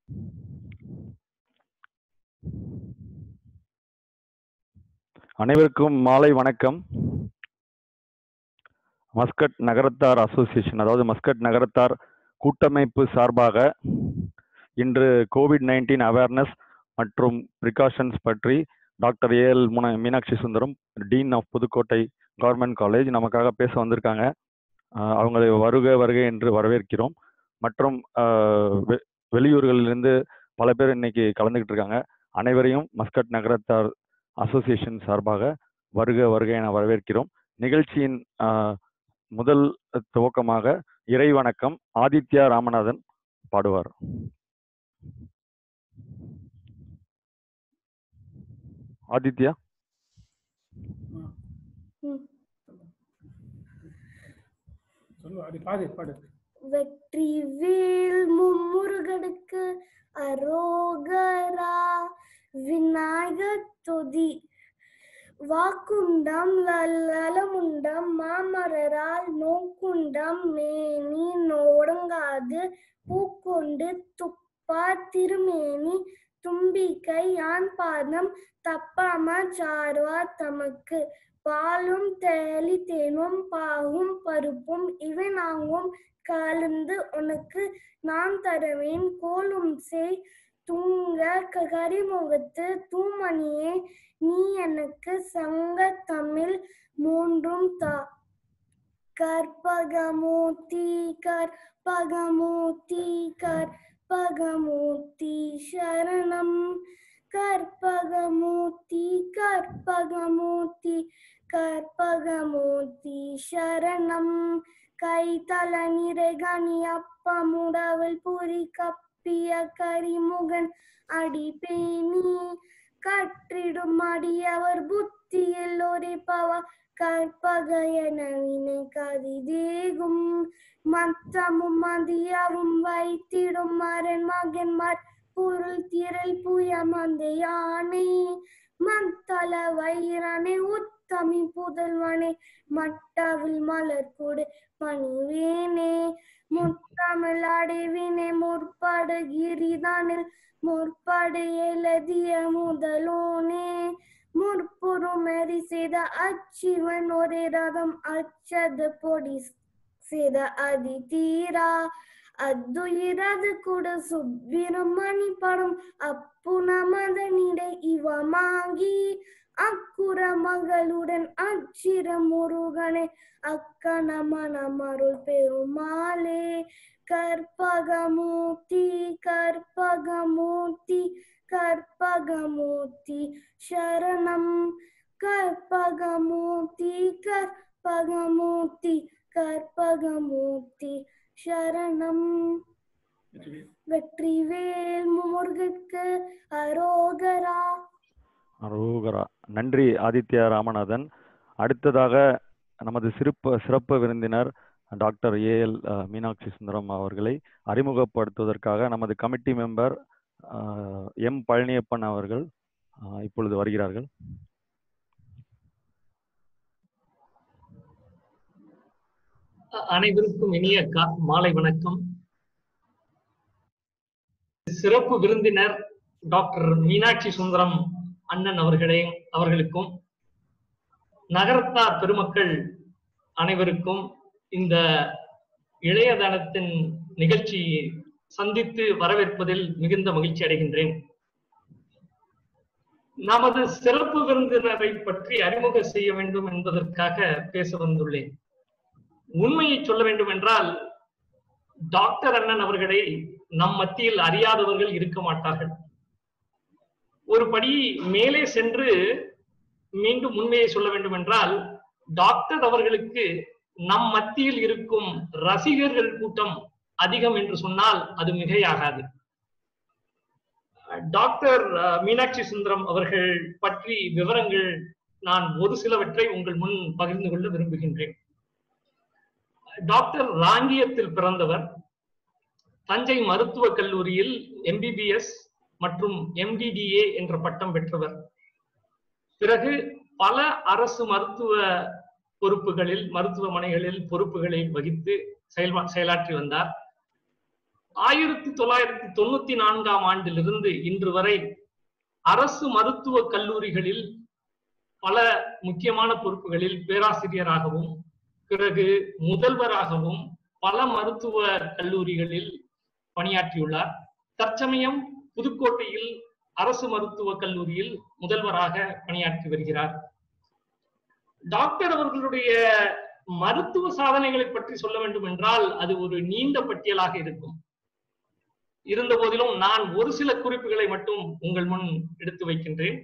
அனைவருக்கும் மாலை வணக்கம் மஸ்கட் நகரத்தார் அசோசியேஷன் அதாவது மஸ்கட் நகரத்தார் கூட்டமைப்பு சார்பாக இன்று கோவிட் நைன்டீன் அவேர்னஸ் மற்றும் ப்ரிகாஷன்ஸ் பற்றி டாக்டர் ஏஎல் முன Meenakshi Sundaram dean of Pudukkottai government college நமக்காக பேச வந்திருக்காங்க ஆஹ் அவங்களை வருக வருக என்று வரவேற்கிறோம் மற்றும் ஆஹ் வெ- வெளியூர்களிலிருந்து பல பேர் இன்னைக்கு கலந்துக்கிட்டு இருக்காங்க அனைவரையும் மஸ்கட் நகரத்தார் அசோசியேஷன் சார்பாக வருக வருக என வரவேற்கிறோம் நிகழ்ச்சியின் ஆஹ், முதல் துவக்கமாக இறை வணக்கம் ஆதித்யா ராமநாதன் பாடுவார் ஆதித்யா சொல்லு அப்படி பாடு பாடு வெற்றி வேல் மும்முருகனுக்கு அரோகரா விநாயகர் தொதி வாக்குண்டம் லலமுண்டம் மாமரரால் நோக்குண்டம் மேனி நோடங்காது பூக்கொண்டு துப்பா திருமேனி தும்பிக்கை ஆண் பாதம் தப்பாம சார்வா தமக்கு பாலும் தேலி தேனும் பாகும் பருப்பும் இவை நாங்கும் கலந்து உனக்கு நான் தருவேன் கோலும் செய் தூங்க க- கரிமுகத்து தூமணியே நீ எனக்கு சங்க தமிழ் மூன்றும் தா கற்பகமூர்த்தி கற்பகமூர்த்தி கற்பகமூர்த்தி சரணம் கற்பகமூர்த்தி கற்பகமூர்த்தி கற்பகமூர்த்தி சரணம் கைத்தல நிறைகனி அப்பமுடவல் புரி கப்பிய கரிமுகன் அடிபேணி கற்றிடும் அடியவர் புத்தியில் ஒரு பவ கற்பகைய நவீனை கதிதேகும் மத்தமும் மதியவும் வைத்திடும் மரன் மகன்மார் பொருள் திரள் புய மந்த யானை மத்தள வைரனை உத்தமி புதல்வனே மட்டவில் மலர் கொடு பணிவேனே முத்தமிழ் அடைவினை முற்படு கிரிதானில் முற்படு எழுதிய முதலோனே முற்புறுமெறி செய்த அச்சிவன் ஒரே ரதம் அச்சது பொடி செய்த அதி தீரா அத்துயிரது கூட சுப்பிரமணி படம் அப்புன மதனிடை இவமாகி அக்குற மகளுடன் அச்சிர முருகனே அக்கண மனமருள் பெருமாளே கற்பகமூர்த்தி கற்பகமூர்த்தி கற்பகமூர்த்தி சரணம் கற்பகமூர்த்தி கற்பகமூர்த்தி கற்பகமூர்த்தி சரணம் வெற்றிவேல் முருகற்கு அரோகரா அரோகரா நன்றி ஆதித்யா ராமநாதன் அடுத்ததாக நமது சிறப்பு சிறப்பு விருந்தினர் டாக்டர் ஏஎல் மீனாட்சி சுந்தரம் அவர்களை அறிமுகப்படுத்துவதற்காக நமது கமிட்டி மெம்பர் எம் பழனியப்பன் அவர்கள் ஆஹ், இப்பொழுது வருகிறார்கள் அனைவருக்கும் இனிய கா- மாலை வணக்கம் சிறப்பு விருந்தினர் டாக்டர் மீனாட்சி சுந்தரம் அண்ணன் அவர்களே அவர்களுக்கும் நகரத்தார் பெருமக்கள் அனைவருக்கும் இந்த இளையதனத்தின் நிகழ்ச்சியை சந்தித்து வரவேற்பதில் மிகுந்த மகிழ்ச்சி அடைகின்றேன் நமது சிறப்பு விருந்தினரை பற்றி அறிமுக செய்ய வேண்டும் என்பதற்காக பேச வந்துள்ளேன் உண்மையை சொல்ல வேண்டும் என்றால் டாக்டர் அண்ணன் அவர்களை நம் மத்தியில் அறியாதவர்கள் இருக்க மாட்டார்கள் ஒரு படி மேலே சென்று மீண்டும் உண்மையை சொல்ல வேண்டும் என்றால் டாக்டர் அவர்களுக்கு நம் மத்தியில் இருக்கும் ரசிகர்கள் கூட்டம் அதிகம் என்று சொன்னால் அது மிகையாகாது டாக்டர் அஹ், மீனாட்சி சுந்தரம் அவர்கள் பற்றி விவரங்கள் நான் ஒரு சிலவற்றை உங்கள் முன் பகிர்ந்து கொள்ள விரும்புகின்றேன் டாக்டர் ராங்கியத்தில் பிறந்தவர் தஞ்சை மருத்துவக் கல்லூரியில் எம்பிபிஎஸ் மற்றும் எம்டிடிஏ என்ற பட்டம் பெற்றவர் பிறகு பல அரசு மருத்துவ பொறுப்புகளில் மருத்துவமனைகளில் பொறுப்புகளை வகித்து செயல்பா செயலாற்றி வந்தார் ஆயிரத்தி தொள்ளாயிரத்தி தொண்ணூத்தி நான்காம் ஆண்டிலிருந்து இன்று வரை அரசு மருத்துவ கல்லூரிகளில் பல முக்கியமான பொறுப்புகளில் பேராசிரியராகவும் பிறகு முதல்வராகவும் பல மருத்துவ கல்லூரிகளில் பணியாற்றியுள்ளார் தற்சமயம் புதுக்கோட்டையில் அரசு மருத்துவக் கல்லூரியில் முதல்வராக பணியாற்றி வருகிறார் டாக்டர் அவர்களுடைய மருத்துவ சாதனைகளை பற்றி சொல்ல வேண்டும் என்றால் அது ஒரு நீண்ட பட்டியலாக இருக்கும் இருந்த போதிலும் நான் ஒரு சில குறிப்புகளை மட்டும் உங்கள் முன் எடுத்து வைக்கின்றேன்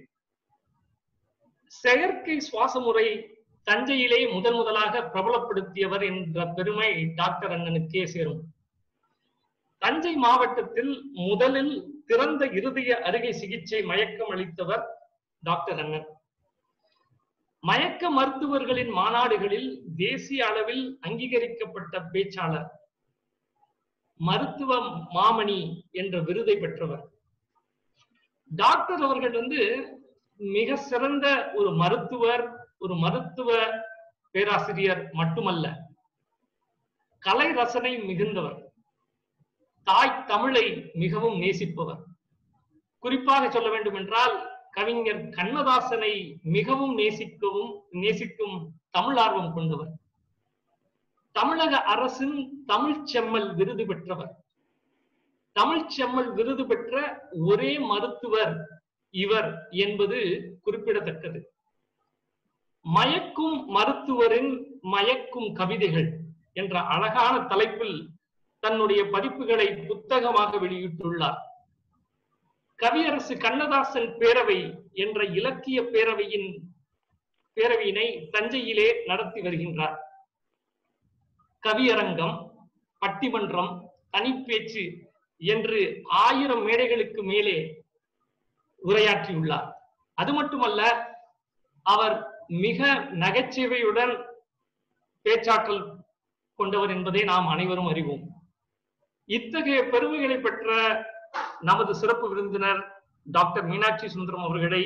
செயற்கை சுவாச முறை தஞ்சையிலே முதன் முதலாக பிரபலப்படுத்தியவர் என்ற பெருமை டாக்டர் அண்ணனுக்கே சேரும் தஞ்சை மாவட்டத்தில் முதலில் திறந்த இருதய அருகை சிகிச்சை மயக்கம் அளித்தவர் டாக்டர் அண்ணன் மயக்க மருத்துவர்களின் மாநாடுகளில் தேசிய அளவில் அங்கீகரிக்கப்பட்ட பேச்சாளர் மருத்துவ மாமணி என்ற விருதை பெற்றவர் டாக்டர் அவர்கள் வந்து மிக சிறந்த ஒரு மருத்துவர் ஒரு மருத்துவ பேராசிரியர் மட்டுமல்ல கலை ரசனை மிகுந்தவர் தாய் தமிழை மிகவும் நேசிப்பவர் குறிப்பாக சொல்ல வேண்டும் என்றால் கவிஞர் கண்ணதாசனை மிகவும் நேசிக்கவும் நேசிக்கும் தமிழ் ஆர்வம் கொண்டவர் தமிழக அரசின் தமிழ் செம்மல் விருது பெற்றவர் தமிழ் செம்மல் விருது பெற்ற ஒரே மருத்துவர் இவர் என்பது குறிப்பிடத்தக்கது மயக்கும் மருத்துவரின் மயக்கும் கவிதைகள் என்ற அழகான தலைப்பில் தன்னுடைய பதிப்புகளை புத்தகமாக வெளியிட்டுள்ளார் கவியரசு கண்ணதாசன் பேரவை என்ற இலக்கிய பேரவையின் பேரவையினை தஞ்சையிலே நடத்தி வருகின்றார் கவியரங்கம் பட்டிமன்றம் தனிப்பேச்சு என்று ஆயிரம் மேடைகளுக்கு மேலே உரையாற்றியுள்ளார் அது மட்டுமல்ல அவர் மிக நகைச்சுவையுடன் பேச்சாற்றல் கொண்டவர் என்பதை நாம் அனைவரும் அறிவோம் இத்தகைய பெருமைகளை பெற்ற நமது சிறப்பு விருந்தினர் டாக்டர் மீனாட்சி சுந்தரம் அவர்களை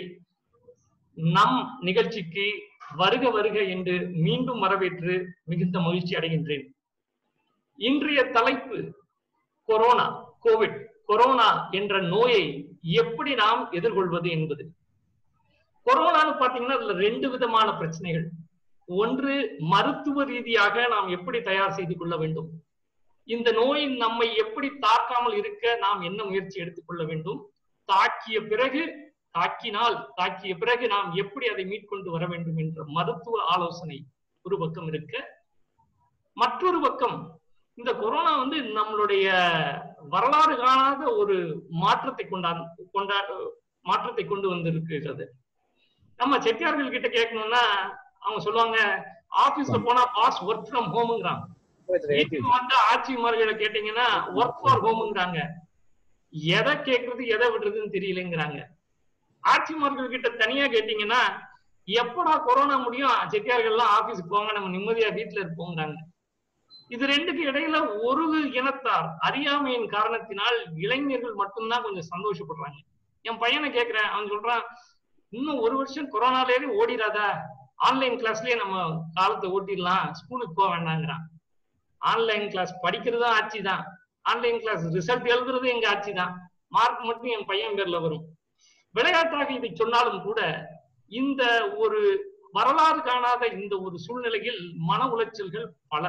நம் நிகழ்ச்சிக்கு வருக வருக என்று மீண்டும் வரவேற்று மிகுந்த மகிழ்ச்சி அடைகின்றேன் இன்றைய தலைப்பு கொரோனா கோவிட் கொரோனா என்ற நோயை எப்படி நாம் எதிர்கொள்வது என்பது கொரோனான்னு பாத்தீங்கன்னா அதுல ரெண்டு விதமான பிரச்சனைகள் ஒன்று மருத்துவ ரீதியாக நாம் எப்படி தயார் செய்து கொள்ள வேண்டும் இந்த நோய் நம்மை எப்படி தாக்காமல் இருக்க நாம் என்ன முயற்சி எடுத்துக்கொள்ள வேண்டும் தாக்கிய பிறகு தாக்கினால் தாக்கிய பிறகு நாம் எப்படி அதை மீட்கொண்டு வர வேண்டும் என்ற மருத்துவ ஆலோசனை ஒரு பக்கம் இருக்க மற்றொரு பக்கம் இந்த கொரோனா வந்து நம்மளுடைய வரலாறு காணாத ஒரு மாற்றத்தை கொண்டா கொண்டா மாற்றத்தை கொண்டு வந்திருக்கிறது நம்ம செட்டியார்கள் கிட்ட கேட்கணும்னா அவங்க சொல்லுவாங்க ஆபீஸ்ல போனா பாஸ் ஒர்க் ஃப்ரம் ஹோம்ங்கிறாங்க வீட்டுக்கு வந்து ஆட்சிமார்களை கேட்டீங்கன்னா ஒர்க் ஃபார் ஹோம்ங்கிறாங்க எதை கேட்கறது எதை விடுறதுன்னு தெரியலங்கிறாங்க ஆட்சிமார்கள் கிட்ட தனியா கேட்டீங்கன்னா எப்படா கொரோனா முடியும் செட்டியார்கள்லாம் ஆபீஸ்க்கு போங்க நம்ம நிம்மதியா வீட்டுல இருப்போங்கிறாங்க இது ரெண்டுக்கு இடையில ஒரு இனத்தார் அறியாமையின் காரணத்தினால் இளைஞர்கள் மட்டும்தான் கொஞ்சம் சந்தோஷப்படுறாங்க என் பையனை கேக்குறேன் அவன் சொல்றான் இன்னும் ஒரு வருஷம் கொரோனாலேயே ஓடிடாதா ஆன்லைன் கிளாஸ்லயே நம்ம காலத்தை ஓட்டிடலாம் ஸ்கூலுக்கு போக வேண்டாங்கிறான் ஆன்லைன் கிளாஸ் படிக்கிறதும் ஆட்சி தான் ஆன்லைன் கிளாஸ் ரிசல்ட் எழுதுறது எங்க ஆட்சி தான் மார்க் மட்டும் என் பையன் பேர்ல வரும் விளையாட்டாக இதை சொன்னாலும் கூட இந்த ஒரு வரலாறு காணாத இந்த ஒரு சூழ்நிலையில் மன உளைச்சல்கள் பல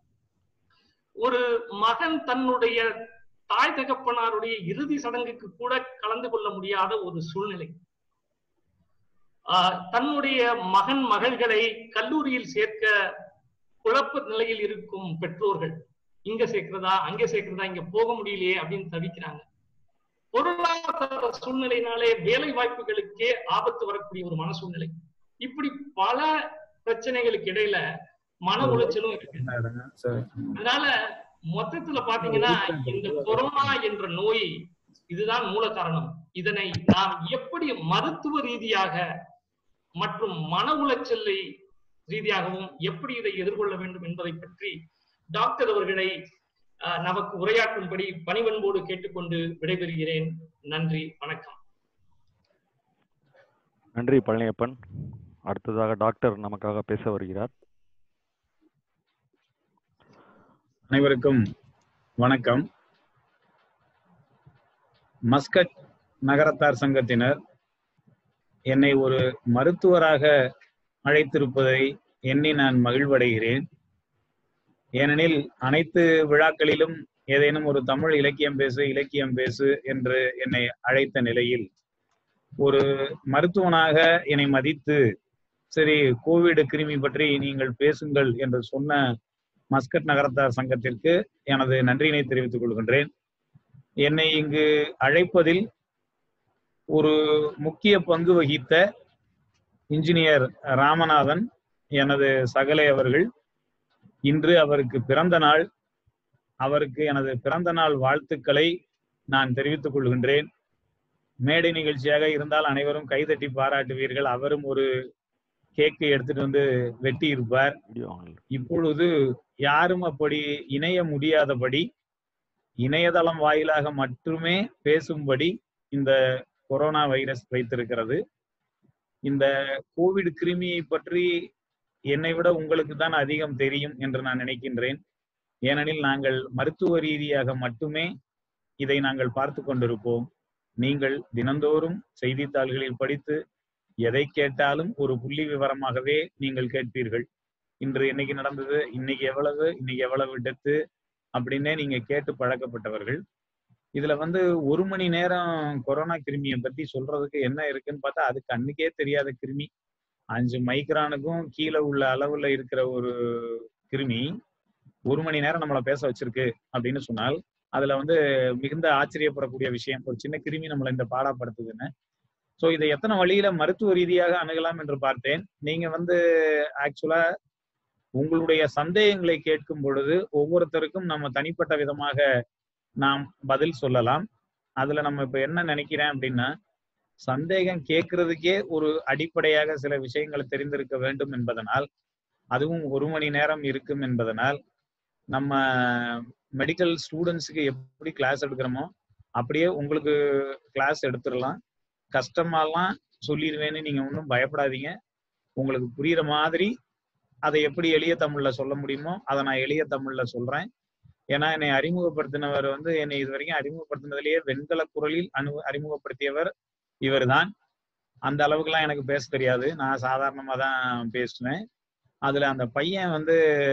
ஒரு மகன் தன்னுடைய தாய் தகப்பனாருடைய இறுதி சடங்குக்கு கூட கலந்து கொள்ள முடியாத ஒரு சூழ்நிலை தன்னுடைய மகன் மகள்களை கல்லூரியில் சேர்க்க குழப்ப நிலையில் இருக்கும் பெற்றோர்கள் இங்க சேர்க்கிறதா அங்க சேர்க்கிறதா இங்க போக முடியலையே அப்படின்னு தவிக்கிறாங்க பொருளாதார சூழ்நிலையினாலே வேலை வாய்ப்புகளுக்கே ஆபத்து வரக்கூடிய ஒரு மன சூழ்நிலை இப்படி பல பிரச்சனைகளுக்கு இடையில மன உளைச்சலும் இருக்கு அதனால மொத்தத்துல பாத்தீங்கன்னா இந்த கொரோனா என்ற நோய் இதுதான் மூல காரணம் இதனை நாம் எப்படி மருத்துவ ரீதியாக மற்றும் மன உளைச்சலை ரீதியாகவும் எப்படி இதை எதிர்கொள்ள வேண்டும் என்பதை பற்றி டாக்டர் அவர்களை நமக்கு உரையாற்றும்படி பணிவன்போடு கேட்டுக்கொண்டு விடைபெறுகிறேன் நன்றி வணக்கம் நன்றி பழனியப்பன் அடுத்ததாக டாக்டர் நமக்காக பேச வருகிறார் அனைவருக்கும் வணக்கம் மஸ்கட் நகரத்தார் சங்கத்தினர் என்னை ஒரு மருத்துவராக அழைத்திருப்பதை எண்ணி நான் மகிழ்வடைகிறேன் ஏனெனில் அனைத்து விழாக்களிலும் ஏதேனும் ஒரு தமிழ் இலக்கியம் பேசு இலக்கியம் பேசு என்று என்னை அழைத்த நிலையில் ஒரு மருத்துவனாக என்னை மதித்து சரி கோவிட் கிருமி பற்றி நீங்கள் பேசுங்கள் என்று சொன்ன மஸ்கட் நகரத்தார் சங்கத்திற்கு எனது நன்றியினை தெரிவித்துக் கொள்கின்றேன் என்னை இங்கு அழைப்பதில் ஒரு முக்கிய பங்கு வகித்த இன்ஜினியர் ராமநாதன் எனது சகலை அவர்கள் இன்று அவருக்கு பிறந்த நாள் அவருக்கு எனது பிறந்த நாள் வாழ்த்துக்களை நான் தெரிவித்துக் கொள்கின்றேன் மேடை நிகழ்ச்சியாக இருந்தால் அனைவரும் கைதட்டி பாராட்டுவீர்கள் அவரும் ஒரு கேக்கை எடுத்துட்டு வந்து வெட்டி இருப்பார் இப்பொழுது யாரும் அப்படி இணைய முடியாதபடி இணையதளம் வாயிலாக மட்டுமே பேசும்படி இந்த கொரோனா வைரஸ் வைத்திருக்கிறது இந்த கோவிட் கிருமியை பற்றி என்னை விட உங்களுக்கு தான் அதிகம் தெரியும் என்று நான் நினைக்கின்றேன் ஏனெனில் நாங்கள் மருத்துவ ரீதியாக மட்டுமே இதை நாங்கள் பார்த்து கொண்டிருப்போம் நீங்கள் தினந்தோறும் செய்தித்தாள்களில் படித்து எதை கேட்டாலும் ஒரு புள்ளி விவரமாகவே நீங்கள் கேட்பீர்கள் இன்று இன்னைக்கு நடந்தது இன்னைக்கு எவ்வளவு இன்னைக்கு எவ்வளவு டெத்து அப்படின்னே நீங்க கேட்டு பழக்கப்பட்டவர்கள் இதுல வந்து ஒரு மணி நேரம் கொரோனா கிருமியை பத்தி சொல்றதுக்கு என்ன இருக்குன்னு பார்த்தா அது கண்ணுக்கே தெரியாத கிருமி அஞ்சு மைக்ரானுக்கும் கீழே உள்ள அளவுல இருக்கிற ஒரு கிருமி ஒரு மணி நேரம் நம்மளை பேச வச்சிருக்கு அப்படின்னு சொன்னால் அதுல வந்து மிகுந்த ஆச்சரியப்படக்கூடிய விஷயம் ஒரு சின்ன கிருமி நம்மளை இந்த பாடாப்படுத்துதுன்னு ஸோ இதை எத்தனை வழியில மருத்துவ ரீதியாக அணுகலாம் என்று பார்த்தேன் நீங்க வந்து ஆக்சுவலா உங்களுடைய சந்தேகங்களை கேட்கும் பொழுது ஒவ்வொருத்தருக்கும் நம்ம தனிப்பட்ட விதமாக நாம் பதில் சொல்லலாம் அதுல நம்ம இப்ப என்ன நினைக்கிறேன் அப்படின்னா சந்தேகம் கேட்கறதுக்கே ஒரு அடிப்படையாக சில விஷயங்களை தெரிந்திருக்க வேண்டும் என்பதனால் அதுவும் ஒரு மணி நேரம் இருக்கும் என்பதனால் நம்ம மெடிக்கல் ஸ்டூடெண்ட்ஸுக்கு எப்படி கிளாஸ் எடுக்கிறோமோ அப்படியே உங்களுக்கு கிளாஸ் எடுத்துடலாம் கஷ்டமாலாம் சொல்லிடுவேன்னு நீங்க ஒன்றும் பயப்படாதீங்க உங்களுக்கு புரியுற மாதிரி அதை எப்படி எளிய தமிழ்ல சொல்ல முடியுமோ அதை நான் எளிய தமிழ்ல சொல்றேன் ஏன்னா என்னை அறிமுகப்படுத்தினவர் வந்து என்னை இது வரைக்கும் அறிமுகப்படுத்தினதுலயே வெண்கல குரலில் அனு அறிமுகப்படுத்தியவர் இவர்தான் அந்த அளவுக்குலாம் எனக்கு பேச தெரியாது நான் சாதாரணமா தான் பேசுவேன் அதுல அந்த பையன் வந்து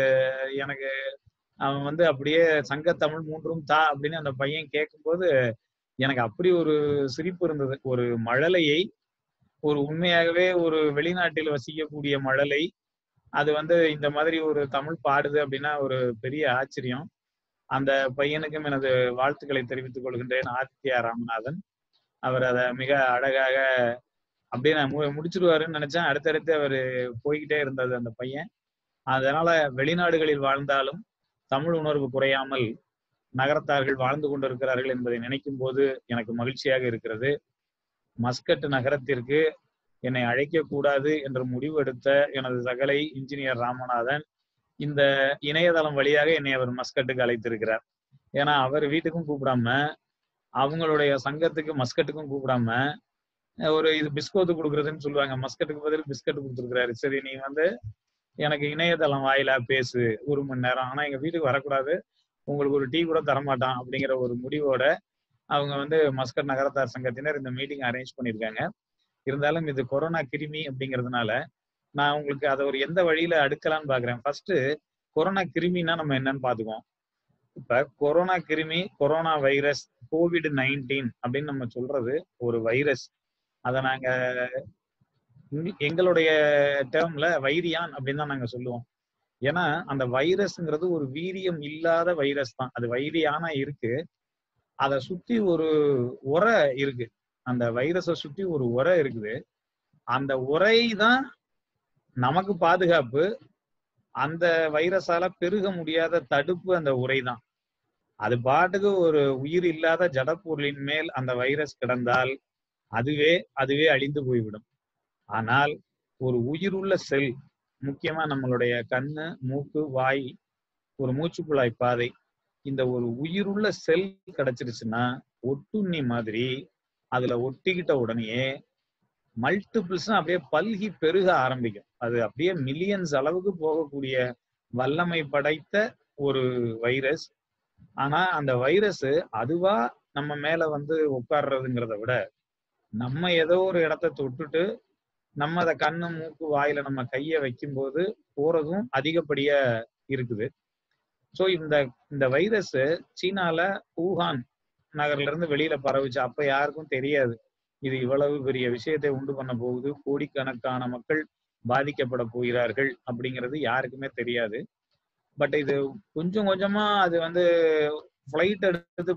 எனக்கு அவன் வந்து அப்படியே சங்கத்தமிழ் மூன்றும் தா அப்படின்னு அந்த பையன் கேட்கும்போது எனக்கு அப்படி ஒரு சிரிப்பு இருந்தது ஒரு மழலையை ஒரு உண்மையாகவே ஒரு வெளிநாட்டில் வசிக்கக்கூடிய மழலை அது வந்து இந்த மாதிரி ஒரு தமிழ் பாடுது அப்படின்னா ஒரு பெரிய ஆச்சரியம் அந்த பையனுக்கும் எனது வாழ்த்துக்களை தெரிவித்துக் கொள்கின்றேன் ஆதித்யா ராமநாதன் அவர் அதை மிக அழகாக அப்படியே நான் மு முடிச்சிருவாருன்னு நினைச்சேன் அடுத்தடுத்து அவர் போய்கிட்டே இருந்தது அந்த பையன் அதனால வெளிநாடுகளில் வாழ்ந்தாலும் தமிழ் உணர்வு குறையாமல் நகரத்தார்கள் வாழ்ந்து கொண்டிருக்கிறார்கள் என்பதை நினைக்கும் போது எனக்கு மகிழ்ச்சியாக இருக்கிறது மஸ்கட் நகரத்திற்கு என்னை அழைக்கக்கூடாது என்று முடிவெடுத்த எனது சகலை இன்ஜினியர் ராமநாதன் இந்த இணையதளம் வழியாக என்னை அவர் மஸ்கட்டுக்கு அழைத்திருக்கிறார் ஏன்னா அவர் வீட்டுக்கும் கூப்பிடாம அவங்களுடைய சங்கத்துக்கு மஸ்கட்டுக்கும் கூப்பிடாம ஒரு இது பிஸ்கோத்து கொடுக்குறதுன்னு சொல்லுவாங்க மஸ்கட்டுக்கு பதில் பிஸ்கட் கொடுத்துருக்கிறாரு சரி நீ வந்து எனக்கு இணையதளம் வாயிலா பேசு ஒரு மணி நேரம் ஆனா எங்க வீட்டுக்கு வரக்கூடாது உங்களுக்கு ஒரு டீ கூட தரமாட்டான் அப்படிங்கிற ஒரு முடிவோட அவங்க வந்து மஸ்கட் நகரத்தார் சங்கத்தினர் இந்த மீட்டிங் அரேஞ்ச் பண்ணியிருக்காங்க இருந்தாலும் இது கொரோனா கிருமி அப்படிங்கிறதுனால நான் உங்களுக்கு அதை ஒரு எந்த வழியில அடுக்கலாம்னு பாக்குறேன் ஃபர்ஸ்ட் கொரோனா கிருமினா நம்ம என்னன்னு பாத்துக்குவோம் இப்ப கொரோனா கிருமி கொரோனா வைரஸ் கோவிட் நைன்டீன் அப்படின்னு நம்ம சொல்றது ஒரு வைரஸ் அதை நாங்க எங்களுடைய டேர்ம்ல வைரியான் அப்படின்னு தான் நாங்க சொல்லுவோம் ஏன்னா அந்த வைரஸ்ங்கிறது ஒரு வீரியம் இல்லாத வைரஸ் தான் அது வைரியானா இருக்கு அதை சுத்தி ஒரு உரை இருக்கு அந்த வைரஸை சுத்தி ஒரு உரை இருக்குது அந்த உரை தான் நமக்கு பாதுகாப்பு அந்த வைரஸால பெருக முடியாத தடுப்பு அந்த உரை தான் அது பாட்டுக்கு ஒரு உயிர் இல்லாத ஜடப்பொருளின் மேல் அந்த வைரஸ் கிடந்தால் அதுவே அதுவே அழிந்து போய்விடும் ஆனால் ஒரு உயிருள்ள செல் முக்கியமா நம்மளுடைய கண்ணு மூக்கு வாய் ஒரு மூச்சுக்குழாய் பாதை இந்த ஒரு உயிருள்ள செல் கிடைச்சிருச்சுன்னா ஒட்டுண்ணி மாதிரி அதுல ஒட்டிக்கிட்ட உடனேயே மல்டிபிள்ஸ் அப்படியே பல்கி பெருக ஆரம்பிக்கும் அது அப்படியே மில்லியன்ஸ் அளவுக்கு போகக்கூடிய வல்லமை படைத்த ஒரு வைரஸ் ஆனா அந்த வைரஸ் அதுவா நம்ம மேல வந்து உட்கார்றதுங்கிறத விட நம்ம ஏதோ ஒரு இடத்த தொட்டுட்டு நம்ம அதை கண்ணு மூக்கு வாயில நம்ம கைய வைக்கும்போது போறதும் அதிகப்படியா இருக்குது ஸோ இந்த இந்த வைரஸ் சீனால ஊகான் நகர்ல இருந்து வெளியில பரவுச்சு அப்ப யாருக்கும் தெரியாது இது இவ்வளவு பெரிய விஷயத்தை உண்டு பண்ண போகுது கோடிக்கணக்கான மக்கள் பாதிக்கப்பட போகிறார்கள் அப்படிங்கிறது யாருக்குமே தெரியாது பட் இது கொஞ்சம் கொஞ்சமா அது வந்து ஃபிளைட் எடுத்து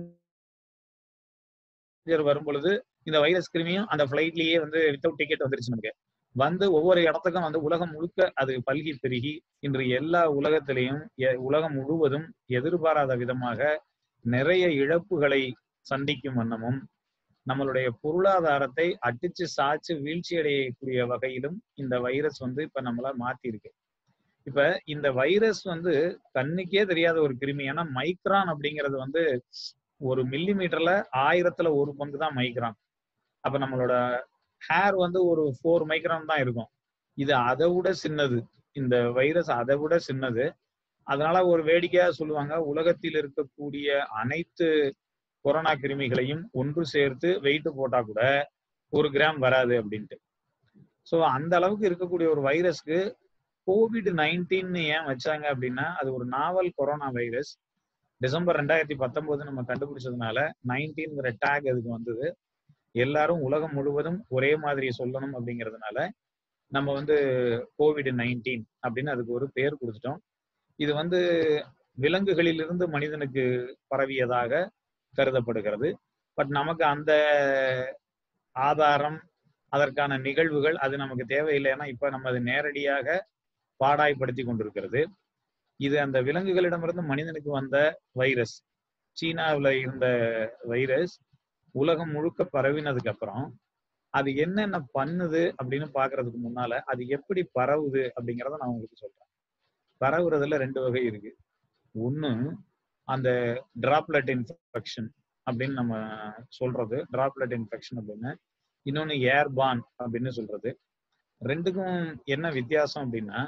பேசஞ்சர் வரும் பொழுது இந்த வைரஸ் கிருமியும் அந்த ஃபிளைட்லயே வந்து வித்தவுட் டிக்கெட் வந்துருச்சு நமக்கு வந்து ஒவ்வொரு இடத்துக்கும் வந்து உலகம் முழுக்க அது பல்கி பெருகி இன்று எல்லா உலகத்திலையும் எ- உலகம் முழுவதும் எதிர்பாராத விதமாக நிறைய இழப்புகளை சந்திக்கும் வண்ணமும் நம்மளுடைய பொருளாதாரத்தை அடிச்சு சாச்சு வீழ்ச்சி அடையக்கூடிய வகையிலும் இந்த வைரஸ் வந்து இப்ப நம்மள மாத்தி இருக்கு இப்ப இந்த வைரஸ் வந்து கண்ணுக்கே தெரியாத ஒரு கிருமி ஏன்னா மைக்ரான் அப்படிங்கிறது வந்து ஒரு மில்லி மீட்டர்ல ஆயிரத்துல ஒரு பங்கு தான் மைக்ரான் அப்ப நம்மளோட ஹேர் வந்து ஒரு ஃபோர் மைக்ரான் தான் இருக்கும் இது அதை விட சின்னது இந்த வைரஸ் அதை விட சின்னது அதனால ஒரு வேடிக்கையா சொல்லுவாங்க உலகத்தில் இருக்கக்கூடிய அனைத்து கொரோனா கிருமிகளையும் ஒன்று சேர்த்து வெயிட் போட்டா கூட ஒரு கிராம் வராது அப்படின்ட்டு ஸோ அந்த அளவுக்கு இருக்கக்கூடிய ஒரு வைரஸ்க்கு கோவிட் நைன்டீன் ஏன் வச்சாங்க அப்படின்னா அது ஒரு நாவல் கொரோனா வைரஸ் டிசம்பர் ரெண்டாயிரத்தி பத்தொன்பது நம்ம கண்டுபிடிச்சதுனால நைன்டீன்ங்கிற டேக் அதுக்கு வந்தது எல்லாரும் உலகம் முழுவதும் ஒரே மாதிரி சொல்லணும் அப்படிங்கிறதுனால நம்ம வந்து கோவிட் நைன்டீன் அப்படின்னு அதுக்கு ஒரு பேர் கொடுத்துட்டோம் இது வந்து விலங்குகளிலிருந்து மனிதனுக்கு பரவியதாக கருதப்படுகிறது பட் நமக்கு அந்த ஆதாரம் அதற்கான நிகழ்வுகள் அது நமக்கு தேவையில்லை ஏன்னா இப்ப நம்ம அது நேரடியாக பாடாய்படுத்தி கொண்டிருக்கிறது இது அந்த விலங்குகளிடமிருந்து மனிதனுக்கு வந்த வைரஸ் சீனாவில் இருந்த வைரஸ் உலகம் முழுக்க பரவினதுக்கு அப்புறம் அது என்னென்ன பண்ணுது அப்படின்னு பாக்குறதுக்கு முன்னால அது எப்படி பரவுது அப்படிங்கிறத நான் உங்களுக்கு சொல்றேன் பரவுறதுல ரெண்டு வகை இருக்கு ஒண்ணு அந்த டிராப்லெட் இன்ஃபெக்ஷன் அப்படின்னு நம்ம சொல்றது டிராப்லெட் இன்ஃபெக்ஷன் அப்படின்னு இன்னொன்னு ஏர்பான் அப்படின்னு சொல்றது ரெண்டுக்கும் என்ன வித்தியாசம் அப்படின்னா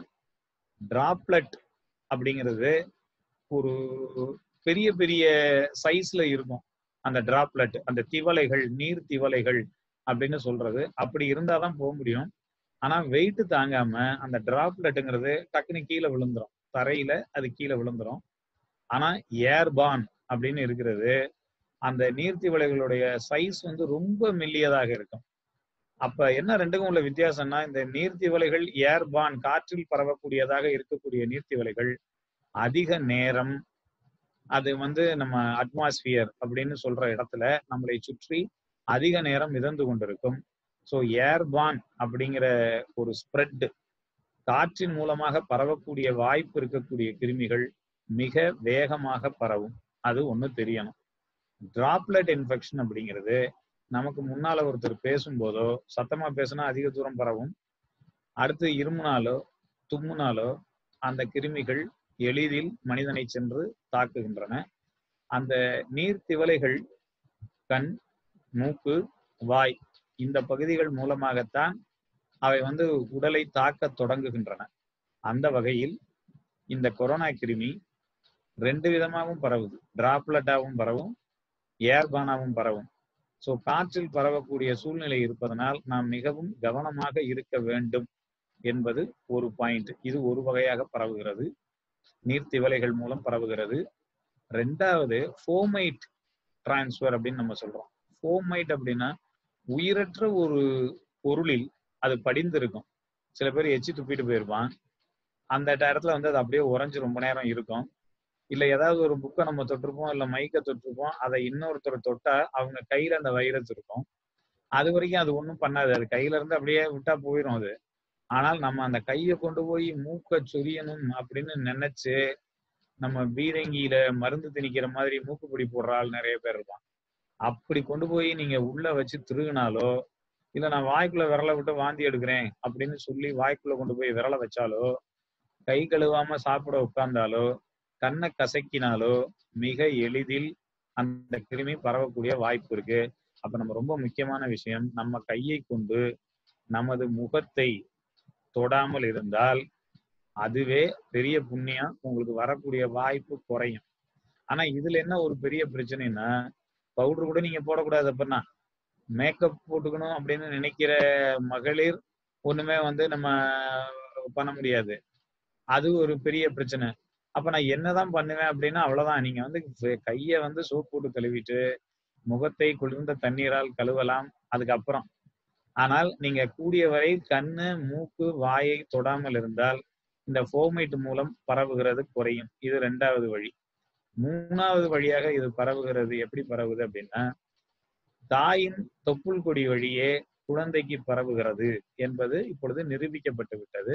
டிராப்லெட் அப்படிங்கிறது ஒரு பெரிய பெரிய சைஸ்ல இருக்கும் அந்த டிராப்லெட் அந்த திவலைகள் நீர் திவலைகள் அப்படின்னு சொல்றது அப்படி இருந்தாதான் போக முடியும் ஆனா வெயிட் தாங்காம அந்த டிராப்லெட்டுங்கிறது டக்குன்னு கீழே விழுந்துரும் தரையில அது கீழே விழுந்துரும் ஆனா ஏர்பான் அப்படின்னு இருக்கிறது அந்த நீர்த்திவளைகளுடைய சைஸ் வந்து ரொம்ப மெல்லியதாக இருக்கும் அப்ப என்ன ரெண்டுக்கும் உள்ள வித்தியாசம்னா இந்த நீர்த்திவளைகள் ஏர்பான் காற்றில் பரவக்கூடியதாக இருக்கக்கூடிய நீர்த்திவளைகள் அதிக நேரம் அது வந்து நம்ம அட்மாஸ்பியர் அப்படின்னு சொல்ற இடத்துல நம்மளை சுற்றி அதிக நேரம் மிதந்து கொண்டிருக்கும் ஸோ ஏர்பான் அப்படிங்கிற ஒரு ஸ்ப்ரெட் காற்றின் மூலமாக பரவக்கூடிய வாய்ப்பு இருக்கக்கூடிய கிருமிகள் மிக வேகமாக பரவும் அது ஒண்ணு தெரியணும் டிராப்லெட் இன்ஃபெக்ஷன் அப்படிங்கிறது நமக்கு முன்னால ஒருத்தர் பேசும்போதோ சத்தமா பேசினா அதிக தூரம் பரவும் அடுத்து இருமுனாலோ தும்முனாலோ அந்த கிருமிகள் எளிதில் மனிதனை சென்று தாக்குகின்றன அந்த நீர் திவலைகள் கண் மூக்கு வாய் இந்த பகுதிகள் மூலமாகத்தான் அவை வந்து உடலை தாக்க தொடங்குகின்றன அந்த வகையில் இந்த கொரோனா கிருமி ரெண்டு விதமாகவும் பரவுது டிராப்லெட்டாகவும் பரவும் ஏர்பானாவும் பரவும் ஸோ காற்றில் பரவக்கூடிய சூழ்நிலை இருப்பதனால் நாம் மிகவும் கவனமாக இருக்க வேண்டும் என்பது ஒரு பாயிண்ட் இது ஒரு வகையாக பரவுகிறது நீர்த்திவலைகள் மூலம் பரவுகிறது ரெண்டாவது ஃபோமைட் டிரான்ஸ்ஃபர் அப்படின்னு நம்ம சொல்றோம் ஃபோமைட் அப்படின்னா உயிரற்ற ஒரு பொருளில் அது படிந்திருக்கும் சில பேர் எச்சி துப்பிட்டு போயிருப்பான் அந்த இடத்துல வந்து அது அப்படியே உறைஞ்சு ரொம்ப நேரம் இருக்கும் இல்ல ஏதாவது ஒரு புக்கை நம்ம தொட்டிருப்போம் இல்ல மைக்கை தொட்டிருப்போம் அதை இன்னொருத்தர் தொட்டா அவங்க கையில அந்த வைரஸ் இருக்கும் அது வரைக்கும் அது ஒன்றும் பண்ணாது அது கையில இருந்து அப்படியே விட்டா போயிடும் அது ஆனால் நம்ம அந்த கையை கொண்டு போய் மூக்க சொரியணும் அப்படின்னு நினைச்சு நம்ம பீரங்கியில மருந்து திணிக்கிற மாதிரி மூக்குப்பிடி போடுற ஆள் நிறைய பேர் இருப்பான் அப்படி கொண்டு போய் நீங்க உள்ள வச்சு திருகுனாலோ இல்ல நான் வாய்க்குள்ள விரலை விட்டு வாந்தி எடுக்கிறேன் அப்படின்னு சொல்லி வாய்க்குள்ள கொண்டு போய் விரலை வச்சாலோ கை கழுவாம சாப்பிட உட்கார்ந்தாலோ கண்ணை கசக்கினாலோ மிக எளிதில் அந்த கிருமி பரவக்கூடிய வாய்ப்பு இருக்கு அப்ப நம்ம ரொம்ப முக்கியமான விஷயம் நம்ம கையை கொண்டு நமது முகத்தை தொடாமல் இருந்தால் அதுவே பெரிய புண்ணியம் உங்களுக்கு வரக்கூடிய வாய்ப்பு குறையும் ஆனா இதுல என்ன ஒரு பெரிய பிரச்சனைனா பவுடர் கூட நீங்க போடக்கூடாது அப்படின்னா மேக்கப் போட்டுக்கணும் அப்படின்னு நினைக்கிற மகளிர் ஒண்ணுமே வந்து நம்ம பண்ண முடியாது அது ஒரு பெரிய பிரச்சனை அப்ப நான் என்னதான் பண்ணுவேன் அப்படின்னா அவ்வளவுதான் நீங்க வந்து கைய வந்து சோப் போட்டு கழுவிட்டு முகத்தை குளிர்ந்த தண்ணீரால் கழுவலாம் அதுக்கப்புறம் ஆனால் நீங்க கூடிய வரை கண்ணு மூக்கு வாயை தொடாமல் இருந்தால் இந்த ஃபோமைட் மூலம் பரவுகிறது குறையும் இது ரெண்டாவது வழி மூணாவது வழியாக இது பரவுகிறது எப்படி பரவுது அப்படின்னா தாயின் தொப்புள் கொடி வழியே குழந்தைக்கு பரவுகிறது என்பது இப்பொழுது நிரூபிக்கப்பட்டு விட்டது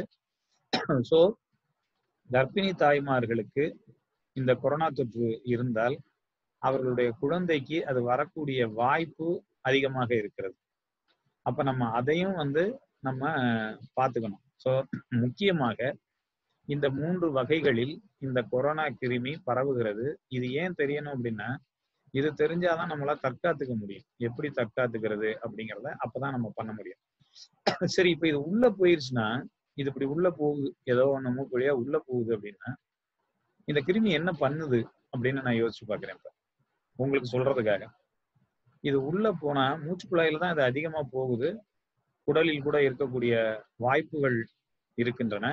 சோ கர்ப்பிணி தாய்மார்களுக்கு இந்த கொரோனா தொற்று இருந்தால் அவர்களுடைய குழந்தைக்கு அது வரக்கூடிய வாய்ப்பு அதிகமாக இருக்கிறது அப்ப நம்ம அதையும் வந்து நம்ம பார்த்துக்கணும் ஸோ முக்கியமாக இந்த மூன்று வகைகளில் இந்த கொரோனா கிருமி பரவுகிறது இது ஏன் தெரியணும் அப்படின்னா இது தெரிஞ்சாதான் நம்மளால தற்காத்துக்க முடியும் எப்படி தற்காத்துக்கிறது அப்படிங்கிறத அப்பதான் நம்ம பண்ண முடியும் சரி இப்ப இது உள்ள போயிருச்சுன்னா இது இப்படி உள்ள போகுது ஏதோ ஒண்ணு மூக்கு வழியா உள்ள போகுது அப்படின்னா இந்த கிருமி என்ன பண்ணுது அப்படின்னு நான் யோசிச்சு பாக்குறேன் இப்ப உங்களுக்கு சொல்றதுக்காக இது உள்ள போனா மூச்சு குழாயில தான் இது அதிகமா போகுது குடலில் கூட இருக்கக்கூடிய வாய்ப்புகள் இருக்கின்றன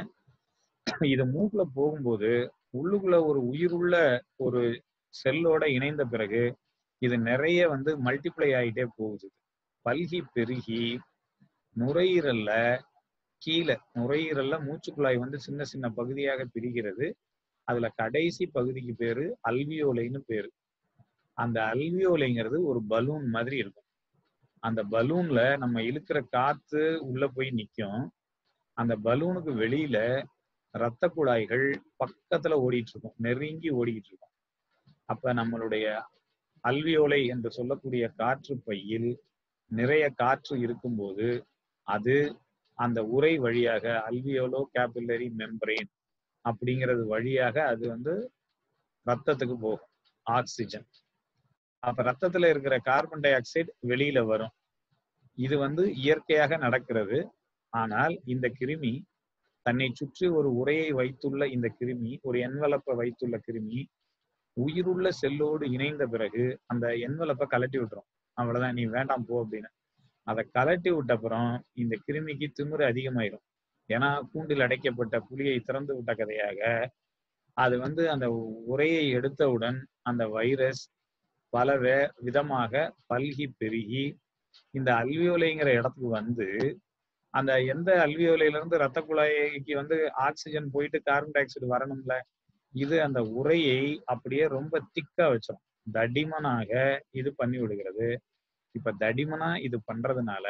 இது மூக்குல போகும்போது உள்ளுக்குள்ள ஒரு உயிருள்ள ஒரு செல்லோட இணைந்த பிறகு இது நிறைய வந்து மல்டிப்ளை ஆகிட்டே போகுது பல்கி பெருகி நுரையீரல்ல கீழே நுரையீரல்ல மூச்சுக்குழாய் வந்து சின்ன சின்ன பகுதியாக பிரிகிறது அதுல கடைசி பகுதிக்கு பேரு அல்வியோலைன்னு பேரு அந்த அல்வியோலைங்கிறது ஒரு பலூன் மாதிரி இருக்கும் அந்த பலூன்ல நம்ம இழுக்கிற காத்து உள்ள போய் நிக்கும் அந்த பலூனுக்கு வெளியில இரத்த குழாய்கள் பக்கத்துல ஓடிட்டு இருக்கும் நெருங்கி ஓடிக்கிட்டு இருக்கும் அப்ப நம்மளுடைய அல்வியோலை என்று சொல்லக்கூடிய காற்று பையில் நிறைய காற்று இருக்கும்போது அது அந்த உரை வழியாக அல்வியோலோ கேபில்லரி மெம்பரேன் அப்படிங்கிறது வழியாக அது வந்து ரத்தத்துக்கு போகும் ஆக்சிஜன் அப்ப ரத்தத்துல இருக்கிற கார்பன் டை ஆக்சைடு வெளியில வரும் இது வந்து இயற்கையாக நடக்கிறது ஆனால் இந்த கிருமி தன்னை சுற்றி ஒரு உரையை வைத்துள்ள இந்த கிருமி ஒரு என்வலப்பை வைத்துள்ள கிருமி உயிருள்ள செல்லோடு இணைந்த பிறகு அந்த என்வலப்பை கலட்டி விட்டுரும் அவ்வளவுதான் நீ வேண்டாம் போ அப்படின்னு அதை கலட்டி விட்ட அப்புறம் இந்த கிருமிக்கு திமிரு அதிகமாயிரும் ஏன்னா கூண்டில் அடைக்கப்பட்ட புலியை திறந்து விட்ட கதையாக அது வந்து அந்த உரையை எடுத்தவுடன் அந்த வைரஸ் பல வே விதமாக பல்கி பெருகி இந்த அல்வியோலைங்கிற இடத்துக்கு வந்து அந்த எந்த அல்வியோலையில இருந்து ரத்த குழாய்க்கு வந்து ஆக்சிஜன் போயிட்டு கார்பன் டை ஆக்சைடு வரணும்ல இது அந்த உரையை அப்படியே ரொம்ப திக்கா வச்சிடும் தடிமனாக இது பண்ணி விடுகிறது இப்ப தடிமனா இது பண்றதுனால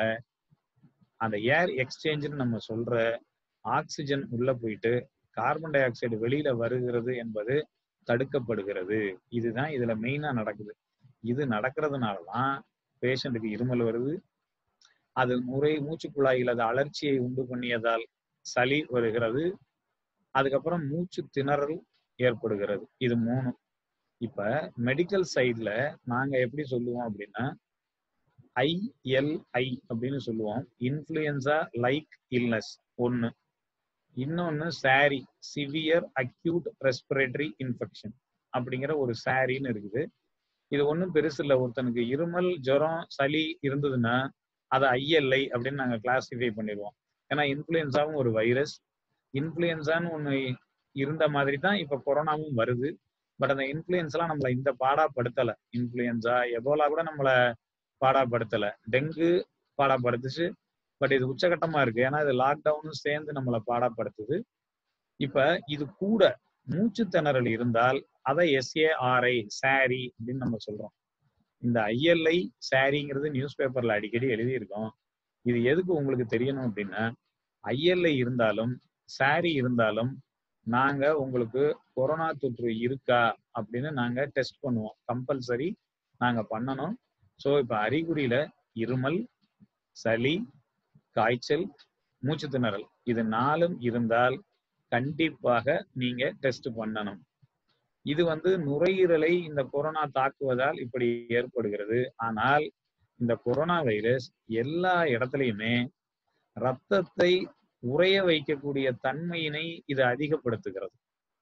அந்த ஏர் எக்ஸ்சேஞ்சுன்னு நம்ம சொல்ற ஆக்சிஜன் உள்ள போயிட்டு கார்பன் டை ஆக்சைடு வெளியில வருகிறது என்பது தடுக்கப்படுகிறது இதுதான் இதுல மெயினா நடக்குது இது நடக்கிறதுனாலதான் பேஷண்ட்டுக்கு இருமல் வருது அது முறை மூச்சுக்குழாயில் அது அலர்ச்சியை உண்டு பண்ணியதால் சளி வருகிறது அதுக்கப்புறம் மூச்சு திணறல் ஏற்படுகிறது இது மூணு இப்ப மெடிக்கல் சைட்ல நாங்க எப்படி சொல்லுவோம் அப்படின்னா ஐஎல்ஐ அப்படின்னு சொல்லுவோம் இன்ஃப்ளூயன்சா லைக் இல்னஸ் ஒன்னு இன்னொன்னு SARS severe acute respiratory infection அப்படிங்கிற ஒரு சாரின்னு இருக்குது இது ஒன்றும் பெருசு இல்லை ஒருத்தனுக்கு இருமல் ஜுரம் சளி இருந்ததுன்னா அதை ஐஎல்ஐ அப்படின்னு நாங்கள் கிளாசிஃபை பண்ணிடுவோம் ஏன்னா இன்ஃப்ளூயன்ஸாவும் ஒரு வைரஸ் இன்ஃப்ளூயன்ஸான்னு ஒன்று இருந்த மாதிரி தான் இப்போ கொரோனாவும் வருது பட் அந்த இன்ஃப்ளூயன்ஸ்லாம் நம்மளை இந்த பாடாப்படுத்தலை இன்ஃப்ளூயன்ஸா எபோலா கூட நம்மளை பாடாப்படுத்தலை டெங்கு பாடாப்படுத்துச்சு பட் இது உச்சகட்டமா இருக்கு ஏன்னா இது லாக்டவுனும் சேர்ந்து நம்மளை பாடாப்படுத்துது இப்ப இது கூட மூச்சு திணறல் இருந்தால் அதை எஸ்ஏஆர்ஐ சாரி அப்படின்னு நம்ம சொல்றோம் இந்த ஐஎல்ஐ சாரிங்கிறது நியூஸ் பேப்பர்ல அடிக்கடி எழுதியிருக்கோம் இது எதுக்கு உங்களுக்கு தெரியணும் அப்படின்னா ஐஎல்ஐ இருந்தாலும் சாரி இருந்தாலும் நாங்க உங்களுக்கு கொரோனா தொற்று இருக்கா அப்படின்னு நாங்க டெஸ்ட் பண்ணுவோம் கம்பல்சரி நாங்க பண்ணணும் ஸோ இப்ப அறிகுறியில இருமல் சளி காய்ச்சல் மூச்சு திணறல் இது நாலும் இருந்தால் கண்டிப்பாக நீங்க டெஸ்ட் பண்ணணும் இது வந்து நுரையீரலை இந்த கொரோனா தாக்குவதால் இப்படி ஏற்படுகிறது ஆனால் இந்த கொரோனா வைரஸ் எல்லா இடத்துலையுமே ரத்தத்தை உறைய வைக்கக்கூடிய தன்மையினை இது அதிகப்படுத்துகிறது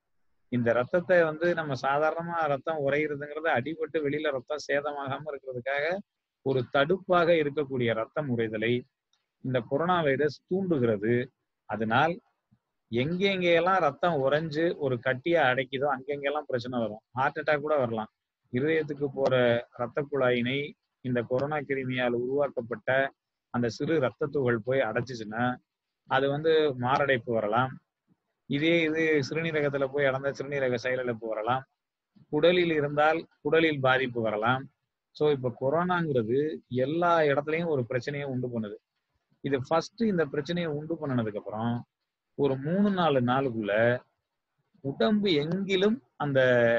இந்த ரத்தத்தை வந்து நம்ம சாதாரணமா ரத்தம் உறையிறதுங்கிறது அடிபட்டு வெளியில ரத்தம் சேதமாகாம இருக்கிறதுக்காக ஒரு தடுப்பாக இருக்கக்கூடிய ரத்தம் உறைதலை இந்த கொரோனா வைரஸ் தூண்டுகிறது அதனால் எங்கெங்கெல்லாம் ரத்தம் உறைஞ்சு ஒரு கட்டியா அடைக்குதோ அங்கெங்கெல்லாம் பிரச்சனை வரும் ஹார்ட் அட்டாக் கூட வரலாம் இருதயத்துக்கு போற ரத்த குழாயினை இந்த கொரோனா கிருமியால் உருவாக்கப்பட்ட அந்த சிறு ரத்த துகள் போய் அடைச்சிச்சுன்னா அது வந்து மாரடைப்பு வரலாம் இதே இது சிறுநீரகத்துல போய் அடைந்த சிறுநீரக செயலிழப்பு வரலாம் குடலில் இருந்தால் குடலில் பாதிப்பு வரலாம் ஸோ இப்போ கொரோனாங்கிறது எல்லா இடத்துலையும் ஒரு பிரச்சனையை உண்டு பண்ணுது இது ஃபர்ஸ்ட் இந்த பிரச்சனையை உண்டு பண்ணினதுக்கு அப்புறம் ஒரு மூணு நாலு நாளுக்குள்ள உடம்பு எங்கிலும் அந்த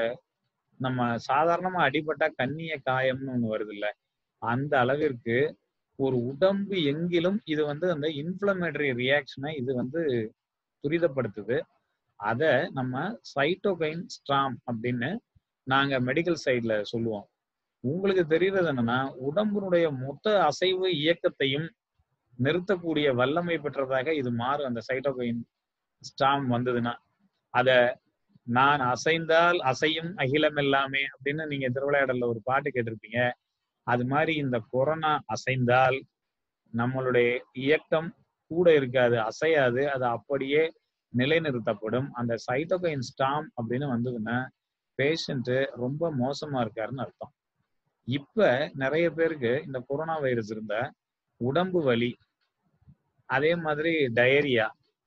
நம்ம சாதாரணமா அடிபட்டா கண்ணிய காயம்னு ஒண்ணு வருது இல்ல அந்த அளவிற்கு ஒரு உடம்பு எங்கிலும் இது வந்து அந்த இன்ஃப்ளமேட்டரி ரியாக்ஷனை இது வந்து துரிதப்படுத்துது அதை நம்ம சைட்டோகைன் ஸ்ட்ராம் அப்படின்னு நாங்க மெடிக்கல் சைட்ல சொல்லுவோம் உங்களுக்கு தெரிகிறது என்னன்னா உடம்பினுடைய மொத்த அசைவு இயக்கத்தையும் நிறுத்தக்கூடிய வல்லமை பெற்றதாக இது மாறும் அந்த சைட்டோகைன் ஸ்டாம் வந்ததுன்னா அத நான் அசைந்தால் அசையும் அகிலம் எல்லாமே அப்படின்னு நீங்க திருவிளையாடல்ல ஒரு பாட்டு கேட்டிருப்பீங்க அது மாதிரி இந்த கொரோனா அசைந்தால் நம்மளுடைய இயக்கம் கூட இருக்காது அசையாது அது அப்படியே நிலைநிறுத்தப்படும் அந்த சைட்டோகைன் ஸ்டாம் அப்படின்னு வந்ததுன்னா பேஷண்ட் ரொம்ப மோசமா இருக்காருன்னு அர்த்தம் இப்ப நிறைய பேருக்கு இந்த கொரோனா வைரஸ் இருந்த உடம்பு வலி அதே மாதிரி டயரியா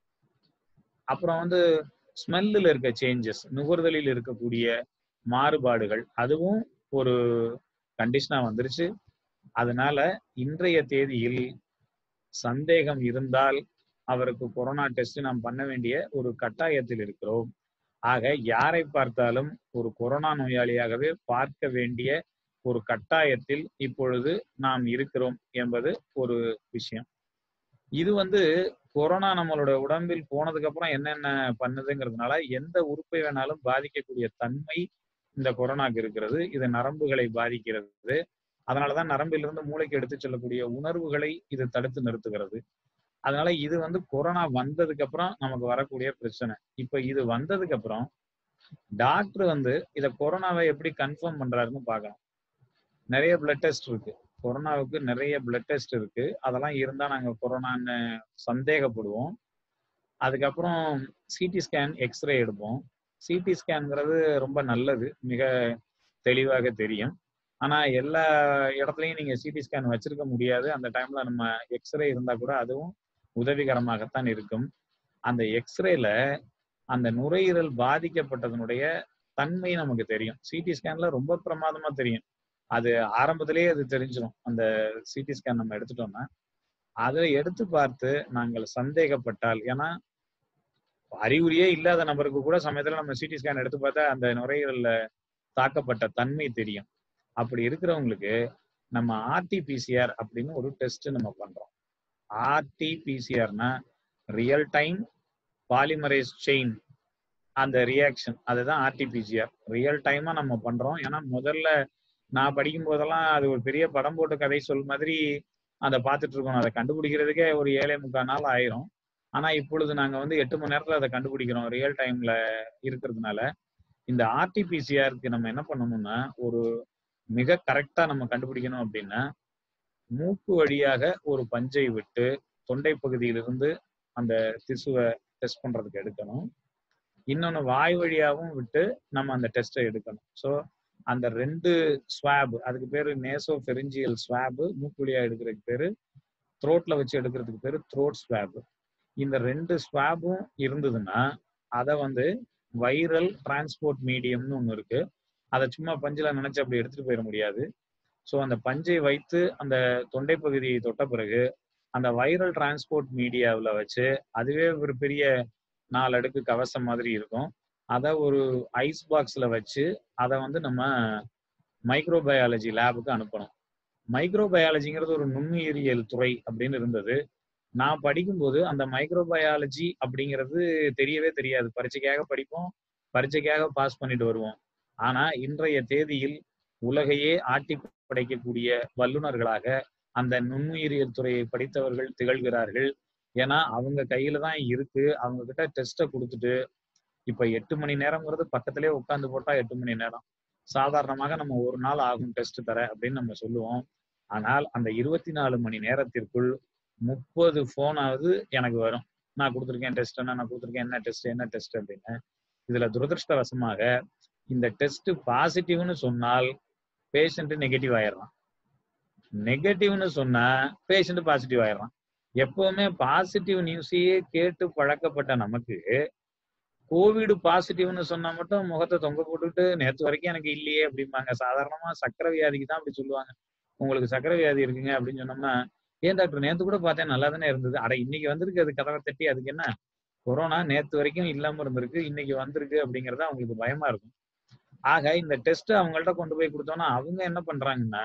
அப்புறம் வந்து ஸ்மெல்லில் இருக்க சேஞ்சஸ் நுகர்தலில் இருக்கக்கூடிய மாறுபாடுகள் அதுவும் ஒரு கண்டிஷனா வந்துருச்சு அதனால இன்றைய தேதியில் சந்தேகம் இருந்தால் அவருக்கு கொரோனா டெஸ்ட் நாம் பண்ண வேண்டிய ஒரு கட்டாயத்தில் இருக்கிறோம் ஆக யாரை பார்த்தாலும் ஒரு கொரோனா நோயாளியாகவே பார்க்க வேண்டிய ஒரு கட்டாயத்தில் இப்பொழுது நாம் இருக்கிறோம் என்பது ஒரு விஷயம் இது வந்து கொரோனா நம்மளோட உடம்பில் போனதுக்கு அப்புறம் என்னென்ன பண்ணுதுங்கிறதுனால எந்த உறுப்பை வேணாலும் பாதிக்கக்கூடிய தன்மை இந்த கொரோனாக்கு இருக்கிறது இது நரம்புகளை பாதிக்கிறது அதனாலதான் நரம்பிலிருந்து மூளைக்கு எடுத்து செல்லக்கூடிய உணர்வுகளை இது தடுத்து நிறுத்துகிறது அதனால இது வந்து கொரோனா வந்ததுக்கு அப்புறம் நமக்கு வரக்கூடிய பிரச்சனை இப்ப இது வந்ததுக்கு அப்புறம் டாக்டர் வந்து இத கொரோனாவை எப்படி கன்ஃபார்ம் பண்றாருன்னு பார்க்கணும் நிறைய பிளட் டெஸ்ட் இருக்கு கொரோனாவுக்கு நிறைய பிளட் டெஸ்ட் இருக்கு அதெல்லாம் இருந்தா நாங்க கொரோனான்னு சந்தேகப்படுவோம் அதுக்கப்புறம் சிடி ஸ்கேன் எக்ஸ்ரே எடுப்போம் சிடி ஸ்கேன்ங்கிறது ரொம்ப நல்லது மிக தெளிவாக தெரியும் ஆனா எல்லா இடத்துலையும் நீங்க சிடி ஸ்கேன் வச்சிருக்க முடியாது அந்த டைம்ல நம்ம எக்ஸ்ரே இருந்தா கூட அதுவும் உதவிகரமாகத்தான் இருக்கும் அந்த எக்ஸ்ரேல அந்த நுரையீரல் பாதிக்கப்பட்டதனுடைய தன்மை நமக்கு தெரியும் சிடி ஸ்கேன்ல ரொம்ப பிரமாதமா தெரியும் அது ஆரம்பத்திலேயே அது தெரிஞ்சிடும் அந்த சிடி ஸ்கேன் நம்ம எடுத்துட்டோம்னா அதை எடுத்து பார்த்து நாங்கள் சந்தேகப்பட்டால் ஏன்னா அறிகுறியே இல்லாத நபருக்கு கூட சமயத்துல நம்ம சிடி ஸ்கேன் எடுத்து பார்த்தா அந்த நுரையீரல்ல தாக்கப்பட்ட தன்மை தெரியும் அப்படி இருக்கிறவங்களுக்கு நம்ம ஆர்டிபிசிஆர் அப்படின்னு ஒரு டெஸ்ட் நம்ம பண்றோம் ஆர்டிபிசிஆர்னா ரியல் டைம் பாலிமரேஸ் செயின் அந்த ரியாக்ஷன் அதுதான் ஆர்டிபிசிஆர் ரியல் டைமா நம்ம பண்றோம் ஏன்னா முதல்ல நான் படிக்கும் போதெல்லாம் அது ஒரு பெரிய படம் போட்டு கதை சொல் மாதிரி அதை பார்த்துட்டு இருக்கோம் அதை கண்டுபிடிக்கிறதுக்கே ஒரு ஏழே முக்கால் நாள் ஆயிரும் ஆனா இப்பொழுது நாங்க வந்து எட்டு மணி நேரத்துல அதை கண்டுபிடிக்கிறோம் ரியல் டைம்ல இருக்கிறதுனால இந்த ஆர்டிபிசிஆருக்கு நம்ம என்ன பண்ணணும்னா ஒரு மிக கரெக்டா நம்ம கண்டுபிடிக்கணும் அப்படின்னா மூக்கு வழியாக ஒரு பஞ்சை விட்டு தொண்டை பகுதியிலிருந்து அந்த திசுவை டெஸ்ட் பண்றதுக்கு எடுக்கணும் இன்னொன்னு வாய் வழியாகவும் விட்டு நம்ம அந்த டெஸ்ட்டை எடுக்கணும் ஸோ அந்த ரெண்டு ஸ்வாப் அதுக்கு பேரு நேசோ பெரிஞ்சியல் ஸ்வாப் மூக்கு வழியா எடுக்கிறதுக்கு பேரு த்ரோட்ல வச்சு எடுக்கிறதுக்கு பேரு த்ரோட் ஸ்வாப் இந்த ரெண்டு ஸ்வாபும் இருந்ததுன்னா அதை வந்து வைரல் டிரான்ஸ்போர்ட் மீடியம்னு ஒன்று இருக்கு அதை சும்மா பஞ்சில் நினைச்சு அப்படி எடுத்துட்டு போயிட முடியாது ஸோ அந்த பஞ்சை வைத்து அந்த தொண்டை பகுதியை தொட்ட பிறகு அந்த வைரல் டிரான்ஸ்போர்ட் மீடியாவில் வச்சு அதுவே ஒரு பெரிய நாலு அடுக்கு கவசம் மாதிரி இருக்கும் அதை ஒரு ஐஸ் பாக்ஸில் வச்சு அதை வந்து நம்ம மைக்ரோபயாலஜி லேபுக்கு அனுப்பணும் மைக்ரோபயாலஜிங்கிறது ஒரு நுண்ணுயிரியல் துறை அப்படின்னு இருந்தது நான் படிக்கும்போது அந்த மைக்ரோபயாலஜி அப்படிங்கிறது தெரியவே தெரியாது பரீட்சைக்காக படிப்போம் பரீட்சைக்காக பாஸ் பண்ணிட்டு வருவோம் ஆனா இன்றைய தேதியில் உலகையே ஆட்டி படைக்கக்கூடிய வல்லுநர்களாக அந்த நுண்ணுயிரியல் துறையை படித்தவர்கள் திகழ்கிறார்கள் ஏன்னா அவங்க கையில தான் இருக்கு அவங்க கிட்ட டெஸ்ட்டை கொடுத்துட்டு இப்ப எட்டு மணி நேரம்ங்கிறது பக்கத்திலே உட்காந்து போட்டா எட்டு மணி நேரம் சாதாரணமாக நம்ம ஒரு நாள் ஆகும் டெஸ்ட் தர அப்படின்னு நம்ம சொல்லுவோம் ஆனால் அந்த இருபத்தி நாலு மணி நேரத்திற்குள் முப்பது போனாவது எனக்கு வரும் நான் கொடுத்துருக்கேன் டெஸ்ட் என்ன நான் கொடுத்துருக்கேன் என்ன டெஸ்ட் என்ன டெஸ்ட் அப்படின்னு இதுல துரதிருஷ்டவசமாக இந்த டெஸ்ட் பாசிட்டிவ்னு சொன்னால் பேஷண்ட் நெகட்டிவ் ஆயிடுறான் நெகட்டிவ்னு சொன்னா பேஷண்ட் பாசிட்டிவ் ஆயிடுறான் எப்பவுமே பாசிட்டிவ் நியூஸையே கேட்டு பழக்கப்பட்ட நமக்கு கோவிட் பாசிட்டிவ்னு சொன்னா மட்டும் முகத்தை தொங்க போட்டுட்டு நேத்து வரைக்கும் எனக்கு இல்லையே அப்படிம்பாங்க சாதாரணமா சக்கரை வியாதிக்கு தான் அப்படி சொல்லுவாங்க உங்களுக்கு சக்கரை வியாதி இருக்குங்க அப்படின்னு சொன்னோம்னா ஏன் டாக்டர் நேத்து கூட பார்த்தேன் நல்லா தானே இருந்தது அட இன்னைக்கு வந்திருக்கு அது கதவை தட்டி அதுக்கு என்ன கொரோனா நேத்து வரைக்கும் இல்லாம இருந்திருக்கு இன்னைக்கு வந்திருக்கு அப்படிங்கறது அவங்களுக்கு பயமா இருக்கும் ஆக இந்த டெஸ்ட் அவங்கள்ட்ட கொண்டு போய் கொடுத்தோம்னா அவங்க என்ன பண்றாங்கன்னா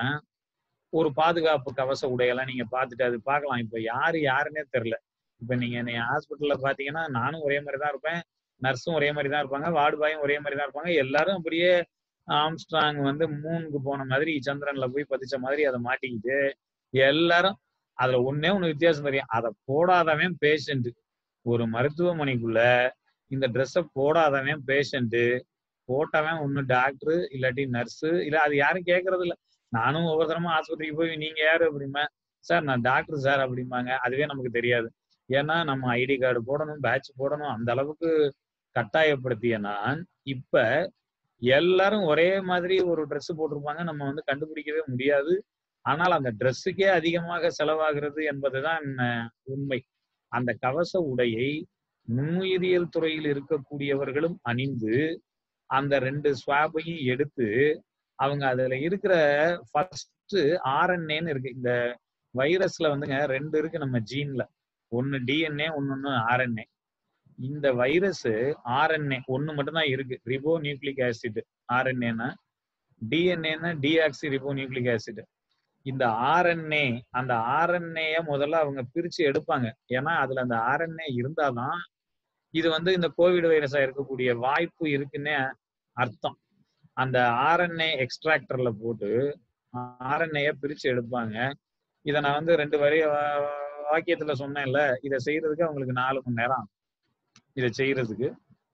ஒரு பாதுகாப்பு கவச உடையெல்லாம் நீங்க பார்த்துட்டு அது பார்க்கலாம் இப்ப யாரு யாருன்னே தெரியல இப்ப நீங்க என்னை ஹாஸ்பிட்டல்ல பாத்தீங்கன்னா நானும் ஒரே மாதிரி தான் இருப்பேன் நர்ஸும் ஒரே மாதிரி தான் இருப்பாங்க வார்டு பாயும் ஒரே மாதிரி தான் இருப்பாங்க எல்லாரும் அப்படியே ஆம்ஸ்ட்ராங் வந்து மூணுக்கு போன மாதிரி சந்திரன்ல போய் பதிச்ச மாதிரி அதை மாட்டிக்கிட்டு எல்லாரும் அதுல ஒன்னே ஒண்ணு வித்தியாசம் தெரியும் அதை போடாதவன் பேஷண்ட் ஒரு மருத்துவமனைக்குள்ள இந்த ட்ரெஸ்ஸை போடாதவன் பேஷண்ட் போட்டவன் ஒண்ணு டாக்டர் இல்லாட்டி நர்ஸு இல்ல அது யாரும் கேட்கறது இல்ல நானும் ஒவ்வொரு தரமும் ஆஸ்பத்திரிக்கு போய் நீங்க யாரு அப்படிம்பேன் சார் நான் டாக்டர் சார் அப்படிம்பாங்க அதுவே நமக்கு தெரியாது ஏன்னா நம்ம ஐடி கார்டு போடணும் பேட்ச் போடணும் அந்த அளவுக்கு கட்டாயப்படுத்திய நான் இப்ப எல்லாரும் ஒரே மாதிரி ஒரு Dress போட்டிருப்பாங்க நம்ம வந்து கண்டுபிடிக்கவே முடியாது ஆனால் அந்த ட்ரெஸ்ஸுக்கே அதிகமாக செலவாகிறது என்பதுதான் அஹ், உண்மை அந்த கவச உடையை நுண்ணுயிரியல் துறையில் இருக்கக்கூடியவர்களும் அணிந்து அந்த ரெண்டு ஸ்வாபையும் எடுத்து அவங்க அதுல இருக்கிற ஃபர்ஸ்ட் ஆர்என்ஏன்னு இருக்கு இந்த வைரஸ்ல வந்துங்க ரெண்டு இருக்கு நம்ம ஜீன்ல ஒன்னு டிஎன்ஏ ஒன்னொன்னு ஆர்என்ஏ இந்த வைரஸ் ஆர்என்ஏ ஒன்னு மட்டும்தான் இருக்கு ரிபோ நியூக்ளிக் ஆசிட் ஆர்என்ஏனா டிஎன்ஏனா டிஆக்சி ரிபோ நியூக்ளிக் ஆசிட் இந்த ஆர்என்ஏ அந்த ஆர்என்ஏய முதல்ல அவங்க பிரிச்சு எடுப்பாங்க ஏன்னா அதுல அந்த ஆர்என்ஏ இருந்தாதான் இது வந்து இந்த கோவிட் வைரஸா இருக்கக்கூடிய வாய்ப்பு இருக்குன்னே அர்த்தம் அந்த ஆர்என்ஏ எக்ஸ்ட்ராக்டர்ல போட்டு ஆர்என்ஏய பிரிச்சு எடுப்பாங்க இதை நான் வந்து ரெண்டு வரி வா- வாக்கியத்துல சொன்னேன்ல இதை செய்யறதுக்கு அவங்களுக்கு நாலு மணி நேரம் ஆகும். இதை செய்யறதுக்கு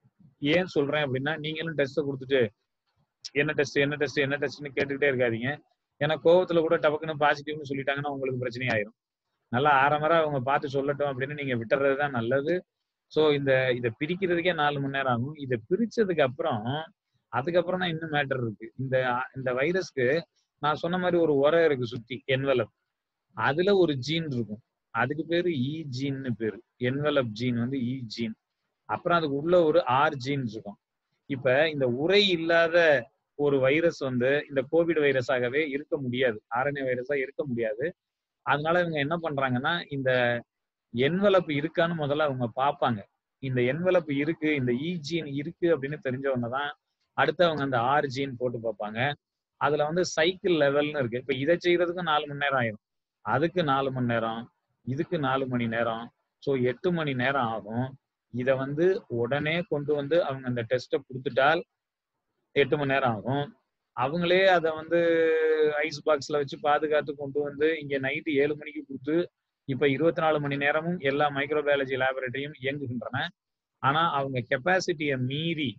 ஏன் சொல்றேன் அப்படின்னா நீங்களும் டெஸ்ட்டை கொடுத்துட்டு என்ன டெஸ்ட் என்ன டெஸ்ட் என்ன டெஸ்ட்னு கேட்டுக்கிட்டே இருக்காதீங்க ஏன்னா கோவத்துல கூட டபக்குன்னு பாசிட்டிவ்னு சொல்லிட்டாங்கன்னா உங்களுக்கு பிரச்சனை ஆயிரும் நல்லா ஆரம்பரா அவங்க பார்த்து சொல்லட்டும் அப்படின்னு நீங்க விட்டுறது தான் நல்லது ஸோ இந்த இதை பிரிக்கிறதுக்கே நாலு மணி நேரம் ஆகும் இதை பிரிச்சதுக்கு அப்புறம் அதுக்கப்புறம் தான் இன்னும் மேட்டர் இருக்கு இந்த இந்த வைரஸ்க்கு நான் சொன்ன மாதிரி ஒரு உரம் இருக்கு சுத்தி என்வலப் அதுல ஒரு ஜீன் இருக்கும் அதுக்கு பேரு இ ஜீன்னு பேரு என்வலப் ஜீன் வந்து இ ஜீன் அப்புறம் அதுக்கு உள்ள ஒரு ஆர் ஜீன் இருக்கும் இப்ப இந்த உரை இல்லாத ஒரு வைரஸ் வந்து இந்த கோவிட் வைரஸாகவே இருக்க முடியாது ஆர்என்ஏ வைரஸா இருக்க முடியாது அதனால இவங்க என்ன பண்றாங்கன்னா இந்த என்வலப் இருக்கான்னு முதல்ல அவங்க பார்ப்பாங்க இந்த என்வலப் இருக்கு இந்த இ ஜீன் இருக்கு அப்படின்னு தெரிஞ்சவங்க தான் அடுத்து அவங்க அந்த ஆர் ஜீன் போட்டு பார்ப்பாங்க அதுல வந்து சைக்கிள் லெவல்னு இருக்கு இப்ப இதை செய்யறதுக்கு நாலு மணி நேரம் ஆயிரும் அதுக்கு நாலு மணி நேரம் இதுக்கு நாலு மணி நேரம் ஸோ எட்டு மணி நேரம் ஆகும் இதை வந்து உடனே கொண்டு வந்து அவங்க அந்த டெஸ்ட்டை கொடுத்துட்டால் எட்டு மணி நேரம் ஆகும் அவங்களே அதை வந்து ஐஸ் பாக்ஸ்ல வச்சு பாதுகாத்து கொண்டு வந்து இங்க நைட்டு ஏழு மணிக்கு கொடுத்து இப்ப இருபத்தி நாலு மணி நேரமும் எல்லா மைக்ரோபயாலஜி லேபரேட்டரியும் இயங்குகின்றன ஆனா அவங்க கெப்பாசிட்டியை மீறி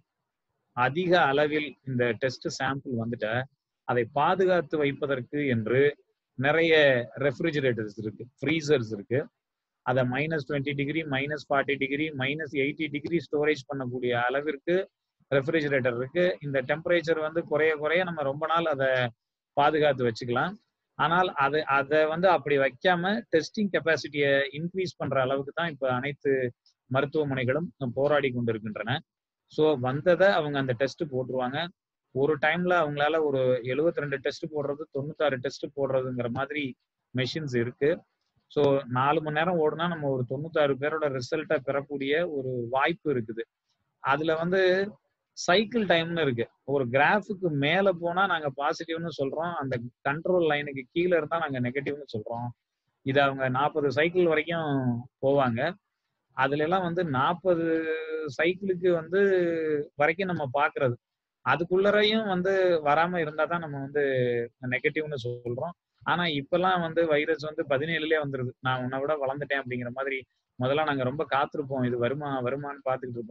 அதிக அளவில் இந்த டெஸ்ட் சாம்பிள் வந்துட்ட அதை பாதுகாத்து வைப்பதற்கு என்று நிறைய ரெஃப்ரிஜிரேட்டர்ஸ் இருக்கு ஃப்ரீசர்ஸ் இருக்கு அதை minus twenty degree minus forty degree minus eighty degree storage பண்ணக்கூடிய அளவிற்கு ரெஃப்ரிஜிரேட்டர் இருக்கு இந்த டெம்பரேச்சர் வந்து குறைய குறைய நம்ம ரொம்ப நாள் அதை பாதுகாத்து வச்சுக்கலாம் ஆனால் அது அதை வந்து அப்படி வைக்காம டெஸ்டிங் கெப்பாசிட்டியை இன்க்ரீஸ் பண்ற அளவுக்கு தான் இப்போ அனைத்து மருத்துவமனைகளும் போராடி கொண்டிருக்கின்றன ஸோ வந்ததை அவங்க அந்த டெஸ்ட் போட்டுருவாங்க ஒரு டைம்ல அவங்களால ஒரு 72 ரெண்டு டெஸ்ட் போடுறது தொண்ணூத்தாறு டெஸ்ட் போடுறதுங்கிற மாதிரி மெஷின்ஸ் இருக்கு ஸோ நாலு மணி நேரம் ஓடுனா நம்ம ஒரு தொண்ணூத்தாறு பேரோட ரிசல்ட்டை பெறக்கூடிய ஒரு வாய்ப்பு இருக்குது அதுல வந்து சைக்கிள் டைம்னு இருக்கு ஒரு கிராஃபுக்கு மேல போனா நாங்க பாசிட்டிவ்னு சொல்றோம் அந்த கண்ட்ரோல் லைனுக்கு கீழே இருந்தா நாங்க நெகட்டிவ்னு சொல்றோம் இது அவங்க நாற்பது சைக்கிள் வரைக்கும் போவாங்க அதுல எல்லாம் வந்து நாற்பது சைக்கிளுக்கு வந்து வரைக்கும் நம்ம பாக்குறது அதுக்குள்ளரையும் வந்து வராம இருந்தா தான் நம்ம வந்து நெகட்டிவ்னு சொல்றோம் ஆனா இப்பெல்லாம் வந்து வைரஸ் வந்து பதினேழுலயே வந்துருது நான் உன்னை விட வளர்ந்துட்டேன் அப்படிங்கிற மாதிரி முதல்ல நாங்க ரொம்ப காத்திருப்போம் இது வருமா வருமான்னு பார்த்துக்கிட்டு இருப்போம்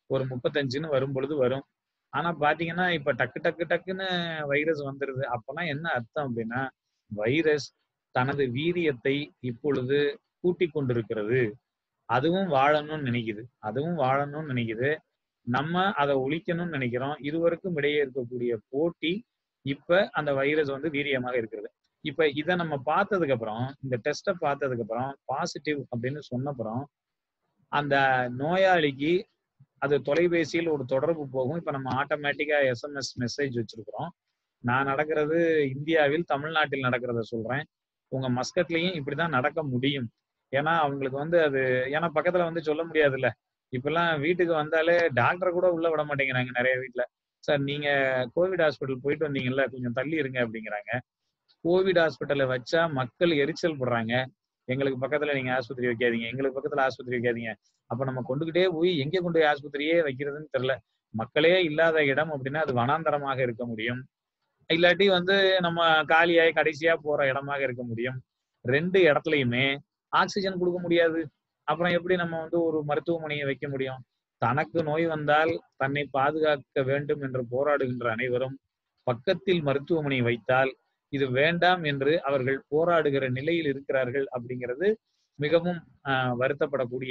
ஒரு முப்பத்தஞ்சுன்னு வரும் பொழுது வரும் ஆனா பாத்தீங்கன்னா இப்ப டக்கு டக்கு டக்குன்னு வைரஸ் வந்துருது அப்பெல்லாம் என்ன அர்த்தம் அப்படின்னா வைரஸ் தனது வீரியத்தை இப்பொழுது கூட்டிக் கொண்டிருக்கிறது அதுவும் வாழணும்னு நினைக்குது அதுவும் வாழணும்னு நினைக்குது நம்ம அதை ஒழிக்கணும்னு நினைக்கிறோம் இருவருக்கும் இடையே இருக்கக்கூடிய போட்டி இப்ப அந்த வைரஸ் வந்து வீரியமாக இருக்கிறது இப்ப இதை நம்ம பார்த்ததுக்கு அப்புறம் இந்த டெஸ்ட்டை பார்த்ததுக்கு அப்புறம் பாசிட்டிவ் அப்படின்னு சொன்னப்புறம் அந்த நோயாளிக்கு அது தொலைபேசியில் ஒரு தொடர்பு போகும் இப்ப நம்ம ஆட்டோமேட்டிக்கா எஸ்எம்எஸ் மெசேஜ் வச்சிருக்கிறோம் நான் நடக்கிறது இந்தியாவில் தமிழ்நாட்டில் நடக்கிறத சொல்றேன் உங்க மஸ்கட்லயும் இப்படிதான் நடக்க முடியும் ஏன்னா அவங்களுக்கு வந்து அது ஏன்னா பக்கத்துல வந்து சொல்ல முடியாதுல்ல இப்பெல்லாம் வீட்டுக்கு வந்தாலே டாக்டர் கூட உள்ள விட மாட்டேங்கிறாங்க நிறைய வீட்ல சார் நீங்க கோவிட் ஹாஸ்பிட்டல் போயிட்டு வந்தீங்கல்ல கொஞ்சம் தள்ளி இருங்க அப்படிங்கிறாங்க கோவிட் ஹாஸ்பிட்டல்ல வச்சா மக்கள் எரிச்சல் படுறாங்க எங்களுக்கு பக்கத்துல நீங்க ஆஸ்பத்திரி வைக்காதீங்க எங்களுக்கு பக்கத்துல ஆஸ்பத்திரி வைக்காதீங்க அப்ப நம்ம கொண்டுகிட்டே போய் எங்க கொண்டு போய் ஆஸ்பத்திரியே வைக்கிறதுன்னு தெரியல மக்களே இல்லாத இடம் அப்படின்னா அது வனாந்தரமாக இருக்க முடியும் இல்லாட்டி வந்து நம்ம காலியாய் கடைசியா போற இடமாக இருக்க முடியும் ரெண்டு இடத்துலயுமே ஆக்சிஜன் கொடுக்க முடியாது அப்புறம் எப்படி நம்ம வந்து ஒரு மருத்துவமனையை வைக்க முடியும் தனக்கு நோய் வந்தால் தன்னை பாதுகாக்க வேண்டும் என்று போராடுகின்ற அனைவரும் பக்கத்தில் மருத்துவமனை வைத்தால் இது வேண்டாம் என்று அவர்கள் போராடுகிற நிலையில் இருக்கிறார்கள் அப்படிங்கிறது மிகவும் ஆஹ், வருத்தப்படக்கூடிய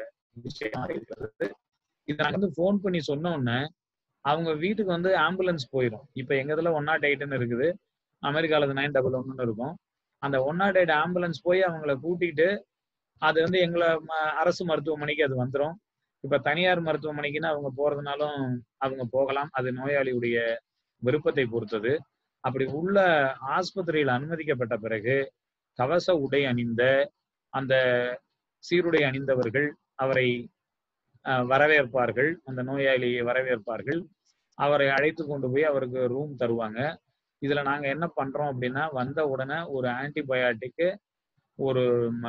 விஷயமா இருக்கிறது இதை நாங்க வந்து ஃபோன் பண்ணி சொன்ன உடனே அவங்க வீட்டுக்கு வந்து ஆம்புலன்ஸ் போயிடும் இப்ப எங்க இதுல ஒன் நாட் எயிட்னு இருக்குது அமெரிக்கால நைன் டபுள் ஒன்னு இருக்கும் அந்த ஒன் நாட் எயிட் ஆம்புலன்ஸ் போய் அவங்கள கூட்டிட்டு அது வந்து எங்களை ம- அரசு மருத்துவமனைக்கு அது வந்துடும் இப்ப தனியார் மருத்துவமனைக்குன்னு அவங்க போறதுனாலும் அவங்க போகலாம் அது நோயாளியுடைய விருப்பத்தை பொறுத்தது அப்படி உள்ள ஆஸ்பத்திரியில் அனுமதிக்கப்பட்ட பிறகு கவச உடை அணிந்த அந்த சீருடை அணிந்தவர்கள் அவரை அஹ், வரவேற்பார்கள் அந்த நோயாளியை வரவேற்பார்கள் அவரை அழைத்து கொண்டு போய் அவருக்கு ரூம் தருவாங்க இதுல நாங்க என்ன பண்றோம் அப்படின்னா வந்த உடனே ஒரு ஆன்டிபயாட்டிக்கு ஒரு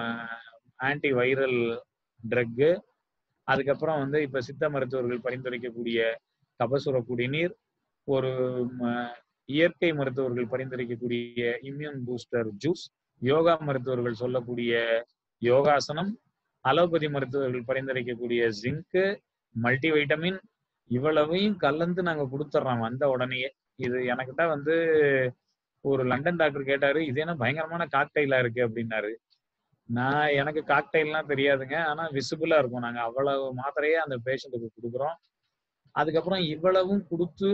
ஆன்டி வைரல் ட்ரக்கு அதுக்கப்புறம் வந்து இப்ப சித்த மருத்துவர்கள் பரிந்துரைக்கக்கூடிய கபசுர குடிநீர் ஒரு ம, இயற்கை மருத்துவர்கள் பரிந்துரைக்கக்கூடிய இம்யூன் பூஸ்டர் ஜூஸ் யோகா மருத்துவர்கள் சொல்லக்கூடிய யோகாசனம் அலோபதி மருத்துவர்கள் பரிந்துரைக்கக்கூடிய ஜிங்கு மல்டி வைட்டமின் இவ்வளவையும் கலந்து நாங்க கொடுத்துட்றோம் வந்த உடனேயே இது எனக்கிட்ட வந்து ஒரு லண்டன் டாக்டர் கேட்டாரு இது என்ன பயங்கரமான காக்டைலா இருக்கு அப்படின்னாரு நான் எனக்கு காக்டைல்லாம் தெரியாதுங்க ஆனா விசிபிளா இருக்கும் நாங்க அவ்வளவு மாத்திரையே அந்த பேஷண்ட்டுக்கு கொடுக்குறோம் அதுக்கப்புறம் இவ்வளவும் கொடுத்து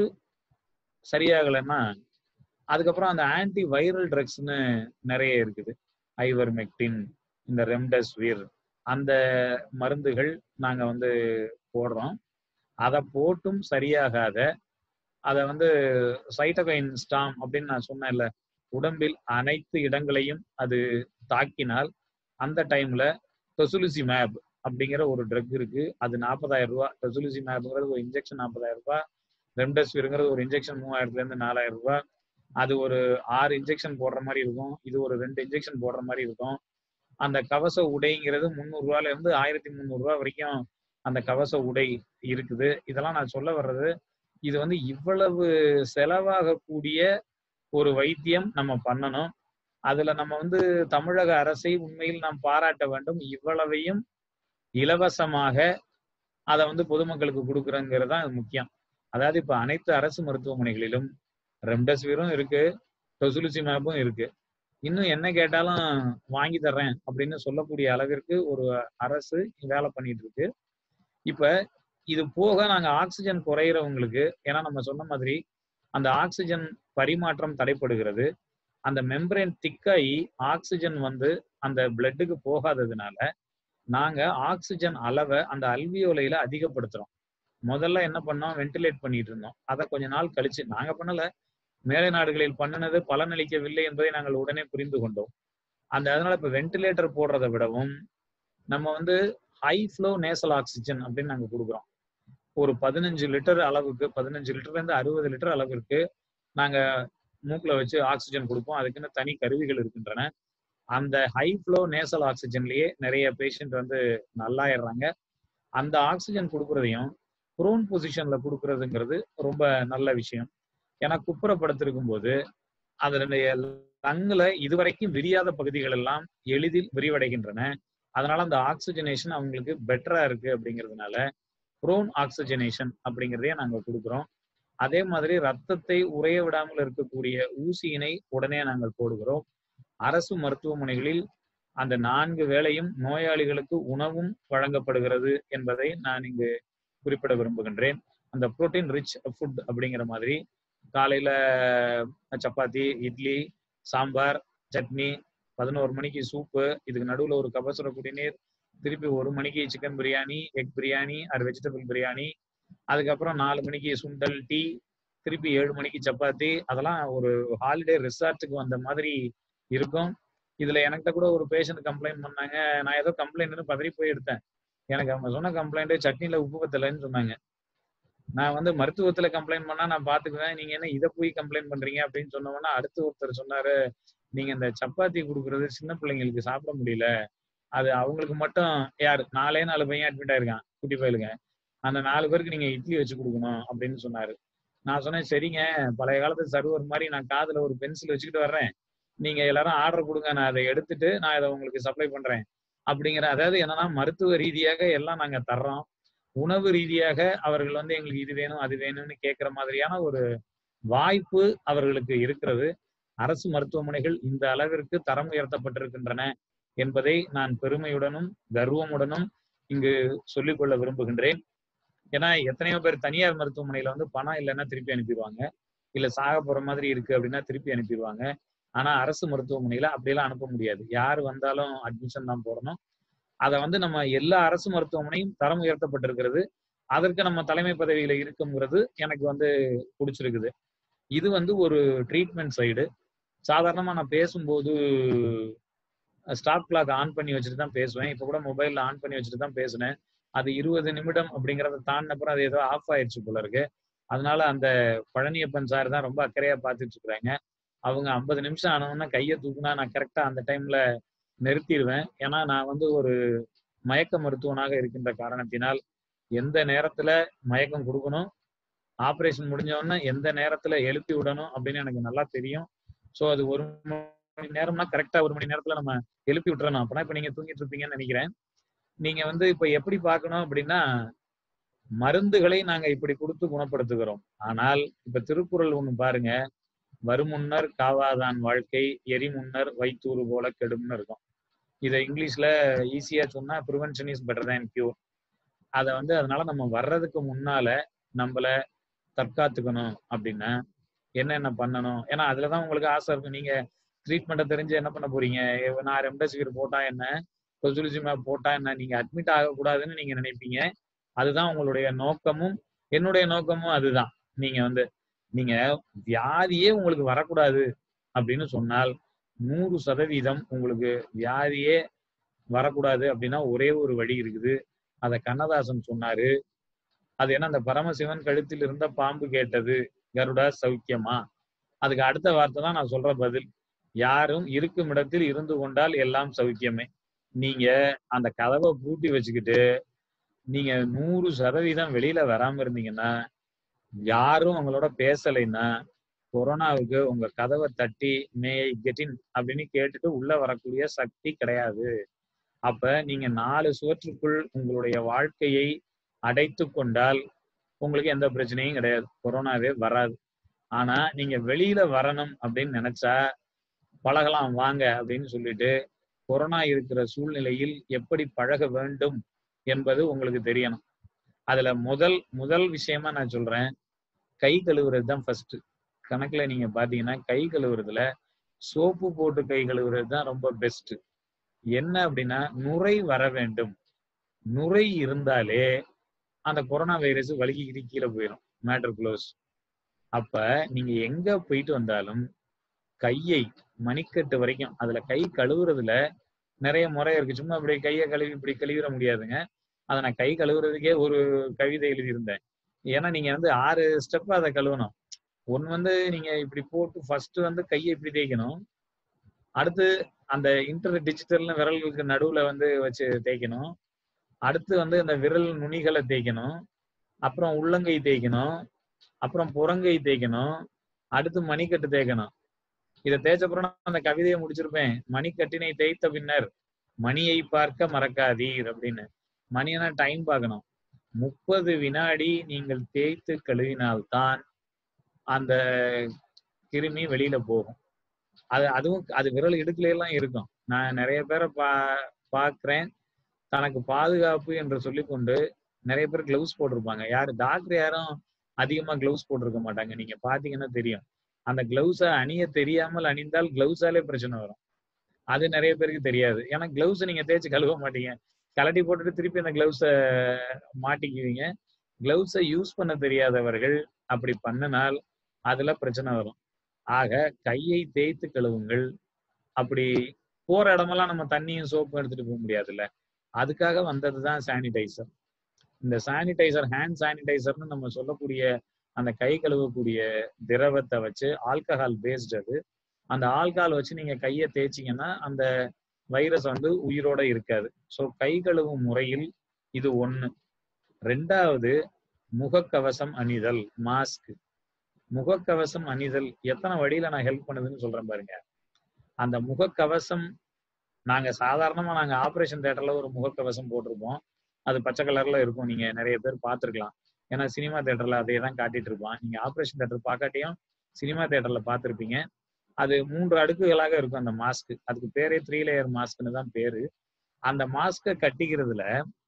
சரியாகலைன்னா அதுக்கப்புறம் அந்த ஆன்டி வைரல் ட்ரக்ஸ்னு நிறைய இருக்குது ஐவர்மெக்டின் இந்த ரெம்டெசிவிர் அந்த மருந்துகள் நாங்க வந்து போடுறோம் அதை போட்டும் சரியாகாத அதை வந்து சைட்டகைன் ஸ்டாம் அப்படின்னு நான் சொன்னேன்ல உடம்பில் அனைத்து இடங்களையும் அது தாக்கினால் அந்த டைம்ல டொசுலிசி மேப் அப்படிங்கிற ஒரு ட்ரக் இருக்கு அது நாற்பதாயிரம் ரூபாய் டொசுலிசி மேப்ங்கிறது ஒரு இன்ஜெக்ஷன் நாற்பதாயிரம் ரூபாய் ரெம்டெசிவிருங்கிறது ஒரு இன்ஜெக்ஷன் மூவாயிரத்துல இருந்து நாலாயிரம் ரூபாய் அது ஒரு ஆறு இன்ஜெக்ஷன் போடுற மாதிரி இருக்கும் இது ஒரு ரெண்டு இன்ஜெக்ஷன் போடுற மாதிரி இருக்கும் அந்த கவச உடைங்கிறது முந்நூறு ரூபாயில இருந்து ஆயிரத்தி முந்நூறு ரூபாய் வரைக்கும் அந்த கவச உடை இருக்குது இதெல்லாம் நான் சொல்ல வர்றது இது வந்து இவ்வளவு செலவாகக்கூடிய ஒரு வைத்தியம் நம்ம பண்ணணும் அதுல நம்ம வந்து தமிழக அரசை உண்மையில் நாம் பாராட்ட வேண்டும் இவ்வளவையும் இலவசமாக அதை வந்து பொதுமக்களுக்கு கொடுக்குறங்கிறது தான் முக்கியம் அதாவது இப்ப அனைத்து அரசு மருத்துவமனைகளிலும் ரெம்டெசிவிரும் இருக்கு டொசுலிசிமேப்பும் இருக்கு இன்னும் என்ன கேட்டாலும் வாங்கி தர்றேன் அப்படின்னு சொல்லக்கூடிய அளவிற்கு ஒரு அரசு வேலை பண்ணிட்டு இருக்கு இப்ப இது போக நாங்க ஆக்சிஜன் குறையிறவங்களுக்கு ஏன்னா நம்ம சொன்ன மாதிரி அந்த ஆக்சிஜன் பரிமாற்றம் தடைப்படுகிறது அந்த மெம்பரேன் திக்காகி ஆக்சிஜன் வந்து அந்த பிளட்டுக்கு போகாததுனால நாங்க ஆக்சிஜன் அளவை அந்த அல்வியோலையில அதிகப்படுத்துறோம் முதல்ல என்ன பண்ணோம் வென்டிலேட் பண்ணிட்டு இருந்தோம் அதை கொஞ்ச நாள் கழிச்சு நாங்க பண்ணல மேலை நாடுகளில் பண்ணினது பலனளிக்கவில்லை என்பதை நாங்கள் உடனே புரிந்து கொண்டோம் அந்த அதனால இப்ப வென்டிலேட்டர் போடுறதை விடவும் நம்ம வந்து ஹை ஃப்ளோ நேசல் ஆக்சிஜன் அப்படின்னு நாங்க கொடுக்குறோம் ஒரு பதினஞ்சு லிட்டர் அளவுக்கு பதினஞ்சு லிட்டர்ல இருந்து அறுபது லிட்டர் அளவிற்கு நாங்க மூக்குல வச்சு ஆக்சிஜன் கொடுப்போம் அதுக்குன்னு தனி கருவிகள் இருக்கின்றன அந்த ஹை ஃப்ளோ நேசல் ஆக்சிஜன்லயே நிறைய பேஷண்ட் வந்து நல்லாயிடுறாங்க அந்த ஆக்சிஜன் கொடுக்கறதையும் ப்ரோன் பொசிஷன்ல கொடுக்கறதுங்கிறது ரொம்ப நல்ல விஷயம் ஏன்னா குப்புறப்படுத்திருக்கும் போது அதனுடைய லங்ல இதுவரைக்கும் விரியாத பகுதிகள் எல்லாம் எளிதில் விரிவடைகின்றன அதனால அந்த ஆக்சிஜனேஷன் அவங்களுக்கு பெட்டரா இருக்கு அப்படிங்கிறதுனால ப்ரோன் ஆக்சிஜனேஷன் அப்படிங்கிறதையே நாங்க கொடுக்குறோம் அதே மாதிரி ரத்தத்தை உறைய விடாமல் இருக்கக்கூடிய ஊசியினை உடனே நாங்கள் போடுகிறோம் அரசு மருத்துவமனைகளில் அந்த நான்கு வேளையும் நோயாளிகளுக்கு உணவும் வழங்கப்படுகிறது என்பதை நான் இங்கு குறிப்பிட விரும்புகின்றேன் அந்த புரோட்டீன் ரிச் ஃபுட் அப்படிங்கிற மாதிரி காலையில சப்பாத்தி இட்லி சாம்பார் சட்னி பதினோரு மணிக்கு சூப்பு இதுக்கு நடுவில் ஒரு கபசுர குடிநீர் திருப்பி ஒரு மணிக்கு சிக்கன் பிரியாணி எக் பிரியாணி அது வெஜிடபிள் பிரியாணி அதுக்கப்புறம் நாலு மணிக்கு சுண்டல் டீ திருப்பி ஏழு மணிக்கு சப்பாத்தி அதெல்லாம் ஒரு ஹாலிடே ரிசார்ட்டுக்கு வந்த மாதிரி இருக்கும் இதுல என்கிட்ட கூட ஒரு பேஷண்ட் கம்ப்ளைண்ட் பண்ணாங்க நான் ஏதோ கம்ப்ளைண்ட்னு பதறி போய் எடுத்தேன் எனக்கு அவங்க சொன்ன கம்ப்ளைண்ட் சட்னில உப்பு பத்தலைன்னு சொன்னாங்க நான் வந்து மருத்துவத்துல கம்ப்ளைண்ட் பண்ணா நான் பாத்துக்குவேன் நீங்க என்ன இதை போய் கம்ப்ளைண்ட் பண்றீங்க அப்படின்னு சொன்னோம்னா அடுத்து ஒருத்தர் சொன்னாரு நீங்க இந்த சப்பாத்தி கொடுக்கறது சின்ன பிள்ளைங்களுக்கு சாப்பிட முடியல அது அவங்களுக்கு மட்டும் யார் நாலே நாலு பையன் அட்மிட் ஆயிருக்கான் குட்டி பயலுங்க அந்த நாலு பேருக்கு நீங்க இட்லி வச்சு கொடுக்கணும் அப்படின்னு சொன்னாரு நான் சொன்னேன் சரிங்க பழைய காலத்து சர்வர் மாதிரி நான் காதுல ஒரு பென்சில் வச்சுக்கிட்டு வர்றேன் நீங்க எல்லாரும் ஆர்டர் கொடுங்க நான் அதை எடுத்துட்டு நான் இதை உங்களுக்கு சப்ளை பண்றேன் அப்படிங்கிற அதாவது என்னன்னா மருத்துவ ரீதியாக எல்லாம் நாங்க தர்றோம் உணவு ரீதியாக அவர்கள் வந்து எங்களுக்கு இது வேணும் அது வேணும்னு கேட்கிற மாதிரியான ஒரு வாய்ப்பு அவர்களுக்கு இருக்கிறது அரசு மருத்துவமனைகள் இந்த அளவிற்கு தரம் உயர்த்தப்பட்டிருக்கின்றன என்பதை நான் பெருமையுடனும் கர்வமுடனும் இங்கு சொல்லிக்கொள்ள விரும்புகின்றேன் ஏன்னா எத்தனையோ பேர் தனியார் மருத்துவமனையில வந்து பணம் இல்லைன்னா திருப்பி அனுப்பிடுவாங்க இல்ல சாக போற மாதிரி இருக்கு அப்படின்னா திருப்பி அனுப்பிடுவாங்க ஆனா அரசு மருத்துவமனையில அப்படியெல்லாம் அனுப்ப முடியாது யார் வந்தாலும் அட்மிஷன் தான் போடணும் அதை வந்து நம்ம எல்லா அரசு மருத்துவமனையும் தரம் உயர்த்தப்பட்டிருக்கிறது அதற்கு நம்ம தலைமை பதவியில இருக்குங்கிறது எனக்கு வந்து பிடிச்சிருக்குது இது வந்து ஒரு ட்ரீட்மெண்ட் சைடு சாதாரணமா நான் பேசும்போது ஸ்டாப் கிளாக் ஆன் பண்ணி வச்சுட்டு தான் பேசுவேன் இப்போ கூட மொபைல்ல ஆன் பண்ணி வச்சுட்டு தான் பேசினேன் அது இருபது நிமிடம் அப்படிங்கறத தாண்டின அப்புறம் அது ஏதோ ஆஃப் ஆயிடுச்சு போல இருக்கு அதனால அந்த பழனியப்பன் சார் தான் ரொம்ப அக்கறையா பார்த்துட்டு இருக்கிறாங்க அவங்க ஐம்பது நிமிஷம் ஆனவொன்னா கையை தூக்குனா நான் கரெக்டா அந்த டைம்ல நிறுத்திடுவேன் ஏன்னா நான் வந்து ஒரு மயக்க மருத்துவனாக இருக்கின்ற காரணத்தினால் எந்த நேரத்துல மயக்கம் கொடுக்கணும் ஆப்ரேஷன் முடிஞ்ச உடனே எந்த நேரத்துல எழுப்பி விடணும் அப்படின்னு எனக்கு நல்லா தெரியும் ஸோ அது ஒரு மணி நேரம்னா கரெக்டா ஒரு மணி நேரத்துல நம்ம எழுப்பி விட்டுறணும் அப்படின்னா இப்ப நீங்க தூங்கிட்டு இருப்பீங்கன்னு நினைக்கிறேன் நீங்க வந்து இப்ப எப்படி பார்க்கணும் அப்படின்னா மருந்துகளை நாங்க இப்படி கொடுத்து குணப்படுத்துகிறோம் ஆனால் இப்ப திருக்குறள் ஒண்ணு பாருங்க வருமுன்னர் காவாதான் வாழ்க்கை எரி முன்னர் வைத்தூறு போல கெடும்னு இருக்கும் இதை இங்கிலீஷ்ல ஈஸியா சொன்னா prevention is better than cure அதை வந்து அதனால நம்ம வர்றதுக்கு முன்னால நம்மள தற்காத்துக்கணும் அப்படின்னா என்னென்ன பண்ணணும் ஏன்னா அதுலதான் உங்களுக்கு ஆசை இருக்கும் நீங்க ட்ரீட்மெண்ட்டை தெரிஞ்சு என்ன பண்ண போறீங்க நான் ரெம்டெசிவிர் போட்டா என்ன கொசுலிசிமேப் போட்டா என்ன நீங்க அட்மிட் ஆகக்கூடாதுன்னு நீங்க நினைப்பீங்க அதுதான் உங்களுடைய நோக்கமும் என்னுடைய நோக்கமும் அதுதான் நீங்க வந்து நீங்க வியாதியே உங்களுக்கு வரக்கூடாது அப்படின்னு சொன்னால் நூறு சதவீதம் உங்களுக்கு வியாதியே வரக்கூடாது அப்படின்னா ஒரே ஒரு வழி இருக்குது அத கண்ணதாசன் சொன்னாரு அது என்ன அந்த பரமசிவன் கழுத்தில் இருந்த பாம்பு கேட்டது கருடா சௌக்கியமா அதுக்கு அடுத்த வார்த்தை தான் நான் சொல்ற பதில் யாரும் இருக்கும் இடத்தில் இருந்து கொண்டால் எல்லாம் சௌக்கியமே நீங்க அந்த கதவை பூட்டி வச்சுக்கிட்டு நீங்க நூறு சதவீதம் வெளியில வராம இருந்தீங்கன்னா யாரும் உங்களோட பேசலைன்னா கொரோனாவுக்கு உங்க கதவை தட்டி மே கெட்டின் அப்படின்னு கேட்டுட்டு உள்ள வரக்கூடிய சக்தி கிடையாது அப்ப நீங்க நாலு சுவற்றுக்குள் உங்களுடைய வாழ்க்கையை அடைத்து கொண்டால் உங்களுக்கு எந்த பிரச்சனையும் கிடையாது கொரோனாவே வராது ஆனா நீங்க வெளியில வரணும் அப்படின்னு நினைச்சா பழகலாம் வாங்க அப்படின்னு சொல்லிட்டு கொரோனா இருக்கிற சூழ்நிலையில் எப்படி பழக வேண்டும் என்பது உங்களுக்கு தெரியணும் அதுல முதல் முதல் விஷயமா நான் சொல்றேன் கை கழுவுறது தான் ஃபர்ஸ்ட் கணக்குல நீங்க பாத்தீங்கன்னா கை கழுவுறதுல சோப்பு போட்டு கை கழுவுறது தான் ரொம்ப பெஸ்ட் என்ன அப்படின்னா நுரை வர வேண்டும் நுரை இருந்தாலே அந்த கொரோனா வைரஸ் வலிக்கிட்டு கீழே போயிடும் மேட்டர் க்ளோஸ் அப்ப நீங்க எங்க போயிட்டு வந்தாலும் கையை மணிக்கட்டு வரைக்கும் அதுல கை கழுவுறதுல நிறைய முறை இருக்கு சும்மா இப்படி கையை கழுவி இப்படி கழுவிட முடியாதுங்க அதை நான் கை கழுவுறதுக்கே ஒரு கவிதை எழுதியிருந்தேன் ஏன்னா நீங்க வந்து ஆறு ஸ்டெப் அதை கழுவணும் ஒன்னு வந்து நீங்க இப்படி போட்டு ஃபர்ஸ்ட் வந்து கையை இப்படி தேய்க்கணும் அடுத்து அந்த இன்டர் டிஜிட்டல்னு விரல்களுக்கு நடுவுல வந்து வச்சு தேய்க்கணும் அடுத்து வந்து அந்த விரல் நுனிகளை தேய்க்கணும் அப்புறம் உள்ளங்கை தேய்க்கணும் அப்புறம் புறங்கை தேய்க்கணும் அடுத்து மணிக்கட்டு தேய்க்கணும் இதை தேய்ச்சப்புறம் நான் அந்த கவிதையை முடிச்சிருப்பேன் மணிக்கட்டினை தேய்த்த பின்னர் மணியை பார்க்க மறக்காதீர் அப்படின்னு மணினா டைம் பார்க்கணும் முப்பது வினாடி நீங்கள் தேய்த்து கழுவினால்தான் அந்த கிருமி வெளியில போகும் அது அதுவும் அது விரல் இடுக்குல எல்லாம் இருக்கும் நான் நிறைய பேரை பா பார்க்கிறேன் தனக்கு பாதுகாப்பு என்று சொல்லிக்கொண்டு நிறைய பேர் கிளவுஸ் போட்டிருப்பாங்க யாரு டாக்டர் யாரும் அதிகமா கிளவுஸ் போட்டிருக்க மாட்டாங்க நீங்க பாத்தீங்கன்னா தெரியும் அந்த கிளவுஸை அணிய தெரியாமல் அணிந்தால் கிளவுஸாலே பிரச்சனை வரும் அது நிறைய பேருக்கு தெரியாது ஏன்னா கிளவுஸை நீங்க தேய்ச்சி கழுவ மாட்டீங்க கலட்டி போட்டுட்டு திருப்பி அந்த கிளவுஸை மாட்டிக்குவீங்க கிளவுஸை யூஸ் பண்ண தெரியாதவர்கள் அப்படி பண்ணினால் அதுல பிரச்சனை வரும் ஆக கையை தேய்த்து கழுவுங்கள் அப்படி போற இடமெல்லாம் நம்ம தண்ணியும் சோப்பும் எடுத்துட்டு போக முடியாதுல்ல அதுக்காக வந்ததுதான் சானிடைசர் இந்த சானிடைசர் ஹேண்ட் சானிடைசர்னு நம்ம சொல்லக்கூடிய அந்த கை கழுவக்கூடிய திரவத்தை வச்சு ஆல்கஹால் பேஸ்ட் அது அந்த ஆல்கஹால் வச்சு நீங்க கையை தேய்ச்சிங்கன்னா அந்த வைரஸ் வந்து உயிரோட இருக்காது ஸோ கை கழுவும் முறையில் இது ஒண்ணு ரெண்டாவது முகக்கவசம் அணிதல் மாஸ்க் முகக்கவசம் அணிதல் எத்தனை வழியில நான் ஹெல்ப் பண்ணுதுன்னு சொல்றேன் பாருங்க அந்த முகக்கவசம் நாங்க சாதாரணமா நாங்க ஆபரேஷன் தேட்டர்ல ஒரு முகக்கவசம் போட்டிருப்போம் அது பச்சை கலர்ல இருக்கும் நீங்க நிறைய பேர் பார்த்திருக்கலாம் ஏன்னா சினிமா தேட்டர்ல அதே தான் காட்டிட்டு இருப்பான் நீங்க ஆபரேஷன் தேட்டர் பார்க்காட்டியும் சினிமா தேட்டர்ல பார்த்திருப்பீங்க அது மூன்று அடுக்குகளாக இருக்கும் அந்த மாஸ்க் அதுக்கு பேரே த்ரீ லேயர் மாஸ்க்னு தான் பேரு அந்த மாஸ்கை கட்டிக்கிறதுல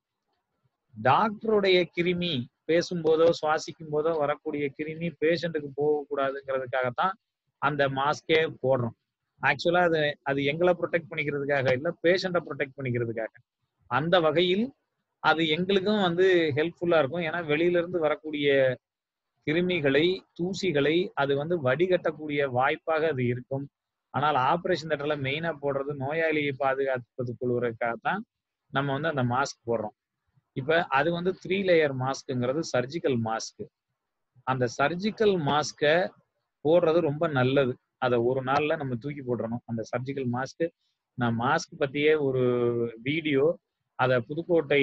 டாக்டருடைய கிருமி பேசும்போதோ சுவாசிக்கும் போதோ வரக்கூடிய கிருமி பேஷண்ட்டுக்கு போகக்கூடாதுங்கிறதுக்காகத்தான் அந்த மாஸ்கே போடுறோம் ஆக்சுவலா அது அது எங்களை ப்ரொடெக்ட் பண்ணிக்கிறதுக்காக இல்ல பேஷண்ட்டை ப்ரொடெக்ட் பண்ணிக்கிறதுக்காக அந்த வகையில் அது எங்களுக்கும் வந்து ஹெல்ப்ஃபுல்லா இருக்கும் ஏன்னா வெளியில இருந்து வரக்கூடிய கிருமிகளை தூசிகளை அது வந்து வடிகட்டக்கூடிய வாய்ப்பாக அது இருக்கும் ஆனால் ஆபரேஷன் தேட்டர்ல மெயினா போடுறது நோயாளியை பாதுகாப்பது கொள்வதற்காகத்தான் நம்ம வந்து அந்த மாஸ்க் போடுறோம் இப்ப அது வந்து த்ரீ லேயர் மாஸ்க்குங்கிறது சர்ஜிக்கல் மாஸ்க் அந்த சர்ஜிக்கல் மாஸ்கை போடுறது ரொம்ப நல்லது அதை ஒரு நாள்ல நம்ம தூக்கி போட்டுறணும் அந்த சர்ஜிக்கல் மாஸ்க் நான் மாஸ்க் பத்தியே ஒரு வீடியோ அதை புதுக்கோட்டை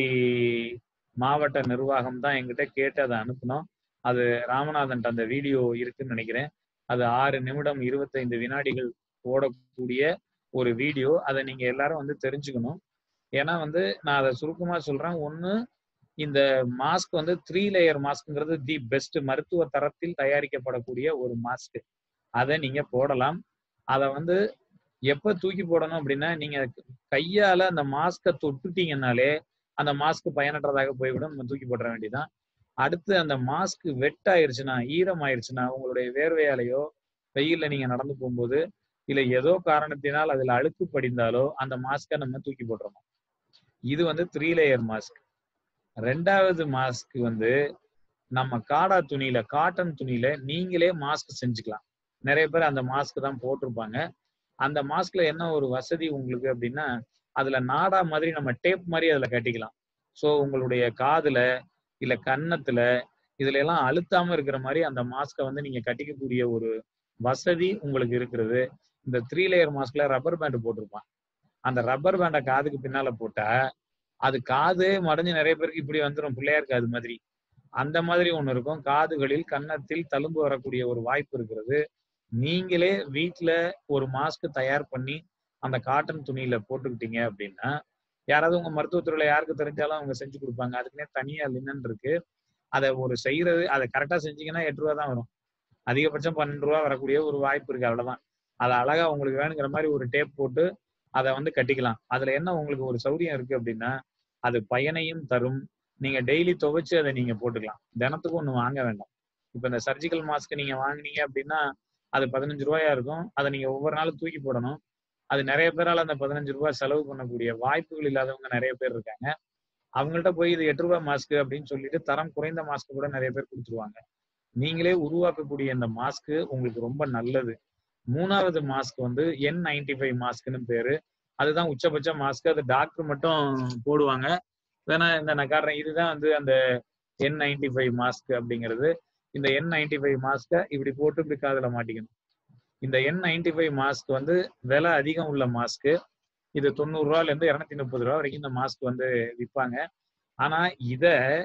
மாவட்ட நிர்வாகம் தான் எங்கிட்ட கேட்டு அதை அனுப்பினோம் அது ராமநாதன் அந்த வீடியோ இருக்குன்னு நினைக்கிறேன் அது ஆறு நிமிடம் இருபத்தைந்து வினாடிகள் போடக்கூடிய ஒரு வீடியோ அதை நீங்க எல்லாரும் வந்து தெரிஞ்சுக்கணும் ஏன்னா வந்து நான் அதை சுருக்கமா சொல்றேன் ஒண்ணு இந்த மாஸ்க் வந்து த்ரீ லேயர் மாஸ்க்ங்கிறது தி பெஸ்ட் மருத்துவ தரத்தில் தயாரிக்கப்படக்கூடிய ஒரு மாஸ்க் அதை நீங்க போடலாம் அதை வந்து எப்ப தூக்கி போடணும் அப்படின்னா நீங்க கையால அந்த மாஸ்கை தொட்டுட்டீங்கன்னாலே அந்த மாஸ்க் பயனற்றதாக போய்விடும் நம்ம தூக்கி போட வேண்டியதான் அடுத்து அந்த மாஸ்க் வெட் ஆயிருச்சுன்னா ஈரம் ஆயிருச்சுன்னா உங்களுடைய வேர்வையாலேயோ வெயில்ல நீங்க நடந்து போகும்போது இல்ல ஏதோ காரணத்தினால் அதுல அழுக்கு படிந்தாலோ அந்த மாஸ்கை நம்ம தூக்கி போட்டுறணும் இது வந்து த்ரீ லேயர் மாஸ்க் ரெண்டாவது மாஸ்க் வந்து நம்ம காடா துணியில காட்டன் துணியில நீங்களே மாஸ்க் செஞ்சுக்கலாம் நிறைய பேர் அந்த மாஸ்க் தான் போட்டிருப்பாங்க அந்த மாஸ்க்ல என்ன ஒரு வசதி உங்களுக்கு அப்படின்னா அதுல நாடா மாதிரி நம்ம டேப் மாதிரி அதுல கட்டிக்கலாம் ஸோ உங்களுடைய காதுல இல்ல கன்னத்துல இதுல எல்லாம் அழுத்தாம இருக்கிற மாதிரி அந்த மாஸ்கை வந்து நீங்க கட்டிக்கக்கூடிய ஒரு வசதி உங்களுக்கு இருக்கிறது இந்த த்ரீ லேயர் மாஸ்க்ல ரப்பர் பேண்ட் போட்டிருப்பான் அந்த ரப்பர் பேண்டை காதுக்கு பின்னால போட்டா அது காது மடைஞ்சு நிறைய பேருக்கு இப்படி வந்துடும் பிள்ளையார் காது மாதிரி அந்த மாதிரி ஒண்ணு இருக்கும் காதுகளில் கன்னத்தில் தழும்பு வரக்கூடிய ஒரு வாய்ப்பு இருக்கிறது நீங்களே வீட்டுல ஒரு மாஸ்க் தயார் பண்ணி அந்த காட்டன் துணியில போட்டுக்கிட்டீங்க அப்படின்னா யாராவது உங்க மருத்துவத்துறையில யாருக்கு தெரிஞ்சாலும் அவங்க செஞ்சு கொடுப்பாங்க அதுக்குன்னே தனியா லினன் இருக்கு அதை ஒரு செய்யறது அதை கரெக்டா செஞ்சீங்கன்னா எட்டு ரூபா தான் வரும் அதிகபட்சம் பன்னெண்டு ரூபா வரக்கூடிய ஒரு வாய்ப்பு இருக்கு அவ்வளவுதான் அதை அழகா உங்களுக்கு வேணுங்கிற மாதிரி ஒரு டேப் போட்டு அதை வந்து கட்டிக்கலாம் அதுல என்ன உங்களுக்கு ஒரு சௌரியம் இருக்கு அப்படின்னா அது பயனையும் தரும் நீங்க டெய்லி துவைச்சு அதை நீங்க போட்டுக்கலாம் தினத்துக்கு ஒண்ணு வாங்க வேண்டாம் இப்ப இந்த சர்ஜிக்கல் மாஸ்க் நீங்க வாங்குனீங்க அப்படின்னா அது பதினஞ்சு ரூபாயா இருக்கும் அதை நீங்க ஒவ்வொரு நாளும் தூக்கி போடணும் அது நிறைய பேரால அந்த பதினஞ்சு ரூபாய் செலவு பண்ணக்கூடிய வாய்ப்புகள் இல்லாதவங்க நிறைய பேர் இருக்காங்க அவங்கள்ட்ட போய் இது எட்டு ரூபாய் மாஸ்க் அப்படின்னு சொல்லிட்டு தரம் குறைந்த மாஸ்க் கூட நிறைய பேர் கொடுத்துருவாங்க நீங்களே உருவாக்கக்கூடிய இந்த மாஸ்க் உங்களுக்கு ரொம்ப நல்லது மூணாவது மாஸ்க் வந்து என் நைன்டி ஃபைவ் மாஸ்க்னு பேரு அதுதான் உச்சபட்ச மாஸ்க் அது டாக்டர் மட்டும் போடுவாங்க வேணா இந்த நான் காட்டுறேன் இதுதான் வந்து அந்த என் நைன்டி ஃபைவ் மாஸ்க் அப்படிங்கிறது இந்த என் நைன்டி ஃபைவ் மாஸ்கை இப்படி போட்டு இப்படி காதுல மாட்டிக்கணும் இந்த என் நைன்டி ஃபைவ் மாஸ்க் வந்து விலை அதிகம் உள்ள மாஸ்க் இது தொண்ணூறு ரூபால இருந்து இருநூத்தி முப்பது ரூபா வரைக்கும் இந்த மாஸ்க் வந்து விற்பாங்க ஆனா இத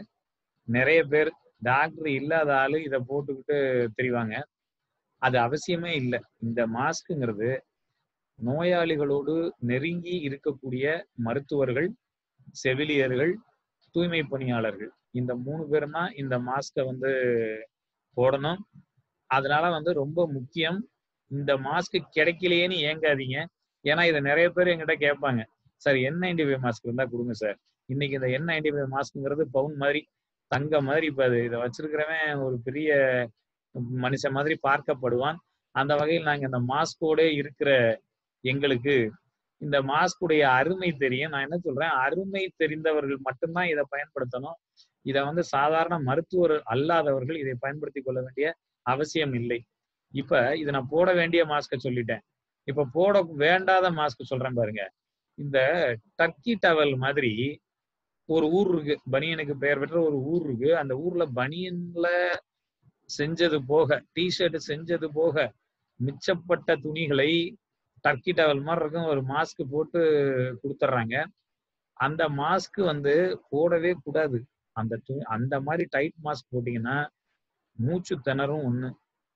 நிறைய பேர் டாக்டர் இல்லாத ஆளு இதை போட்டுக்கிட்டு தெரிவாங்க அது அவசியமே இல்லை இந்த மாஸ்க்குங்கிறது நோயாளிகளோடு நெருங்கி இருக்கக்கூடிய மருத்துவர்கள் செவிலியர்கள் தூய்மை பணியாளர்கள் இந்த மூணு பேரும் தான் இந்த மாஸ்கை வந்து போடணும் அதனால வந்து ரொம்ப முக்கியம் இந்த மாஸ்க் கிடைக்கலையேன்னு ஏங்காதீங்க ஏன்னா இதை நிறைய பேர் எங்கிட்ட கேட்பாங்க sir N ninety five mask இருந்தா கொடுங்க சார் இன்னைக்கு இந்த என் நைன்டி ஃபைவ் மாஸ்க்குங்கிறது பவுன் மாதிரி தங்க மாதிரி இப்ப அது இதை வச்சிருக்கிறவன் ஒரு பெரிய மனுஷன் மாதிரி பார்க்கப்படுவான் அந்த வகையில் நாங்க இந்த மாஸ்கோட இருக்கிற எங்களுக்கு இந்த மாஸ்குடைய அருமை தெரியும் நான் என்ன சொல்றேன் அருமை தெரிந்தவர்கள் மட்டும்தான் இதை பயன்படுத்தணும் இதை வந்து சாதாரண மருத்துவர் அல்லாதவர்கள் இதை பயன்படுத்தி கொள்ள வேண்டிய அவசியம் இல்லை இப்ப இதை நான் போட வேண்டிய மாஸ்க சொல்லிட்டேன் இப்ப போட வேண்டாத மாஸ்க் சொல்றேன் பாருங்க இந்த டர்க்கி டவல் மாதிரி ஒரு ஊர் இருக்கு பனியனுக்கு பெயர் பெற்ற ஒரு ஊர் இருக்கு அந்த ஊர்ல பனியன்ல செஞ்சது போக டிஷர்ட் செஞ்சது போக மிச்சப்பட்ட துணிகளை டர்க்கி டவல் மாதிரி இருக்கும் ஒரு மாஸ்க் போட்டு கொடுத்துட்றாங்க அந்த மாஸ்க் வந்து போடவே கூடாது அந்த து அந்த மாதிரி டைட் மாஸ்க் போட்டீங்கன்னா மூச்சு திணறும் ஒண்ணு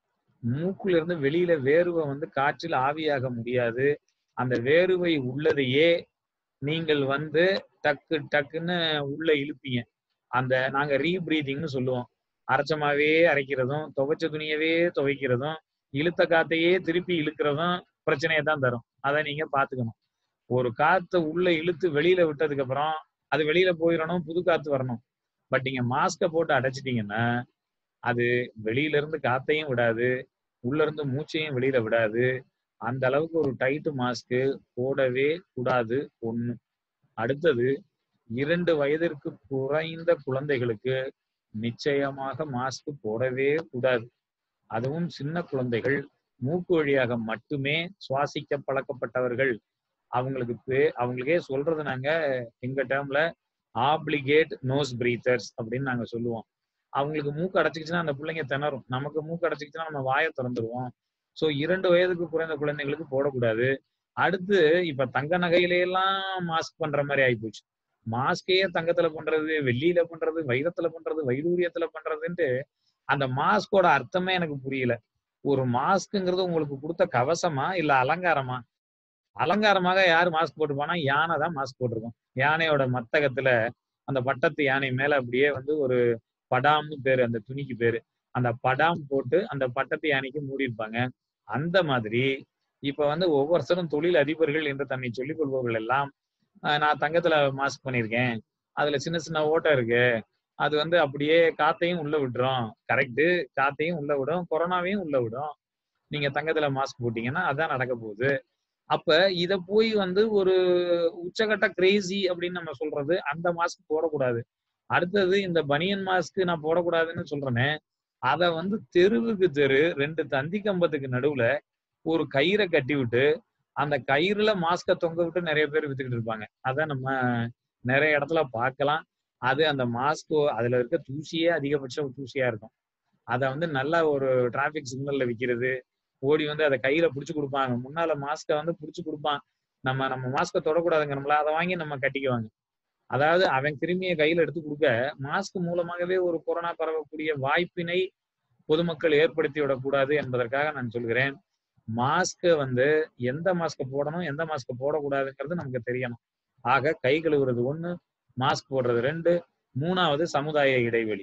மூக்குல இருந்து வெளியில வேர்வை வந்து காற்றில் ஆவியாக முடியாது அந்த வேர்வை உள்ளதையே நீங்கள் வந்து டக்கு டக்குன்னு உள்ள இழுப்பீங்க அந்த நாங்க ரீப்ரீதிங்னு சொல்லுவோம் அரைச்சமாவே அரைக்கிறதும் துவைச்ச துணியவே துவைக்கிறதும் இழுத்த காத்தையே திருப்பி இழுக்கிறதும் பிரச்சனையை தான் தரும் அதை நீங்க பாத்துக்கணும் ஒரு காத்தை உள்ள இழுத்து வெளியில விட்டதுக்கு அப்புறம் அது வெளியில போயிடணும் புது காத்து வரணும் பட் நீங்க மாஸ்கை போட்டு அடைச்சிட்டீங்கன்னா அது வெளியில இருந்து காத்தையும் விடாது உள்ள இருந்து மூச்சையும் வெளியில விடாது அந்த அளவுக்கு ஒரு டைட் மாஸ்க்கு போடவே கூடாது ஒண்ணு அடுத்தது இரண்டு வயதிற்கு குறைந்த குழந்தைகளுக்கு நிச்சயமாக மாஸ்க் போடவே கூடாது அதுவும் சின்ன குழந்தைகள் மூக்கு வழியாக மட்டுமே சுவாசிக்க பழக்கப்பட்டவர்கள் அவங்களுக்கு பே- அவங்களுக்கே சொல்றது நாங்க எங்க டேர்ம்ல ஆப்ளிகேட் நோஸ் பிரீத்தர்ஸ் அப்படின்னு நாங்க சொல்லுவோம் அவங்களுக்கு மூக்கு அடைச்சிக்கிச்சுன்னா அந்த பிள்ளைங்க திணறும் நமக்கு மூக்கு அடைச்சிக்கிச்சுன்னா நம்ம வாயை திறந்துருவோம் ஸோ இரண்டு வயதுக்கு குறைந்த குழந்தைங்களுக்கு போடக்கூடாது அடுத்து இப்ப தங்க நகையில எல்லாம் மாஸ்க் பண்ற மாதிரி ஆயிப்போச்சு மாஸ்கையே தங்கத்துல பண்றது வெள்ளியில பண்றது வைரத்துல பண்றது வைடூரியத்துல பண்றதுன்ட்டு அந்த மாஸ்கோட அர்த்தமே எனக்கு புரியல ஒரு மாஸ்க்குங்கிறது உங்களுக்கு கொடுத்த கவசமா இல்ல அலங்காரமா அலங்காரமாக யார் மாஸ்க் போட்டுப்பானா யானை தான் மாஸ்க் போட்டிருக்கும் யானையோட மத்தகத்துல அந்த பட்டத்து யானை மேல அப்படியே வந்து ஒரு படாம்னு பேரு அந்த துணிக்கு பேரு அந்த படாம் போட்டு அந்த பட்டத்து யானைக்கு மூடி இருப்பாங்க அந்த மாதிரி இப்ப வந்து ஒவ்வொருத்தரும் தொழில் அதிபர்கள் என்று தன்னை சொல்லிக் கொள்பவர்கள் எல்லாம் ஆஹ் நான் தங்கத்துல மாஸ்க் பண்ணியிருக்கேன் அதுல சின்ன சின்ன ஓட்டை இருக்கு அது வந்து அப்படியே காத்தையும் உள்ள விட்டுரும் கரெக்டு காத்தையும் உள்ள விடும் கொரோனாவையும் உள்ள விடும் நீங்க தங்கத்துல மாஸ்க் போட்டீங்கன்னா அதான் நடக்க போகுது அப்ப இத போய் வந்து ஒரு உச்சகட்ட கிரேசி அப்படின்னு நம்ம சொல்றது அந்த மாஸ்க் போடக்கூடாது அடுத்தது இந்த பனியன் மாஸ்க் நான் போடக்கூடாதுன்னு சொல்றேனே அத வந்து தெருவுக்கு தெரு ரெண்டு தந்தி கம்பத்துக்கு நடுவுல ஒரு கயிறை கட்டி விட்டு அந்த கயிறுல மாஸ்க தொங்க விட்டு நிறைய பேர் வித்துக்கிட்டு இருப்பாங்க அதான் நம்ம நிறைய இடத்துல பார்க்கலாம் அது அந்த மாஸ்க் அதுல இருக்க தூசியே அதிகபட்சம் தூசியா இருக்கும் அதை வந்து நல்லா ஒரு டிராபிக் சிக்னல்ல விற்கிறது ஓடி வந்து அதை கையில புடிச்சு கொடுப்பாங்க முன்னால மாஸ்கை வந்து புடிச்சு கொடுப்பான் நம்ம நம்ம மாஸ்கை தொடக்கூடாதுங்க நம்மள அதை வாங்கி நம்ம கட்டிக்குவாங்க அதாவது அவன் கிருமியை கையில எடுத்து கொடுக்க மாஸ்க் மூலமாகவே ஒரு கொரோனா பரவக்கூடிய வாய்ப்பினை பொதுமக்கள் ஏற்படுத்தி விடக்கூடாது என்பதற்காக நான் சொல்கிறேன் மாஸ்கை வந்து எந்த மாஸ்கை போடணும் எந்த மாஸ்கை போடக்கூடாதுங்கிறது நமக்கு தெரியணும் ஆக கை கழுவுறது ஒண்ணு மாஸ்க் போடுறது ரெண்டு மூணாவது சமுதாய இடைவெளி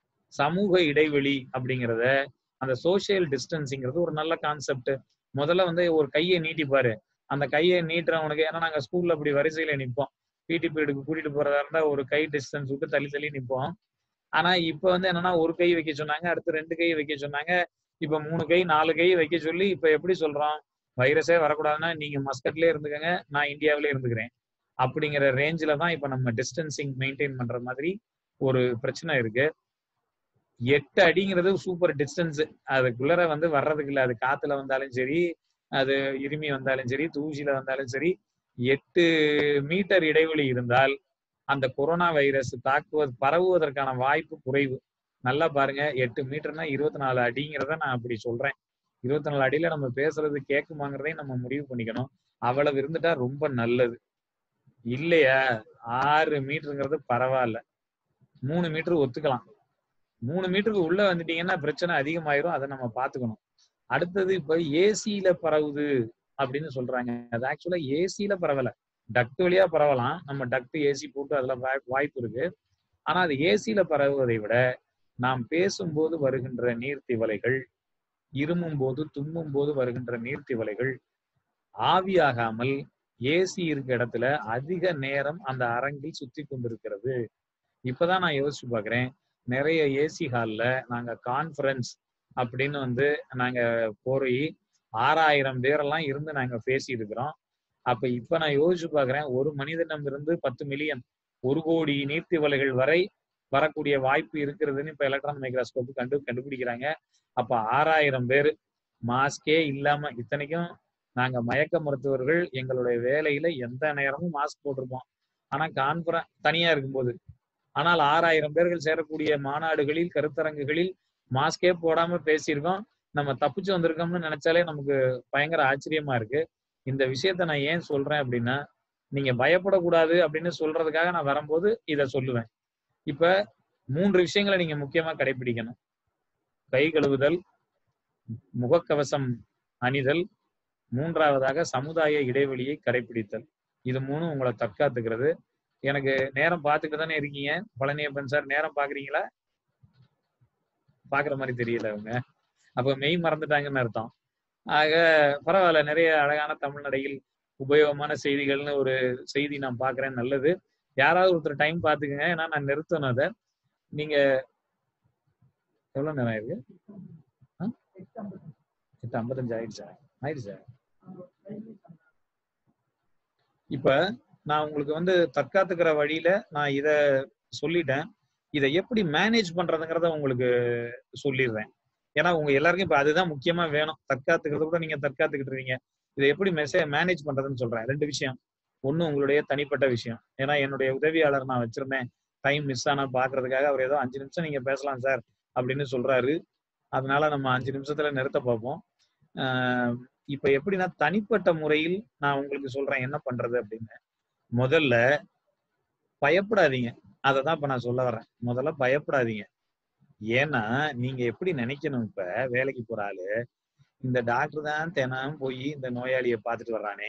சமூக இடைவெளி அப்படிங்கிறத அந்த சோசியல் டிஸ்டன்சிங்கிறது ஒரு நல்ல கான்செப்ட் முதல்ல வந்து ஒரு கையை நீட்டிப்பாரு அந்த கையை நீட்டுறவனுக்கு ஏன்னா நாங்க ஸ்கூல்ல அப்படி வரிசையில நிப்போம் பிடி பீரியடுக்கு கூட்டிட்டு போறதா இருந்தா ஒரு கை டிஸ்டன்ஸ் விட்டு தள்ளி தள்ளி நிப்போம் ஆனா இப்ப வந்து என்னன்னா ஒரு கை வைக்க சொன்னாங்க அடுத்து ரெண்டு கை வைக்க சொன்னாங்க இப்ப மூணு கை நாலு கை வைக்க சொல்லி இப்ப எப்படி சொல்றோம் வைரஸே வரக்கூடாதுன்னா நீங்க மஸ்கட்லயே இருந்துக்கங்க நான் இந்தியாவிலே இருந்துக்கிறேன் அப்படிங்கிற ரேஞ்சில தான் இப்ப நம்ம டிஸ்டன்சிங் மெயின்டைன் பண்ற மாதிரி ஒரு பிரச்சனை இருக்கு எட்டு அடிங்கிறது சூப்பர் டிஸ்டன்ஸ் அதுக்குள்ளர வந்து வர்றதுக்கு இல்லை அது காத்துல வந்தாலும் சரி அது இருமி வந்தாலும் சரி தூசியில வந்தாலும் சரி எட்டு மீட்டர் இடைவெளி இருந்தால் அந்த கொரோனா வைரஸ் தாக்குவது பரவுவதற்கான வாய்ப்பு குறைவு நல்லா பாருங்க எட்டு மீட்டர்னா இருபத்தி நாலு அடிங்கிறத நான் அப்படி சொல்றேன் இருபத்தி நாலு அடியில நம்ம பேசுறது கேட்குமாங்கிறதையும் நம்ம முடிவு பண்ணிக்கணும் அவ்வளவு இருந்துட்டா ரொம்ப நல்லது இல்லையா ஆறு மீட்டருங்கிறது பரவாயில்ல மூணு மீட்டர் ஒத்துக்கலாம் மூணு மீட்டருக்கு உள்ள வந்துட்டீங்கன்னா பிரச்சனை அதிகமாயிரும் அதை நம்ம பாத்துக்கணும் அடுத்தது இப்ப ஏசியில பரவுது அப்படின்னு சொல்றாங்க அது ஆக்சுவலா ஏசியில பரவல டக்ட் வழியா பரவலாம் நம்ம டக்ட் ஏசி போட்டு அதுல வாய்- வாய்ப்பு இருக்கு ஆனா அது ஏசியில பரவுவதை விட நாம் பேசும்போது வருகின்ற நீர்த்திவலைகள் இருமும் போது தும்மும் போது வருகின்ற நீர்த்திவலைகள் ஆவியாகாமல் ஏசி இருக்க இடத்துல அதிக நேரம் அந்த அரங்கில் சுத்தி கொண்டிருக்கிறது இப்பதான் நான் யோசிச்சு பாக்குறேன் நிறைய ஏசி ஹால்ல நாங்க கான்ஃபரன்ஸ் அப்படின்னு வந்து நாங்க போய் ஆறாயிரம் பேரெல்லாம் இருந்து நாங்க பேசி இருக்கிறோம் அப்ப இப்ப நான் யோசிச்சு பாக்குறேன் ஒரு மனிதனிடம் இருந்து பத்து மில்லியன் ஒரு கோடி நீர்த்திவலைகள் வரை வரக்கூடிய வாய்ப்பு இருக்கிறதுன்னு இப்ப எலக்ட்ரான் மைக்ரோஸ்கோப் கண்டு கண்டுபிடிக்கிறாங்க அப்ப ஆறாயிரம் பேர் மாஸ்கே இல்லாம இத்தனைக்கும் நாங்க மயக்க மருத்துவர்கள் எங்களுடைய வேலையில எந்த நேரமும் மாஸ்க் போட்டிருப்போம் ஆனா கான்பரன் தனியா இருக்கும்போது ஆனால் ஆறாயிரம் பேர்கள் சேரக்கூடிய மாநாடுகளில் கருத்தரங்குகளில் மாஸ்கே போடாம பேசியிருக்கோம் நம்ம தப்பிச்சு வந்திருக்கோம்னு நினைச்சாலே நமக்கு பயங்கர ஆச்சரியமா இருக்கு இந்த விஷயத்த நான் ஏன் சொல்றேன் அப்படின்னா நீங்க பயப்படக்கூடாது அப்படின்னு சொல்றதுக்காக நான் வரும்போது இத சொல்லுவேன் இப்ப மூன்று விஷயங்களை நீங்க முக்கியமா கடைபிடிக்கணும் கை கழுவுதல் முகக்கவசம் அணிதல் மூன்றாவதாக சமுதாய இடைவெளியை கடைபிடித்தல் இது மூணும் உங்களை தற்காத்துக்கிறது எனக்கு நேரம் பார்த்துட்டு தானே இருக்கீங்க பழனியப்பன் சார் நேரம் பாக்குறீங்களா பாக்குற மாதிரி தெரியல அவங்க அப்ப மெய் மறந்துட்டாங்கன்னு அர்த்தம் ஆக பரவாயில்ல நிறைய அழகான தமிழ் நடையில் உபயோகமான செய்திகள்னு ஒரு செய்தி நான் பாக்குறேன் நல்லது யாராவது ஒருத்தர் டைம் பாத்துக்கங்க ஏன்னா நான் நிறுத்தணும் அதை நீங்க எவ்வளவு நேரம் இருக்கு ஆ? எட்டு ஐம்பத்தஞ்சு ஆயிடுச்சா ஆயிடுச்சா இப்ப நான் உங்களுக்கு வந்து தற்காத்துக்கிற வழியில நான் இத சொல்லிட்டேன் இதை எப்படி மேனேஜ் பண்றதுங்கிறத உங்களுக்கு சொல்லிடுறேன் ஏன்னா உங்க எல்லாருக்கும் இப்ப அதுதான் முக்கியமா வேணும் தற்காத்துக்கிறத கூட நீங்க தற்காத்துக்கிட்டு இருக்கீங்க இதை எப்படி மெசேஜ் மேனேஜ் பண்றதுன்னு சொல்றேன் ரெண்டு விஷயம் ஒண்ணு உங்களுடைய தனிப்பட்ட விஷயம் ஏன்னா என்னுடைய உதவியாளர் நான் வச்சிருந்தேன் டைம் மிஸ் ஆனா பாக்குறதுக்காக அவர் ஏதோ அஞ்சு நிமிஷம் நீங்க பேசலாம் சார் அப்படின்னு சொல்றாரு அதனால நம்ம அஞ்சு நிமிஷத்துல நிறுத்த பார்ப்போம் ஆஹ் இப்ப எப்படின்னா தனிப்பட்ட முறையில் நான் உங்களுக்கு சொல்றேன் என்ன பண்றது அப்படின்னு முதல்ல பயப்படாதீங்க அதை தான் இப்ப நான் சொல்ல வர்றேன் முதல்ல பயப்படாதீங்க ஏன்னா நீங்க எப்படி நினைக்கணும் இப்ப வேலைக்கு போற ஆளு இந்த டாக்டர் தான் தினம் போய் இந்த நோயாளியை பார்த்துட்டு வர்றானே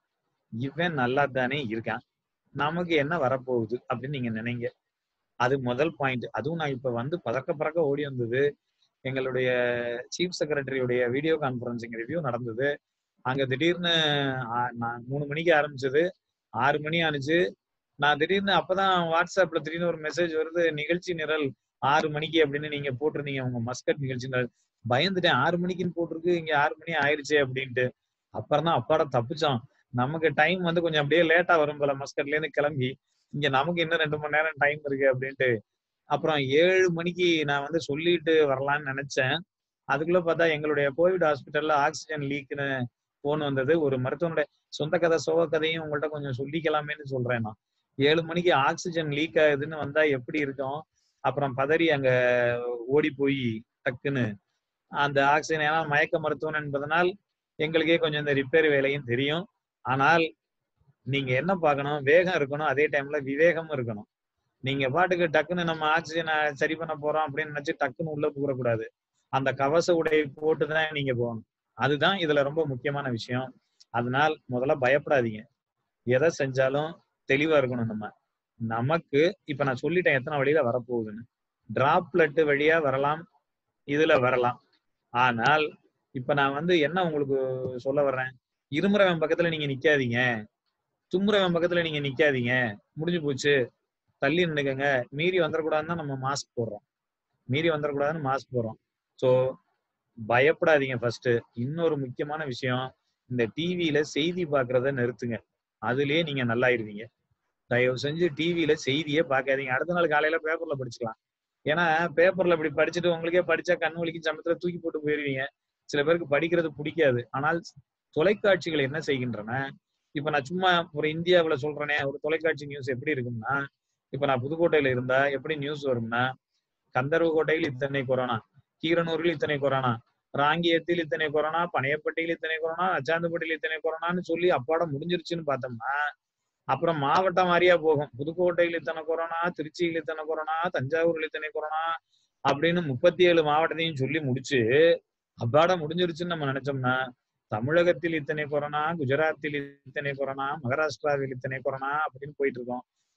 இவன் நல்லா தானே இருக்கான் நமக்கு என்ன வரப்போகுது அப்படின்னு நீங்க நினைங்க அது முதல் பாயிண்ட் அதுவும் நான் இப்ப வந்து பதக்க பறக்க ஓடி வந்தது எங்களுடைய சீஃப் செக்ரட்டரியுடைய வீடியோ கான்பரன்சிங் ரிவ்யூ நடந்தது அங்க திடீர்னு ஆ- நான் மூணு மணிக்கு ஆரம்பிச்சது ஆறு மணி ஆனிச்சு நான் திடீர்னு அப்பதான் வாட்ஸ்அப்ல திடீர்னு ஒரு மெசேஜ் வருது நிகழ்ச்சி நிரல் ஆறு மணிக்கு அப்படின்னு நீங்க போட்டிருந்தீங்க உங்க மஸ்கட் நிகழ்ச்சி நிரல் பயந்துட்டேன் ஆறு மணிக்குன்னு போட்டிருக்கு இங்க ஆறு மணி ஆயிருச்சே அப்படின்ட்டு அப்புறம் தான் அப்பாட தப்பிச்சோம் நமக்கு டைம் வந்து கொஞ்சம் அப்படியே லேட்டா வரும் போல மஸ்கட்ல இருந்து கிளம்பி இங்க நமக்கு இன்னும் ரெண்டு மணி நேரம் டைம் இருக்கு அப்படின்ட்டு அப்புறம் ஏழு மணிக்கு நான் வந்து சொல்லிட்டு வரலாம்னு நினைச்சேன் அதுக்குள்ள பார்த்தா எங்களுடைய கோவிட் ஹாஸ்பிட்டல்ல ஆக்சிஜன் லீக்னு போன் வந்தது ஒரு மருத்துவனுடைய சொந்த கதை சோக கதையும் உங்கள்ட்ட கொஞ்சம் சொல்லிக்கலாமேன்னு சொல்றேன் நான் ஏழு மணிக்கு ஆக்சிஜன் லீக் ஆகுதுன்னு வந்தா எப்படி இருக்கும் அப்புறம் பதறி அங்க ஓடி போய் டக்குன்னு அந்த ஆக்சிஜன் ஏன்னா மயக்க மருத்துவம் என்பதனால் எங்களுக்கே கொஞ்சம் இந்த ரிப்பேர் வேலையும் தெரியும் ஆனால் நீங்க என்ன பார்க்கணும் வேகம் இருக்கணும் அதே டைம்ல விவேகமும் இருக்கணும் நீங்க பாட்டுக்கு டக்குன்னு நம்ம ஆக்சிஜனை சரி பண்ண போறோம் அப்படின்னு நினைச்சு டக்குன்னு உள்ள கூடாது அந்த கவச உடை போட்டுதான் நீங்க போகணும் அதுதான் இதுல ரொம்ப முக்கியமான விஷயம் அதனால் முதல்ல பயப்படாதீங்க எதை செஞ்சாலும் தெளிவா இருக்கணும் நம்ம நமக்கு இப்ப நான் சொல்லிட்டேன் எத்தனை வழியில வரப்போகுதுன்னு டிராப்லெட் வழியா வரலாம் இதுல வரலாம் ஆனால் இப்ப நான் வந்து என்ன உங்களுக்கு சொல்ல வர்றேன் இருமுறவன் பக்கத்துல நீங்க நிக்காதீங்க தும்முறவன் பக்கத்துல நீங்க நிக்காதீங்க முடிஞ்சு போச்சு தள்ளி நின்னுக்கங்க மீறி வந்துடக்கூடாதுன்னு தான் நம்ம மாஸ்க் போடுறோம் மீறி வந்துடக்கூடாதுன்னு மாஸ்க் போடுறோம் ஸோ பயப்படாதீங்க ஃபர்ஸ்ட் இன்னொரு முக்கியமான விஷயம் இந்த டிவியில செய்தி பார்க்கறத நிறுத்துங்க அதுலயே நீங்க நல்லாயிருவீங்க தயவு செஞ்சு டிவியில செய்தியே பார்க்காதீங்க அடுத்த நாள் காலையில பேப்பர்ல படிச்சுக்கலாம் ஏன்னா பேப்பர்ல இப்படி படிச்சுட்டு உங்களுக்கே படிச்சா கண் வலிக்கு சமயத்துல தூக்கி போட்டு போயிருவீங்க சில பேருக்கு படிக்கிறது பிடிக்காது ஆனால் தொலைக்காட்சிகள் என்ன செய்கின்றன இப்ப நான் சும்மா ஒரு இந்தியாவுல சொல்றேனே ஒரு தொலைக்காட்சி நியூஸ் எப்படி இருக்கும்னா இப்ப நான் புதுக்கோட்டையில இருந்தா எப்படி நியூஸ் வரும்னா கந்தர்வக்கோட்டையில் இத்தனை கொரோனா கீரனூரில் இத்தனை கொரோனா ராங்கியத்தில் இத்தனை கொரோனா பனையப்பட்டியில் இத்தனை கொரோனா அச்சாந்தப்பட்டியில் இத்தனை கொரோனான்னு சொல்லி அப்பாட முடிஞ்சிருச்சுன்னு பார்த்தோம்னா அப்புறம் மாவட்டம் வாரியா போகும் புதுக்கோட்டையில் இத்தனை கொரோனா திருச்சியில் இத்தனை கொரோனா தஞ்சாவூர்ல இத்தனை கொரோனா அப்படின்னு முப்பத்தி ஏழு மாவட்டத்தையும் சொல்லி முடிச்சு அப்பாட முடிஞ்சிருச்சுன்னு நம்ம நினைச்சோம்னா தமிழகத்தில் இத்தனை கொரோனா குஜராத்தில் இத்தனை கொரோனா மகாராஷ்டிராவில் இத்தனை கொரோனா அப்படின்னு போயிட்டு இருக்கோம்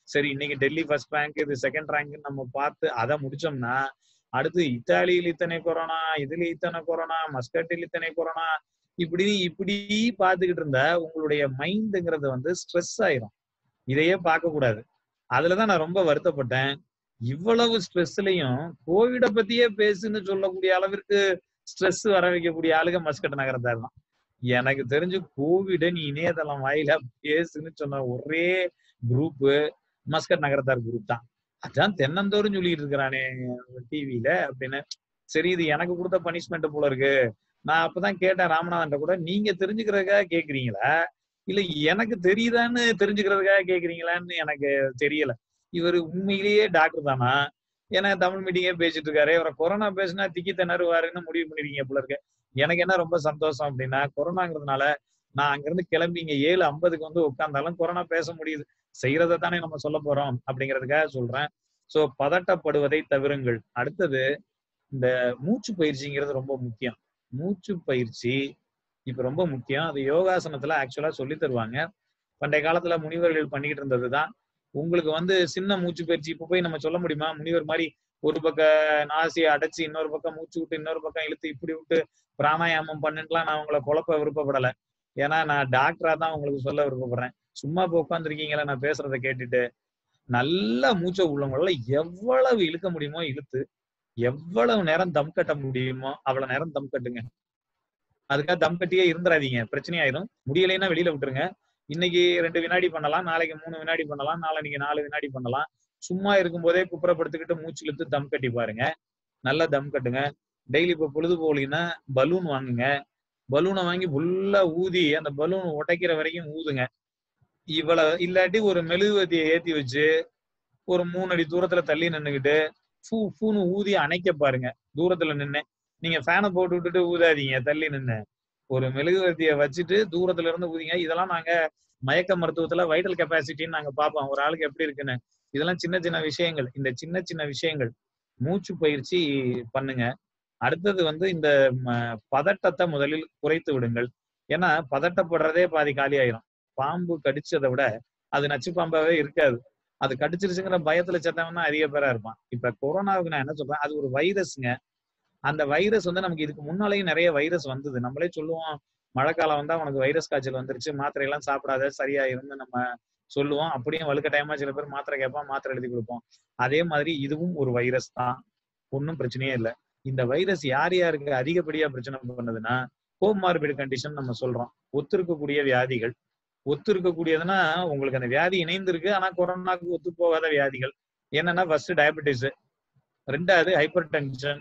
சரி இன்னைக்கு டெல்லி ஃபர்ஸ்ட் ரேங்க் இது செகண்ட் ரேங்க் நம்ம பார்த்து அதை முடிச்சோம்னா அடுத்து இத்தாலியில் இத்தனை கொரோனா இதுல இத்தனை கொரோனா மஸ்கட்டில் இத்தனை கொரோனா இப்படி இப்படி பார்த்துக்கிட்டு இருந்தா உங்களுடைய மைண்டுங்கிறது வந்து ஸ்ட்ரெஸ் ஆயிரும் இதையே பார்க்க கூடாது அதுலதான் நான் ரொம்ப வருத்தப்பட்டேன் இவ்வளவு ஸ்ட்ரெஸ்லயும் கோவிட பத்தியே பேசுன்னு சொல்லக்கூடிய அளவிற்கு ஸ்ட்ரெஸ் வர வைக்கக்கூடிய ஆளுங்க மஸ்கட் நகரத்தார் தான் எனக்கு தெரிஞ்சு கோவிட நீ இணையதளம் வாயிலா பேசுன்னு சொன்ன ஒரே குரூப் மஸ்கட் நகரத்தார் குரூப் தான் அதான் தென்னந்தோறும் சொல்லிட்டு இருக்கிறானே டிவியில அப்படின்னு சரி இது எனக்கு கொடுத்த பனிஷ்மெண்ட் போல இருக்கு நான் அப்பதான் கேட்டேன் ராமநாதன் கூட நீங்க தெரிஞ்சுக்கிறதுக்காக கேக்குறீங்களா இல்ல எனக்கு தெரியுதான்னு தெரிஞ்சுக்கிறதுக்காக கேக்குறீங்களான்னு எனக்கு தெரியல இவர் உண்மையிலேயே டாக்டர் தானா ஏன்னா தமிழ் மீட்டிங்கே பேசிட்டு இருக்காரு இவரை கொரோனா பேசினா திக்கி திணறுவாருன்னு முடிவு பண்ணிருக்கீங்க போல இருக்கு எனக்கு என்ன ரொம்ப சந்தோஷம் அப்படின்னா கொரோனாங்கிறதுனால நான் அங்கிருந்து கிளம்பி இங்க ஏழு ஐம்பதுக்கு வந்து உட்கார்ந்தாலும் கொரோனா பேச முடியுது செய்யறதை தானே நம்ம சொல்ல போறோம் அப்படிங்கிறதுக்காக சொல்றேன் சோ பதட்டப்படுவதை தவிருங்கள் அடுத்தது இந்த மூச்சு பயிற்சிங்கிறது ரொம்ப முக்கியம் மூச்சு பயிற்சி இப்ப ரொம்ப முக்கியம் அது யோகாசனத்துல ஆக்சுவலா சொல்லி தருவாங்க பண்டைய காலத்துல முனிவர்கள் பண்ணிக்கிட்டு இருந்ததுதான் உங்களுக்கு வந்து சின்ன மூச்சு பயிற்சி இப்ப போய் நம்ம சொல்ல முடியுமா முனிவர் மாதிரி ஒரு பக்கம் நாசியை அடைச்சு இன்னொரு பக்கம் மூச்சு விட்டு இன்னொரு பக்கம் இழுத்து இப்படி விட்டு பிராணாயாமம் பண்ணுன்னுலாம் நான் உங்களை குழப்ப விருப்பப்படல ஏன்னா நான் டாக்டரா தான் உங்களுக்கு சொல்ல விருப்பப்படுறேன் சும்மா இப்போ உட்காந்துருக்கீங்களா நான் பேசுறத கேட்டுட்டு நல்லா மூச்சை உள்ளவங்கள எவ்வளவு இழுக்க முடியுமோ இழுத்து எவ்வளவு நேரம் தம் கட்ட முடியுமோ அவ்வளவு நேரம் தம் கட்டுங்க அதுக்காக தம் கட்டியே இருந்துடாதீங்க பிரச்சனையாயிரும் முடியலைன்னா வெளியில விட்டுருங்க இன்னைக்கு ரெண்டு வினாடி பண்ணலாம் நாளைக்கு மூணு வினாடி பண்ணலாம் நாளைக்கு நாலு வினாடி பண்ணலாம் சும்மா இருக்கும்போதே குப்புறப்படுத்திக்கிட்டு மூச்சு இழுத்து தம் கட்டி பாருங்க நல்லா தம் கட்டுங்க டெய்லி இப்போ பொழுது போகலீங்கன்னா பலூன் வாங்குங்க பலூனை வாங்கி ஃபுல்லா ஊதி அந்த பலூன் உடைக்கிற வரைக்கும் ஊதுங்க இவ்வளவு இல்லாட்டி ஒரு மெழுகுவத்தியை ஏத்தி வச்சு ஒரு மூணு அடி தூரத்துல தள்ளி நின்னுக்கிட்டு ஃபூ ஃபூன்னு ஊதி அணைக்க பாருங்க தூரத்துல நின்னு நீங்க ஃபேனை போட்டு விட்டுட்டு ஊதாதீங்க தள்ளி நின்னு ஒரு மெழுகுவர்த்தியை வச்சுட்டு தூரத்துல இருந்து ஊதிங்க இதெல்லாம் நாங்க மயக்க மருத்துவத்துல வைட்டல் கெப்பாசிட்டின்னு நாங்க பார்ப்போம் ஒரு ஆளுக்கு எப்படி இருக்குன்னு இதெல்லாம் சின்ன சின்ன விஷயங்கள் இந்த சின்ன சின்ன விஷயங்கள் மூச்சு பயிற்சி பண்ணுங்க அடுத்தது வந்து இந்த ம- பதட்டத்தை முதலில் குறைத்து விடுங்கள் ஏன்னா பதட்டப்படுறதே பாதி காலி ஆயிரும் பாம்பு கடிச்சதை விட அது நச்சு பாம்பாவே இருக்காது அது கடிச்சிருச்சுங்கிற பயத்துல செத்தவன் தான் அதிக பேரா இருப்பான் இப்ப கொரோனாவுக்கு நான் என்ன சொல்றேன் அது ஒரு வைரஸ்ங்க அந்த வைரஸ் வந்து நமக்கு இதுக்கு முன்னாலேயும் நிறைய வைரஸ் வந்தது நம்மளே சொல்லுவோம் மழைக்காலம் வந்தா உனக்கு வைரஸ் காய்ச்சல் வந்துருச்சு மாத்திரை எல்லாம் சாப்பிடாத சரியாயிரும்னு நம்ம சொல்லுவோம் அப்படியும் வலுக்கட்டாயமா சில பேர் மாத்திரை கேட்பான் மாத்திரை எழுதி கொடுப்போம் அதே மாதிரி இதுவும் ஒரு வைரஸ் தான் ஒன்றும் பிரச்சனையே இல்லை இந்த வைரஸ் யார் யாருக்கு அதிகப்படியா பிரச்சனை பண்ணுதுன்னா கோமார்பிட் கண்டிஷன் நம்ம சொல்றோம் ஒத்திருக்கக்கூடிய வியாதிகள் ஒத்து இருக்கக்கூடியதுன்னா உங்களுக்கு அந்த வியாதி இணைந்திருக்கு ஆனா கொரோனாக்கு ஒத்து போகாத வியாதிகள் என்னன்னா ஃபர்ஸ்ட் டயபெட்டிஸ் ரெண்டாவது ஹைப்பர் டென்ஷன்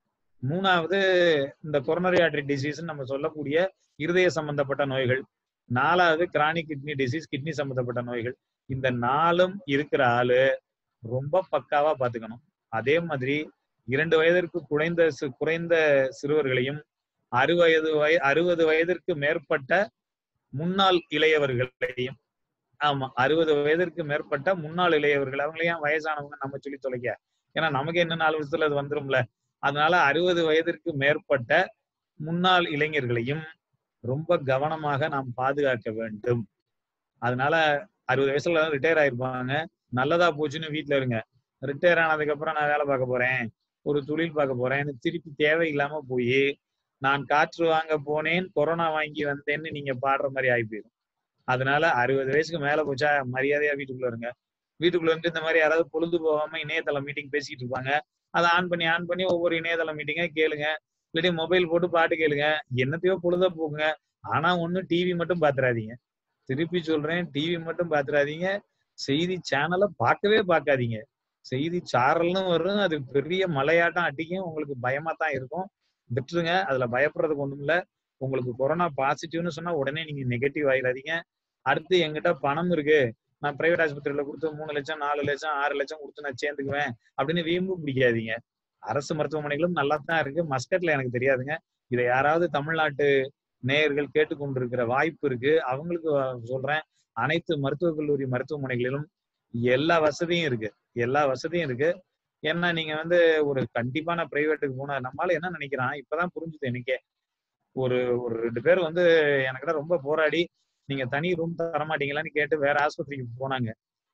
மூணாவது இந்த கொரோனரி ஆர்டரி டிசீஸ் நம்ம சொல்லக்கூடிய இருதய சம்பந்தப்பட்ட நோய்கள் நாலாவது கிரானிக் கிட்னி டிசீஸ் கிட்னி சம்பந்தப்பட்ட நோய்கள் இந்த நாலும் இருக்கிற ஆளு ரொம்ப பக்காவா பாத்துக்கணும் அதே மாதிரி இரண்டு வயதிற்கு குறைந்த சி- குறைந்த சிறுவர்களையும் அறுவயது வய அறுபது வயதிற்கு மேற்பட்ட முன்னாள் இளையவர்களையும் ஆமா அறுபது வயதிற்கு மேற்பட்ட முன்னாள் இளையவர்கள் அவங்க ஏன் வயசானவங்க நம்ம சொல்லி தொலைக்க ஏன்னா நமக்கு என்ன நாலு வருஷத்துல அது வந்துரும்ல அதனால அறுபது வயதிற்கு மேற்பட்ட முன்னாள் இளைஞர்களையும் ரொம்ப கவனமாக நாம் பாதுகாக்க வேண்டும் அதனால அறுபது வயசுல ரிட்டையர் ஆயிருப்பாங்க நல்லதா போச்சுன்னு வீட்ல இருங்க ரிட்டையர் ஆனதுக்கு அப்புறம் நான் வேலை பார்க்க போறேன் ஒரு தொழில் பார்க்க போறேன்னு திருப்பி தேவையில்லாம போய் நான் காற்று வாங்க போனேன் கொரோனா வாங்கி வந்தேன்னு நீங்க பாடுற மாதிரி ஆகி போயிடும் அதனால அறுபது வயசுக்கு மேல போச்சா மரியாதையா வீட்டுக்குள்ள இருங்க வீட்டுக்குள்ள இருந்து இந்த மாதிரி யாராவது பொழுது போகாம இணையதள மீட்டிங் பேசிட்டு இருப்பாங்க அதை ஆன் பண்ணி ஆன் பண்ணி ஒவ்வொரு இணையதள மீட்டிங்கா கேளுங்க இல்லாட்டி மொபைல் போட்டு பாட்டு கேளுங்க என்னத்தையோ பொழுத போகுங்க ஆனா ஒண்ணு டிவி மட்டும் பாத்துறாதீங்க திருப்பி சொல்றேன் டிவி மட்டும் பாத்துறாதீங்க செய்தி சேனலை பார்க்கவே பார்க்காதீங்க செய்தி சாரல்னு வரும் அது பெரிய மலையாட்டம் அடிக்கும் உங்களுக்கு பயமா தான் இருக்கும் விட்டுருங்க அதுல பயப்படுறதுக்கு ஒண்ணும் இல்ல உங்களுக்கு கொரோனா பாசிட்டிவ்னு சொன்னா உடனே நீங்க நெகட்டிவ் ஆயிடாதீங்க அடுத்து என்கிட்ட பணம் இருக்கு நான் பிரைவேட் ஆஸ்பத்திரியில கொடுத்து மூணு லட்சம் நாலு லட்சம் ஆறு லட்சம் கொடுத்து நான் சேர்ந்துக்குவேன் அப்படின்னு வீம்பு பிடிக்காதீங்க அரசு மருத்துவமனைகளும் நல்லா தான் இருக்கு மஸ்கட்ல எனக்கு தெரியாதுங்க இதை யாராவது தமிழ்நாட்டு நேயர்கள் கேட்டுக்கொண்டிருக்கிற வாய்ப்பு இருக்கு அவங்களுக்கு சொல்றேன் அனைத்து மருத்துவக் கல்லூரி மருத்துவமனைகளிலும் எல்லா வசதியும் இருக்கு எல்லா வசதியும் இருக்கு ஏன்னா நீங்க வந்து ஒரு கண்டிப்பான பிரைவேட்டுக்கு போனா நம்மளால என்ன நினைக்கிறான் இப்பதான் புரிஞ்சுது எனக்கே ஒரு ஒரு ரெண்டு பேர் வந்து எனக்கிட்ட ரொம்ப போராடி நீங்க தனி ரூம் தர மாட்டீங்களான்னு கேட்டு வேற ஆஸ்பத்திரிக்கு போனாங்க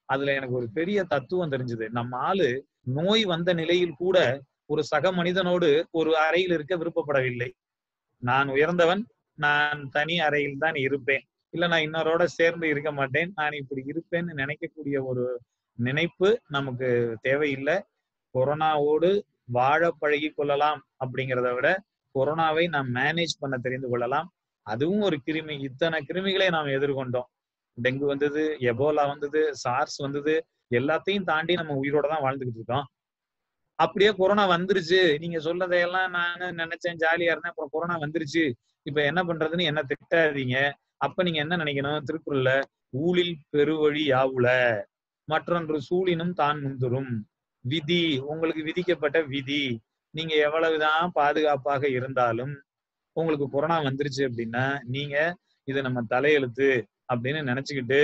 அதுல எனக்கு ஒரு பெரிய தத்துவம் தெரிஞ்சது நம்ம ஆளு நோய் வந்த நிலையில் கூட ஒரு சக மனிதனோடு ஒரு அறையில் இருக்க விருப்பப்படவில்லை நான் உயர்ந்தவன் நான் தனி அறையில் தான் இருப்பேன் இல்ல நான் இன்னொரோட சேர்ந்து இருக்க மாட்டேன் நான் இப்படி இருப்பேன்னு நினைக்கக்கூடிய ஒரு நினைப்பு நமக்கு தேவையில்லை கொரோனாவோடு வாழ பழகி கொள்ளலாம் அப்படிங்கிறத விட கொரோனாவை நாம் மேனேஜ் பண்ண தெரிந்து கொள்ளலாம் அதுவும் ஒரு கிருமி இத்தனை கிருமிகளை நாம் எதிர்கொண்டோம் டெங்கு வந்தது எபோலா வந்தது சார்ஸ் வந்தது எல்லாத்தையும் தாண்டி நம்ம உயிரோட தான் வாழ்ந்துகிட்டு இருக்கோம் அப்படியே கொரோனா வந்துருச்சு நீங்க சொல்லதையெல்லாம் நான் நினைச்சேன் ஜாலியா இருந்தேன் அப்புறம் கொரோனா வந்துருச்சு இப்ப என்ன பண்றதுன்னு என்ன திட்டாதீங்க அப்ப நீங்க என்ன நினைக்கணும் திருக்குறள்ல ஊழில் பெருவழி யாவுல மற்றொன்று சூழினும் தான் முந்துரும் விதி உங்களுக்கு விதிக்கப்பட்ட விதி நீங்க எவ்வளவுதான் பாதுகாப்பாக இருந்தாலும் உங்களுக்கு கொரோனா வந்துருச்சு அப்படின்னா நீங்க இது நம்ம தலையெழுத்து அப்படின்னு நினைச்சுக்கிட்டு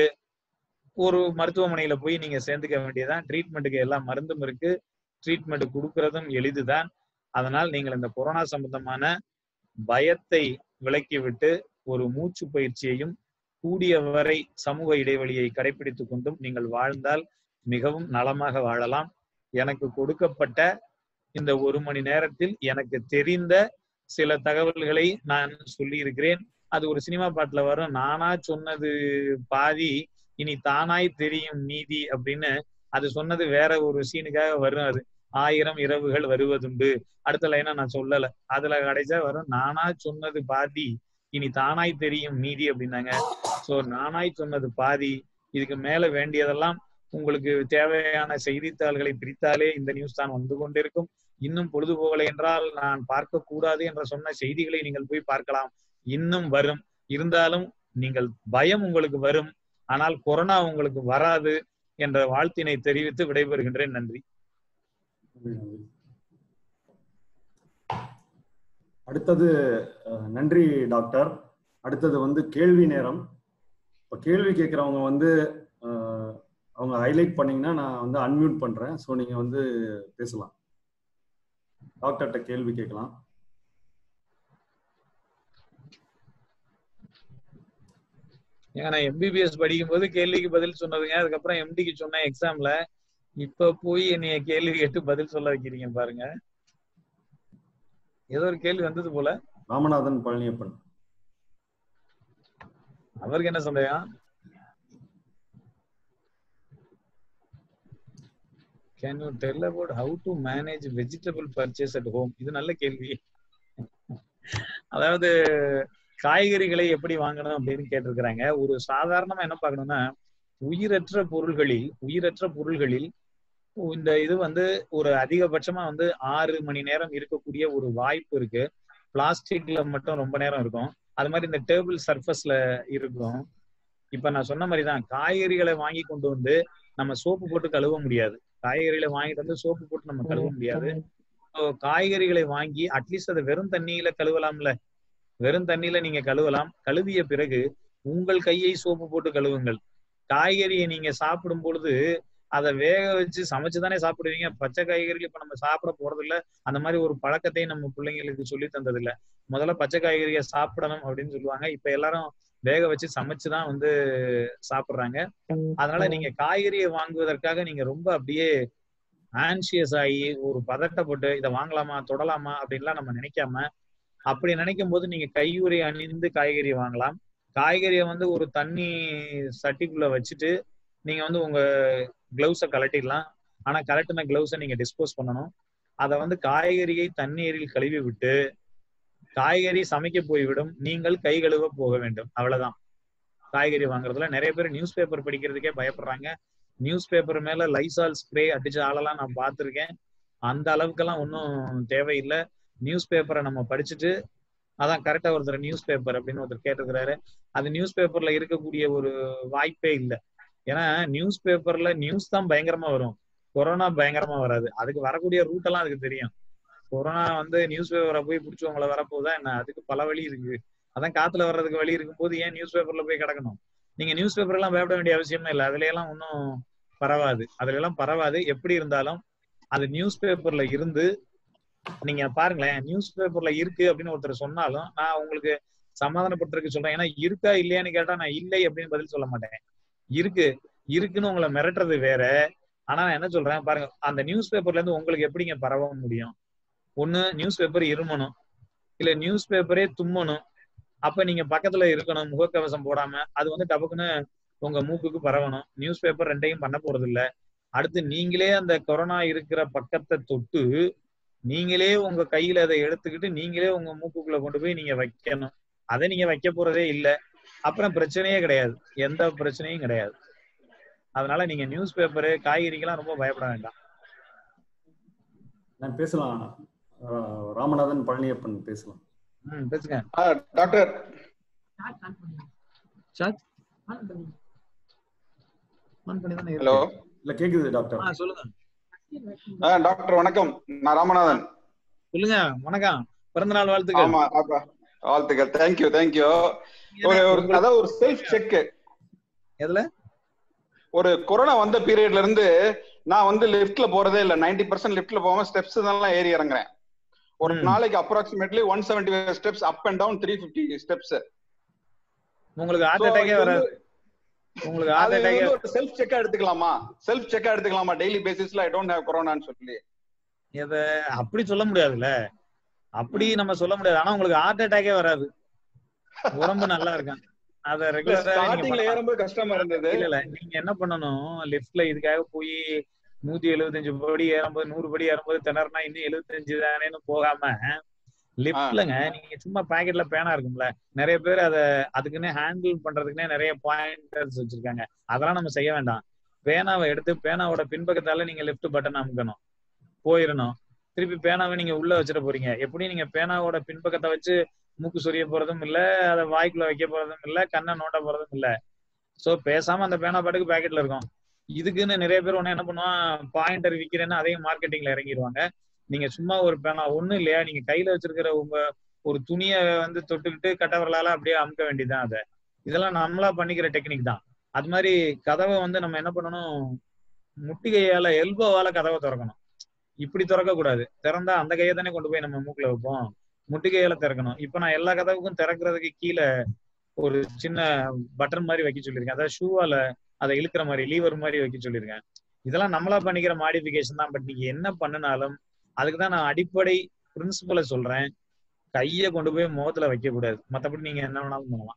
ஒரு மருத்துவமனையில போய் நீங்க சேர்ந்துக்க வேண்டியதான் ட்ரீட்மெண்ட்டுக்கு எல்லா மருந்தும் இருக்கு ட்ரீட்மெண்ட் கொடுக்கறதும் எளிதுதான் அதனால் நீங்கள் இந்த கொரோனா சம்பந்தமான பயத்தை விலக்கி விட்டு ஒரு மூச்சு பயிற்சியையும் கூடிய வரை சமூக இடைவெளியை கடைபிடித்துக் கொண்டும் நீங்கள் வாழ்ந்தால் மிகவும் நலமாக வாழலாம் எனக்கு கொடுக்கப்பட்ட இந்த ஒரு மணி நேரத்தில் எனக்கு தெரிந்த சில தகவல்களை நான் சொல்லி இருக்கிறேன் அது ஒரு சினிமா பாட்டுல வரும் நானா சொன்னது பாதி இனி தானாய் தெரியும் நீதி அப்படின்னு அது சொன்னது வேற ஒரு சீனுக்காக வரும் அது ஆயிரம் இரவுகள் வருவதுண்டு அடுத்த லைனா நான் சொல்லல அதுல கடைசியா வரும் நானா சொன்னது பாதி இனி தானாய் தெரியும் நீதி அப்படின்னாங்க சோ நானாய் சொன்னது பாதி இதுக்கு மேல வேண்டியதெல்லாம் உங்களுக்கு தேவையான செய்தித்தாள்களை பிரித்தாலே இந்த நியூஸ் தான் வந்து கொண்டிருக்கும் இன்னும் பொழுது போகலை என்றால் நான் பார்க்க கூடாது என்ற சொன்ன செய்திகளை நீங்கள் போய் பார்க்கலாம் இன்னும் வரும் இருந்தாலும் நீங்கள் பயம் உங்களுக்கு வரும் ஆனால் கொரோனா உங்களுக்கு வராது என்ற வாழ்த்தினை தெரிவித்து விடைபெறுகின்றேன் நன்றி அடுத்தது அஹ், நன்றி டாக்டர் அடுத்தது வந்து கேள்வி நேரம் இப்போ கேள்வி கேட்குறவங்க வந்து அஹ், அவங்க ஹைலைட் பண்ணீங்கன்னா நான் வந்து அன்மியூட் பண்றேன் ஸோ நீங்க வந்து பேசலாம் டாக்டர்கிட்ட கேள்வி கேட்கலாம் ஏங்க நான் எம்பிபிஎஸ் படிக்கும்போது கேள்விக்கு பதில் சொன்னதுங்க அதுக்கப்புறம் எம்டிக்கு சொன்னேன் எக்ஸாம்ல இப்ப போய் என்னைய கேள்வி கேட்டு பதில் சொல்ல வைக்கிறீங்க பாருங்க ஏதோ ஒரு கேள்வி வந்தது போல ராமநாதன் பழனியப்பன் அவருக்கு என்ன சந்தேகம் can you tell about how to manage vegetable purchase at home இது நல்ல கேள்வி அதாவது காய்கறிகளை எப்படி வாங்கணும் அப்படின்னு கேட்டிருக்கிறாங்க ஒரு சாதாரணமா என்ன பார்க்கணும்னா உயிரற்ற பொருள்களில் உயிரற்ற பொருள்களில் இந்த இது வந்து ஒரு அதிகபட்சமா வந்து ஆறு மணி நேரம் இருக்கக்கூடிய ஒரு வாய்ப்பு இருக்கு பிளாஸ்டிக்ல மட்டும் ரொம்ப நேரம் இருக்கும் அது மாதிரி இந்த டேபிள் சர்ஃபஸ்ல இருக்கும் இப்ப நான் சொன்ன மாதிரி தான் காய்கறிகளை வாங்கி கொண்டு வந்து நம்ம சோப்பு போட்டு கழுவ முடியாது காய்கறிகளை வாங்கிட்டு வந்து சோப்பு போட்டு நம்ம கழுவ முடியாது So, காய்கறிகளை வாங்கி அட்லீஸ்ட் அதை வெறும் தண்ணியில கழுவலாம்ல வெறும் தண்ணியில நீங்க கழுவலாம் கழுவிய பிறகு உங்கள் கையை சோப்பு போட்டு கழுவுங்கள் காய்கறியை நீங்க சாப்பிடும் பொழுது அதை வேக வச்சு சமைச்சு தானே சாப்பிடுவீங்க பச்சை காய்கறிகள் இப்ப நம்ம சாப்பிட போறது இல்ல அந்த மாதிரி ஒரு பழக்கத்தை நம்ம பிள்ளைங்களுக்கு சொல்லி தந்தது இல்ல முதல்ல பச்சை காய்கறியை சாப்பிடணும் அப்படின்னு சொல்லுவாங்க இப்ப எல்லாரும் வேக வச்சு சமைச்சுதான் வந்து சாப்பிடுறாங்க அதனால நீங்க காய்கறியை வாங்குவதற்காக நீங்க ரொம்ப அப்படியே ஆன்சியஸ் ஆகி ஒரு பதட்டப்பட்டு இதை வாங்கலாமா தொடலாமா அப்படின்லாம் நம்ம நினைக்காம அப்படி நினைக்கும் போது நீங்க கையுறை அணிந்து காய்கறி வாங்கலாம் காய்கறியை வந்து ஒரு தண்ணி சட்டிக்குள்ள வச்சுட்டு நீங்க வந்து உங்க கிளவுஸை கலட்டிடலாம் ஆனா கலட்டின கிளவுஸை நீங்க டிஸ்போஸ் பண்ணணும் அதை வந்து காய்கறியை தண்ணீரில் கழுவி விட்டு காய்கறி சமைக்க போய்விடும் நீங்கள் கை கழுவ போக வேண்டும் அவ்வளவுதான் காய்கறி வாங்குறதுல நிறைய பேர் நியூஸ் பேப்பர் படிக்கிறதுக்கே பயப்படுறாங்க நியூஸ் பேப்பர் மேல லைசால் ஸ்ப்ரே அடிச்ச ஆளெல்லாம் நான் பார்த்திருக்கேன் அந்த அளவுக்கெல்லாம் ஒன்றும் தேவையில்லை நியூஸ் பேப்பரை நம்ம படிச்சுட்டு அதான் கரெக்டா ஒருத்தர் நியூஸ் பேப்பர் அப்படின்னு ஒருத்தர் கேட்டிருக்கிறாரு அது நியூஸ் பேப்பர்ல இருக்கக்கூடிய ஒரு வாய்ப்பே இல்லை ஏன்னா நியூஸ் பேப்பர்ல நியூஸ் தான் பயங்கரமா வரும் கொரோனா பயங்கரமா வராது அதுக்கு வரக்கூடிய ரூட் எல்லாம் அதுக்கு தெரியும் கொரோனா வந்து நியூஸ் பேப்பரை போய் பிடிச்சவங்கள வரப்போதா என்ன அதுக்கு பல வழி இருக்கு அதான் காத்துல வர்றதுக்கு வழி இருக்கும்போது ஏன் நியூஸ் பேப்பர்ல போய் கிடக்கணும் நீங்க நியூஸ் பேப்பர் எல்லாம் பயப்பட வேண்டிய அவசியமே இல்லை அதுல எல்லாம் ஒன்றும் பரவாது அதுல எல்லாம் பரவாது எப்படி இருந்தாலும் அது நியூஸ் பேப்பர்ல இருந்து நீங்க பாருங்களேன் நியூஸ் பேப்பர்ல இருக்கு அப்படின்னு ஒருத்தர் சொன்னாலும் நான் உங்களுக்கு சமாதானப்படுத்துறதுக்கு சொல்றேன் ஏன்னா இருக்கா இல்லையான்னு கேட்டா நான் இல்லை அப்படின்னு பதில் சொல்ல மாட்டேன் இருக்கு இருக்குன்னு உங்களை மிரட்டுறது வேற ஆனா நான் என்ன சொல்றேன் பாருங்க அந்த நியூஸ் பேப்பர்ல இருந்து உங்களுக்கு எப்படிங்க பரவ முடியும் ஒண்ணு நியூஸ் பேப்பர் இருமணும் இல்ல நியூஸ் பேப்பரே தும்மணும் அப்ப நீங்க பக்கத்துல இருக்கணும் முகக்கவசம் போடாம அது வந்து டபக்குன்னு உங்க மூக்குக்கு பரவணும் நியூஸ் பேப்பர் ரெண்டையும் பண்ண போறது இல்ல அடுத்து நீங்களே அந்த கொரோனா இருக்கிற பக்கத்தை தொட்டு நீங்களே உங்க கையில அதை எடுத்துக்கிட்டு நீங்களே உங்க மூக்குக்குள்ள கொண்டு போய் நீங்க வைக்கணும் அதை நீங்க வைக்க போறதே இல்ல அப்புறம் பிரச்சனையே கிடையாது எந்த பிரச்சனையும் கிடையாது அதனால நீங்க நியூஸ் பேப்பரு காய்கறிக்கெல்லாம் ரொம்ப பயப்பட வேண்டாம் நான் பேசலாம் ரா- ராமநாதன் பழனியப்பன் பேசலாம் ம் பேசுங்க ஆ, டாக்டர் சாட் ஆன் பண்ணி தானே ஹலோ இல்ல கேக்குது டாக்டர் ஆ சொல்லுங்க ஆ, டாக்டர் வணக்கம் நான் ராமநாதன் சொல்லுங்க வணக்கம் பிறந்த நாள் வாழ்த்துக்கள் ஆமா அப்பா வாழ்த்துக்கள் தேங்க்யூ தேங்க்யூ ஒரு ஒரு உங்களுக்கு- அதாவது ஒரு செல்ஃப் செக் எதுல ஒரு கொரோனா வந்த பீரியட்ல இருந்து நான் வந்து லிஃப்ட்ல போறதே இல்ல 90% பர்சன்ட் லிஃப்ட்ல போகாம ஸ்டெப்ஸ் தான் ஏறி இறங்குறேன் ஒரு ம். நாளைக்கு approximately one seventy steps up and down three fifty steps உங்களுக்கு ஹார்ட் அட்டாக்கே வராது உங்களுக்கு ஹார்ட் அது அட்டாக்கே வந்து ஒரு செல்ஃப் செக்கா எடுத்துக்கலாமா செல்ஃப் செக்கா எடுத்துக்கலாமா டெய்லி பேசிஸ்ல ஐ டோன்ட் ஹேவ் கொரோனான்னு சொல்லி எத அப்படி சொல்ல முடியாதுல்ல அப்படி நம்ம சொல்ல முடியாது ஆனா உங்களுக்கு ஹார்ட் அட்டாக்கே வராது உடம்பு நல்லா இருக்கும் அத ரெகுலரா ஸ்டார்டிங்ல ஏறும்போது கஷ்டமா இருந்தது இல்ல இல்ல நீங்க என்ன பண்ணணும் லிஃப்ட்ல இதுக்காக போய் நூத்தி எழுபத்தஞ்சு படி ஏறும்போது நூறு படி ஏறும்போது திணறனா இன்னும் எழுபத்தஞ்சு தானேன்னு போகாம லிஃப்ட்லங்க நீங்க சும்மா பாக்கெட்ல பேனா இருக்கும்ல நிறைய பேர் அத அதுக்குன்னே ஹேண்டில் பண்றதுக்குன்னே நிறைய பாயிண்டர்ஸ் வச்சிருக்காங்க அதெல்லாம் நம்ம செய்ய வேண்டாம் பேனாவை எடுத்து பேனாவோட பின்பக்கத்தால நீங்க லெஃப்ட் பட்டன் அமுக்கணும் போயிடணும் திருப்பி பேனாவை நீங்க உள்ள வச்சிட போறீங்க எப்படி நீங்க பேனாவோட பின்பக்கத்தை வச்சு மூக்கு சொரிய போறதும் இல்ல அதை வாய்க்குள்ள வைக்க போறதும் இல்ல கண்ணை நோண்ட போறதும் இல்ல சோ பேசாம அந்த பேனா பாட்டுக்கு பாக்கெட்ல இருக்கும் இதுக்குன்னு நிறைய பேர் ஒண்ணு என்ன பண்ணுவான் பாயிண்டர் விக்கிறேன்னு அதையும் மார்க்கெட்டிங்ல இறங்கிடுவாங்க நீங்க சும்மா ஒரு பேனா ஒண்ணும் இல்லையா நீங்க கையில வச்சிருக்கிற உங்க ஒரு துணியை வந்து தொட்டுக்கிட்டு கட்டவரலால அப்படியே அமுக்க வேண்டியதுதான் அதை இதெல்லாம் நம்மளா பண்ணிக்கிற டெக்னிக் தான் அது மாதிரி கதவை வந்து நம்ம என்ன பண்ணணும் முட்டிகையால எல்போவால கதவை திறக்கணும் இப்படி திறக்க கூடாது திறந்தா அந்த கையை தானே கொண்டு போய் நம்ம மூக்குல வைப்போம் முட்டிகையால திறக்கணும் இப்ப நான் எல்லா கதவுக்கும் திறக்கிறதுக்கு கீழே ஒரு சின்ன பட்டன் மாதிரி வைக்க சொல்லியிருக்கேன் அதாவது ஷூவால அதை இழுக்கிற மாதிரி லீவர் மாதிரி வைக்க சொல்லியிருக்கேன் இதெல்லாம் நம்மளா பண்ணிக்கிற மாடிஃபிகேஷன் தான் பட் நீங்க என்ன பண்ணினாலும் அதுக்கு தான் நான் அடிப்படை பிரின்சிபலை சொல்றேன் கையை கொண்டு போய் முகத்துல வைக்க கூடாது மத்தபடி நீங்க என்ன வேணாலும் பண்ணலாம்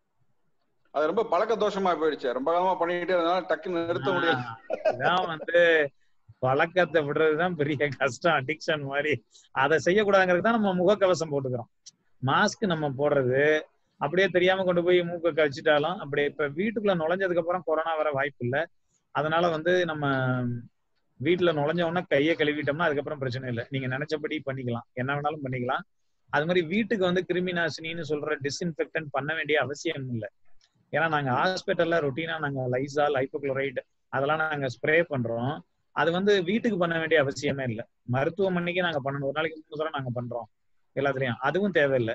அது ரொம்ப பழக்க தோஷமா போயிடுச்சு ரொம்ப காலமா பண்ணிக்கிட்டே இருந்தாலும் டக்குன்னு நிறுத்த முடியல ஆஹ் இதான் வந்து பழக்கத்தை விடுறதுதான் பெரிய கஷ்டம் அடிக்ஷன் மாதிரி அதை செய்யக்கூடாதுங்கிறது தான் நம்ம முகக்கவசம் போட்டுக்கிறோம் மாஸ்க் நம்ம போடுறது அப்படியே தெரியாம கொண்டு போய் மூக்க கழிச்சிட்டாலும் அப்படியே இப்ப வீட்டுக்குள்ள நுழைஞ்சதுக்கு அப்புறம் கொரோனா வர வாய்ப்பு இல்லை அதனால வந்து நம்ம வீட்டுல நுழைஞ்ச உடனே கையை கழுவிட்டோம்னா அதுக்கப்புறம் பிரச்சனை இல்லை நீங்க நினைச்சபடி பண்ணிக்கலாம் என்ன வேணாலும் பண்ணிக்கலாம் அது மாதிரி வீட்டுக்கு வந்து கிருமி நாசினின்னு சொல்ற டிஸ்இன்ஃபெக்டன் பண்ண வேண்டிய அவசியம் இல்லை ஏன்னா நாங்க ஹாஸ்பிட்டல்ல ரொட்டீனா நாங்க லைசால் ஹைப்போக்ளோரைட் அதெல்லாம் நாங்க ஸ்ப்ரே பண்றோம் அது வந்து வீட்டுக்கு பண்ண வேண்டிய அவசியமே இல்லை மருத்துவமனைக்கு நாங்க பண்ணணும் ஒரு நாளைக்கு மூணு தடவை நாங்க பண்றோம் எல்லாத்துலயும் அதுவும் தேவையில்லை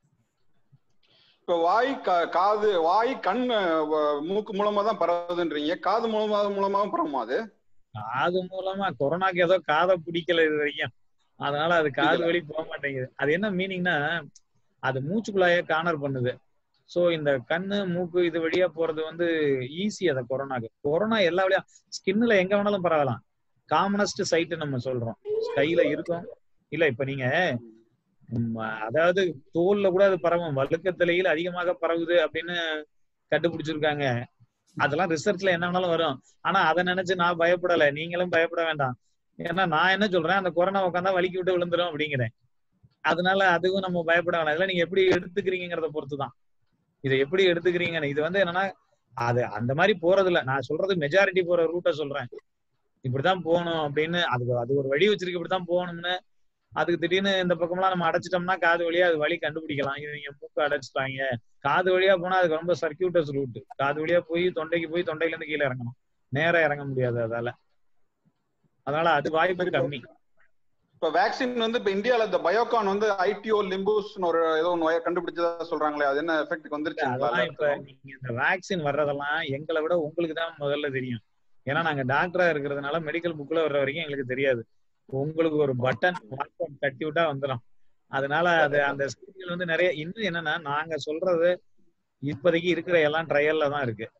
இப்ப வாய் கா- காது வாய் கண் வ- மூக்கு மூலமா தான் பரவுதுன்றீங்க காது மூலமா மூலமாவும் பரவுமா அது காது மூலமா கொரோனாக்கு ஏதோ காதை பிடிக்கல இது வரைக்கும் அதனால அது காது வழி போக மாட்டேங்குது அது என்ன மீனிங்னா அது மூச்சுக்குள்ளாயே கார்னர் பண்ணுது சோ இந்த கண்ணு மூக்கு இது வழியா போறது வந்து ஈஸி அதை கொரோனாக்கு கொரோனா எல்லா வழியா ஸ்கின்ல எங்க வேணாலும் பரவலாம் காமனஸ்ட் சைட்டு நம்ம சொல்றோம் கையில இருக்கும் இல்ல இப்ப நீங்க உம், அதாவது தோல்ல கூட அது பரவும் வழுக்கத்திலையில் அதிகமாக பரவுது அப்படின்னு கண்டுபிடிச்சிருக்காங்க அதெல்லாம் ரிசர்ச்ல என்ன வேணாலும் வரும் ஆனா அதை நினைச்சு நான் பயப்படல நீங்களும் பயப்பட வேண்டாம் ஏன்னா நான் என்ன சொல்றேன் அந்த கொரோனா உட்காந்தா வலிக்கி விட்டு விழுந்துரும் அப்படிங்கிறேன் அதனால அதுவும் நம்ம பயப்பட வேணாம் இதெல்லாம் நீங்க எப்படி எடுத்துக்கிறீங்கிறத பொறுத்து தான் இதை எப்படி எடுத்துக்கிறீங்கன்னு இது வந்து என்னன்னா அது அந்த மாதிரி போறது இல்ல நான் சொல்றது மெஜாரிட்டி போற ரூட்டை சொல்றேன் இப்படித்தான் போகணும் அப்படின்னு அது அது ஒரு வழி வச்சிருக்கு இப்படித்தான் போகணும்னு அதுக்கு திடீர்னு இந்த பக்கம்லாம் நம்ம அடைச்சிட்டோம்னா காது வழியா அது வழி கண்டுபிடிக்கலாம் இவங்க மூக்கு அடைச்சிட்டாங்க காது வழியா போனா அதுக்கு ரொம்ப சர்க்கியூட்டஸ் ரூட் காது வழியா போய் தொண்டைக்கு போய் தொண்டையில இருந்து கீழே இறங்கணும் நேரா இறங்க முடியாது அதால அதனால அது வாய்ப்பு கம்மி இப்ப வேக்சின் வந்து இப்ப இந்தியால இந்த பயோகான் வந்து ஐடிஓ லிம்பூஸ்னு ஒரு ஏதோ ஒன்று கண்டுபிடிச்சதா சொல்றாங்களே அது என்ன எஃபெக்ட் வந்துருச்சுங்களா அதெல்லாம் இப்ப எல்லாத்துக்கும்? நீங்க இந்த வேக்சின் வர்றதெல்லாம் எங்களை விட உங்களுக்கு தான் முதல்ல தெரியும் ஏன்னா நாங்க டாக்டரா இருக்கிறதுனால மெடிக்கல் புக்ல வர்ற வரைக்கும் எங்களுக்கு தெரியாது உங்களுக்கு ஒரு பட்டன் வாட்ஸ்அப் தட்டி விட்டா வந்துடும் அதனால அது அந்த செய்திகள் வந்து நிறைய இன்னும் என்னன்னா நாங்க சொல்றது இப்போதைக்கு இருக்கிற எல்லாம் ட்ரையல்ல தான் இருக்கு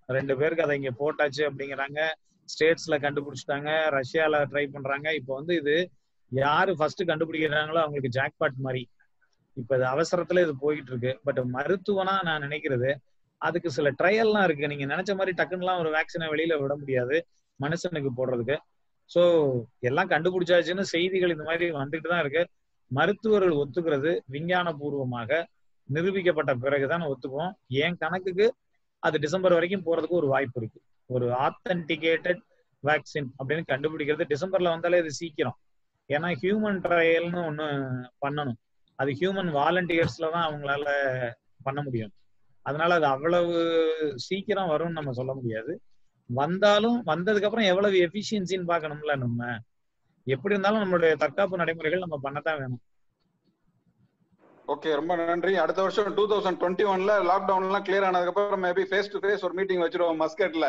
ரெண்டு பேருக்கு அதை இங்க போட்டாச்சு அப்படிங்கிறாங்க ஸ்டேட்ஸ்ல கண்டுபிடிச்சிட்டாங்க ரஷ்யால ட்ரை பண்றாங்க இப்போ வந்து இது யாரு ஃபர்ஸ்ட் கண்டுபிடிக்கிறாங்களோ அவங்களுக்கு ஜாக்பாட் மாதிரி இப்ப இது அவசரத்துல இது போயிட்டு இருக்கு பட் மருத்துவனா நான் நினைக்கிறது அதுக்கு சில ட்ரையல்லாம் இருக்கு நீங்க நினைச்ச மாதிரி டக்குன்னுலாம் ஒரு வேக்சினை வெளியில விட முடியாது மனுஷனுக்கு போடுறதுக்கு சோ எல்லாம் கண்டுபிடிச்சாச்சுன்னு செய்திகள் இந்த மாதிரி வந்துட்டு தான் இருக்கு மருத்துவர்கள் ஒத்துக்கிறது விஞ்ஞான பூர்வமாக நிரூபிக்கப்பட்ட பிறகுதான் ஒத்துக்குவோம் என் கணக்குக்கு அது டிசம்பர் வரைக்கும் போறதுக்கு ஒரு வாய்ப்பு இருக்கு ஒரு ஆத்தன்டிகேட்டட் வேக்சின் அப்படின்னு கண்டுபிடிக்கிறது டிசம்பர்ல வந்தாலே இது சீக்கிரம் ஏன்னா ஹியூமன் ட்ரையல்னு ஒண்ணு பண்ணணும் அது ஹியூமன் வாலண்டியர்ஸ்ல தான் அவங்களால பண்ண முடியும் அதனால அது அவ்வளவு சீக்கிரம் வரும்னு நம்ம சொல்ல முடியாது வந்தாலும் வந்ததுக்கு அப்புறம் எவ்வளவு எஃபிஷியன்சின்னு பார்க்கணும்ல நம்ம எப்படி இருந்தாலும் நம்மளுடைய தற்காப்பு நடைமுறைகள் நம்ம பண்ணத்தான் வேணும் ஓகே ரொம்ப நன்றி அடுத்த வருஷம் டூ தௌசண்ட் டுவெண்ட்டி ஒன்ல லாக்டவுன் எல்லாம் கிளியர் ஆனதுக்கு அப்புறம் மேபி ஃபேஸ் டு ஃபேஸ் ஒரு மீட்டிங் வச்சிருவோம் மஸ்கட்ல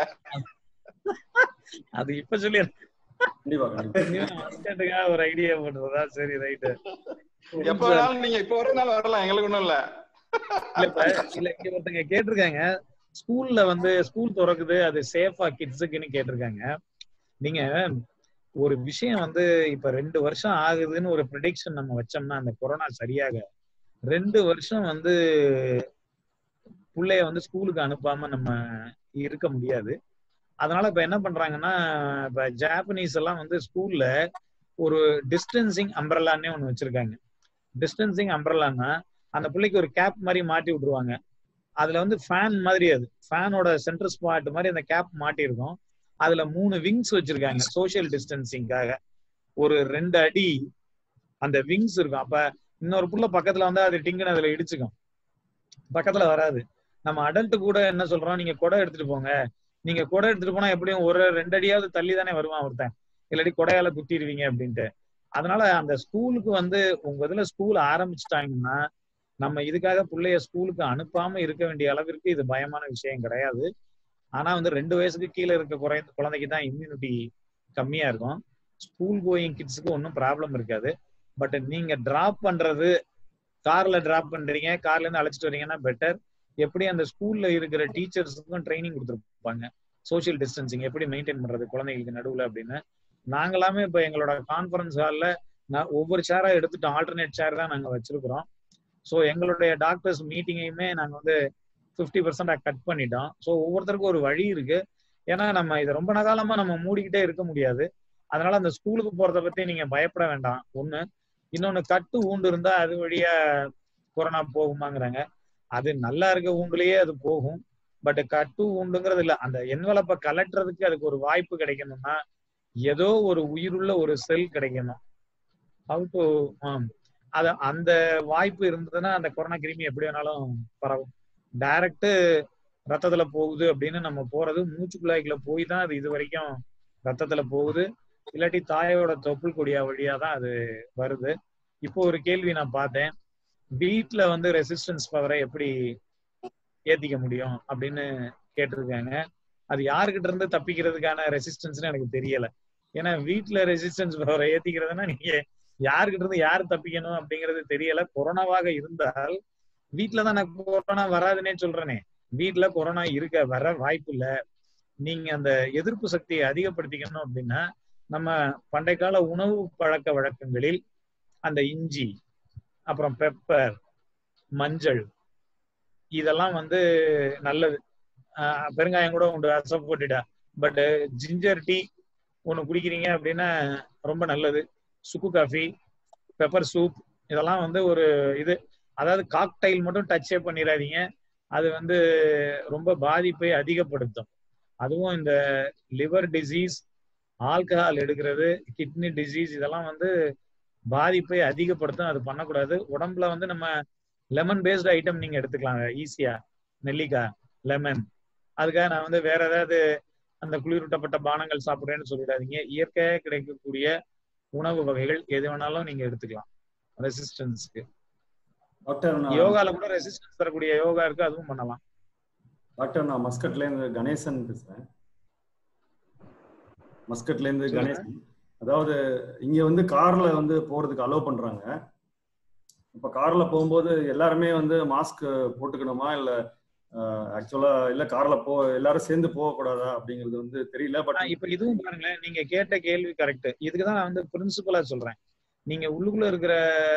அது இப்ப சொல்லி கண்டிப்பா கண்டிப்பா மஸ்கட்டுக்காக ஒரு ஐடியா பண்றதா சரி ரைட்டு எப்ப வேணாலும் நீங்க இப்ப வரனாலும் வரலாம் எங்களுக்கு ஒண்ணும் இல்ல இல்ல இப்ப இல்ல இங்க ஒருத்தங்க கேட்டிருக்காங்க ஸ்கூல்ல வந்து ஸ்கூல் திறக்குது அது சேஃபா கிட்ஸுக்குன்னு கேட்டிருக்காங்க நீங்க ஒரு விஷயம் வந்து இப்ப ரெண்டு வருஷம் ஆகுதுன்னு ஒரு ப்ரிடிக்ஷன் நம்ம வச்சோம்னா அந்த கொரோனா சரியாக ரெண்டு வருஷம் வந்து பிள்ளைய வந்து ஸ்கூலுக்கு அனுப்பாம நம்ம இருக்க முடியாது அதனால இப்ப என்ன பண்றாங்கன்னா இப்ப ஜாப்பனீஸ் எல்லாம் வந்து ஸ்கூல்ல ஒரு டிஸ்டன்சிங் அம்பரலான்னே ஒண்ணு வச்சிருக்காங்க டிஸ்டன்சிங் அம்பரலான்னா அந்த பிள்ளைக்கு ஒரு கேப் மாதிரி மாட்டி விட்டுருவாங்க அதுல வந்து ஃபேன் மாதிரி அது ஃபேனோட சென்டர் ஸ்பாட் மாதிரி அந்த கேப் மாட்டியிருக்கும் அதுல மூணு விங்ஸ் வச்சிருக்காங்க சோசியல் டிஸ்டன்சிங்காக ஒரு ரெண்டு அடி அந்த விங்ஸ் இருக்கும் அப்ப இன்னொரு புள்ள பக்கத்துல வந்து அது டிங்குன்னு அதுல இடிச்சுக்கும் பக்கத்துல வராது நம்ம அடல்ட் கூட என்ன சொல்றோம் நீங்க கொடை எடுத்துட்டு போங்க நீங்க கொடை எடுத்துட்டு போனா எப்படியும் ஒரு ரெண்டு அடியாவது தள்ளி தானே வருவான் ஒருத்தன் இல்லாட்டி கொடையால குத்திடுவீங்க அப்படின்ட்டு அதனால அந்த ஸ்கூலுக்கு வந்து உங்க இதுல ஸ்கூல் ஆரம்பிச்சிட்டாங்கன்னா நம்ம இதுக்காக பிள்ளைய ஸ்கூலுக்கு அனுப்பாம இருக்க வேண்டிய அளவிற்கு இது பயமான விஷயம் கிடையாது ஆனா வந்து ரெண்டு வயசுக்கு கீழே இருக்க குறை குழந்தைக்கு தான் இம்யூனிட்டி கம்மியா இருக்கும் ஸ்கூல் கோயிங் கிட்ஸுக்கு ஒன்றும் ப்ராப்ளம் இருக்காது பட் நீங்க டிராப் பண்றது கார்ல டிராப் பண்றீங்க கார்ல இருந்து அழைச்சிட்டு வரீங்கன்னா பெட்டர் எப்படி அந்த ஸ்கூல்ல இருக்கிற டீச்சர்ஸுக்கும் ட்ரைனிங் கொடுத்துருப்பாங்க சோசியல் டிஸ்டன்சிங் எப்படி மெயின்டைன் பண்றது குழந்தைங்களுக்கு நடுவுல அப்படின்னு நாங்களாமே இப்ப எங்களோட கான்ஃபரன்ஸ் ஹால்ல நான் ஒவ்வொரு சேரா எடுத்துட்டோம் ஆல்டர்னேட் சேர் தான் நாங்க வச்சிருக்கிறோம் ஸோ எங்களுடைய டாக்டர்ஸ் மீட்டிங்கையுமே நாங்க வந்து ஃபிஃப்டி பர்சன்டா கட் பண்ணிட்டோம் ஸோ ஒவ்வொருத்தருக்கும் ஒரு வழி இருக்கு ஏன்னா நம்ம இதை ரொம்ப காலமா நம்ம மூடிக்கிட்டே இருக்க முடியாது அதனால அந்த ஸ்கூலுக்கு போறத பத்தி நீங்க பயப்பட வேண்டாம் ஒண்ணு இன்னொன்னு கட்டு ஊண்டு இருந்தா அது வழியா கொரோனா போகுமாங்கிறாங்க அது நல்லா இருக்க ஊண்டுலயே அது போகும் பட் கட்டு ஊண்டுங்கிறது இல்ல அந்த என்வலப்பை கலட்டுறதுக்கு அதுக்கு ஒரு வாய்ப்பு கிடைக்கணும்னா ஏதோ ஒரு உயிருள்ள ஒரு செல் கிடைக்கணும் ஹவு டு அத அந்த வாய்ப்பு இருந்ததுன்னா அந்த கொரோனா கிருமி எப்படி வேணாலும் பரவும் டைரக்ட் ரத்தத்துல போகுது அப்படின்னு நம்ம போறது மூச்சு குழாய்க்குள்ள போய் தான் அது இது வரைக்கும் ரத்தத்துல போகுது இல்லாட்டி தாயோட தொப்புள் கொடியா வழியா தான் அது வருது இப்போ ஒரு கேள்வி நான் பார்த்தேன் வீட்ல வந்து ரெசிஸ்டன்ஸ் பவரை எப்படி ஏத்திக்க முடியும் அப்படின்னு கேட்டிருக்காங்க அது யாருக்கிட்ட இருந்து தப்பிக்கிறதுக்கான ரெசிஸ்டன்ஸ்னு எனக்கு தெரியல ஏன்னா வீட்ல ரெசிஸ்டன்ஸ் பவரை ஏத்திக்கிறதுனா நீங்க யாருக்கிட்ட இருந்து யார் தப்பிக்கணும் அப்படிங்கிறது தெரியல கொரோனாவாக இருந்தால் வீட்டுல தான் நான் கொரோனா வராதுன்னே சொல்றேனே வீட்டுல கொரோனா இருக்க வர வாய்ப்பு இல்ல நீங்க அந்த எதிர்ப்பு சக்தியை அதிகப்படுத்திக்கணும் அப்படின்னா நம்ம பண்டை கால உணவு பழக்க வழக்கங்களில் அந்த இஞ்சி அப்புறம் பெப்பர் மஞ்சள் இதெல்லாம் வந்து நல்லது ஆஹ் பெருங்காயம் கூட உண்டு அசப் போட்டுட்டா பட் ஜிஞ்சர் டீ ஒன்று குடிக்கிறீங்க அப்படின்னா ரொம்ப நல்லது சுக்கு காஃபி பெப்பர் சூப் இதெல்லாம் வந்து ஒரு இது அதாவது காக்டைல் மட்டும் டச்சே பண்ணிடாதீங்க அது வந்து ரொம்ப பாதிப்பை அதிகப்படுத்தும் அதுவும் இந்த லிவர் டிசீஸ் ஆல்கஹால் எடுக்கிறது கிட்னி டிசீஸ் இதெல்லாம் வந்து பாதிப்பை அதிகப்படுத்தும் அது பண்ணக்கூடாது உடம்புல வந்து நம்ம லெமன் பேஸ்டு ஐட்டம் நீங்க எடுத்துக்கலாம் ஈஸியா நெல்லிக்காய் லெமன் அதுக்காக நான் வந்து வேற ஏதாவது அந்த குளிரூட்டப்பட்ட பானங்கள் சாப்பிடுறேன்னு சொல்லிடாதீங்க இயற்கையாக கிடைக்கக்கூடிய உணவு வகைகள் எது வேணாலும் நீங்க எடுத்துக்கலாம் ரெசிஸ்டன்ஸ்க்கு டாக்டர் நான் யோகால கூட ரெசிஸ்டன்ஸ் தரக்கூடிய யோகா இருக்கு அதுவும் பண்ணலாம் டாக்டர் நான் மஸ்கட்ல இருந்து கணேசன் பேசுறேன் மஸ்கட்ல இருந்து சொல்லுங்க. கணேசன் அதாவது இங்க வந்து கார்ல வந்து போறதுக்கு அலோவ் பண்றாங்க இப்ப கார்ல போகும்போது எல்லாருமே வந்து மாஸ்க் போட்டுக்கணுமா இல்ல ஆக்சுவலா இல்ல கார்ல போ எல்லாரும் சேர்ந்து போக கூடாதா அப்படிங்கிறது வந்து தெரியல பட் ஆனா, இப்ப இதுவும் பாருங்களேன் நீங்க கேட்ட கேள்வி கரெக்ட் இதுக்குதான் நான் வந்து பிரின்சிபலா சொல்றேன் நீங்க உள்ளுக்குள்ள இருக்கிற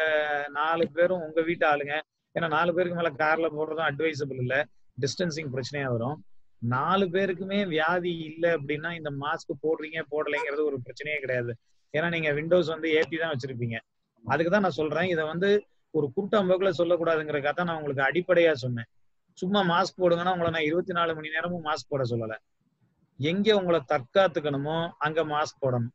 நாலு பேரும் உங்க வீட்டு ஆளுங்க ஏன்னா நாலு பேருக்கு மேல கார்ல போடுறதும் அட்வைசபிள் இல்ல டிஸ்டன்சிங் பிரச்சனையா வரும் நாலு பேருக்குமே வியாதி இல்லை அப்படின்னா இந்த மாஸ்க் போடுறீங்க போடலைங்கிறது ஒரு பிரச்சனையே கிடையாது ஏன்னா நீங்க விண்டோஸ் வந்து ஏத்தி தான் வச்சிருப்பீங்க அதுக்கு தான் நான் சொல்றேன் இதை வந்து ஒரு கூட்டம் போக்குல சொல்லக்கூடாதுங்கிறக்காக தான் நான் உங்களுக்கு அடிப்படையா சொன்னேன் சும்மா மாஸ்க் போடுங்கன்னா உங்களை நான் இருபத்தி நாலு மணி நேரமும் மாஸ்க் போட சொல்லல எங்க உங்களை தற்காத்துக்கணுமோ அங்க மாஸ்க் போடணும்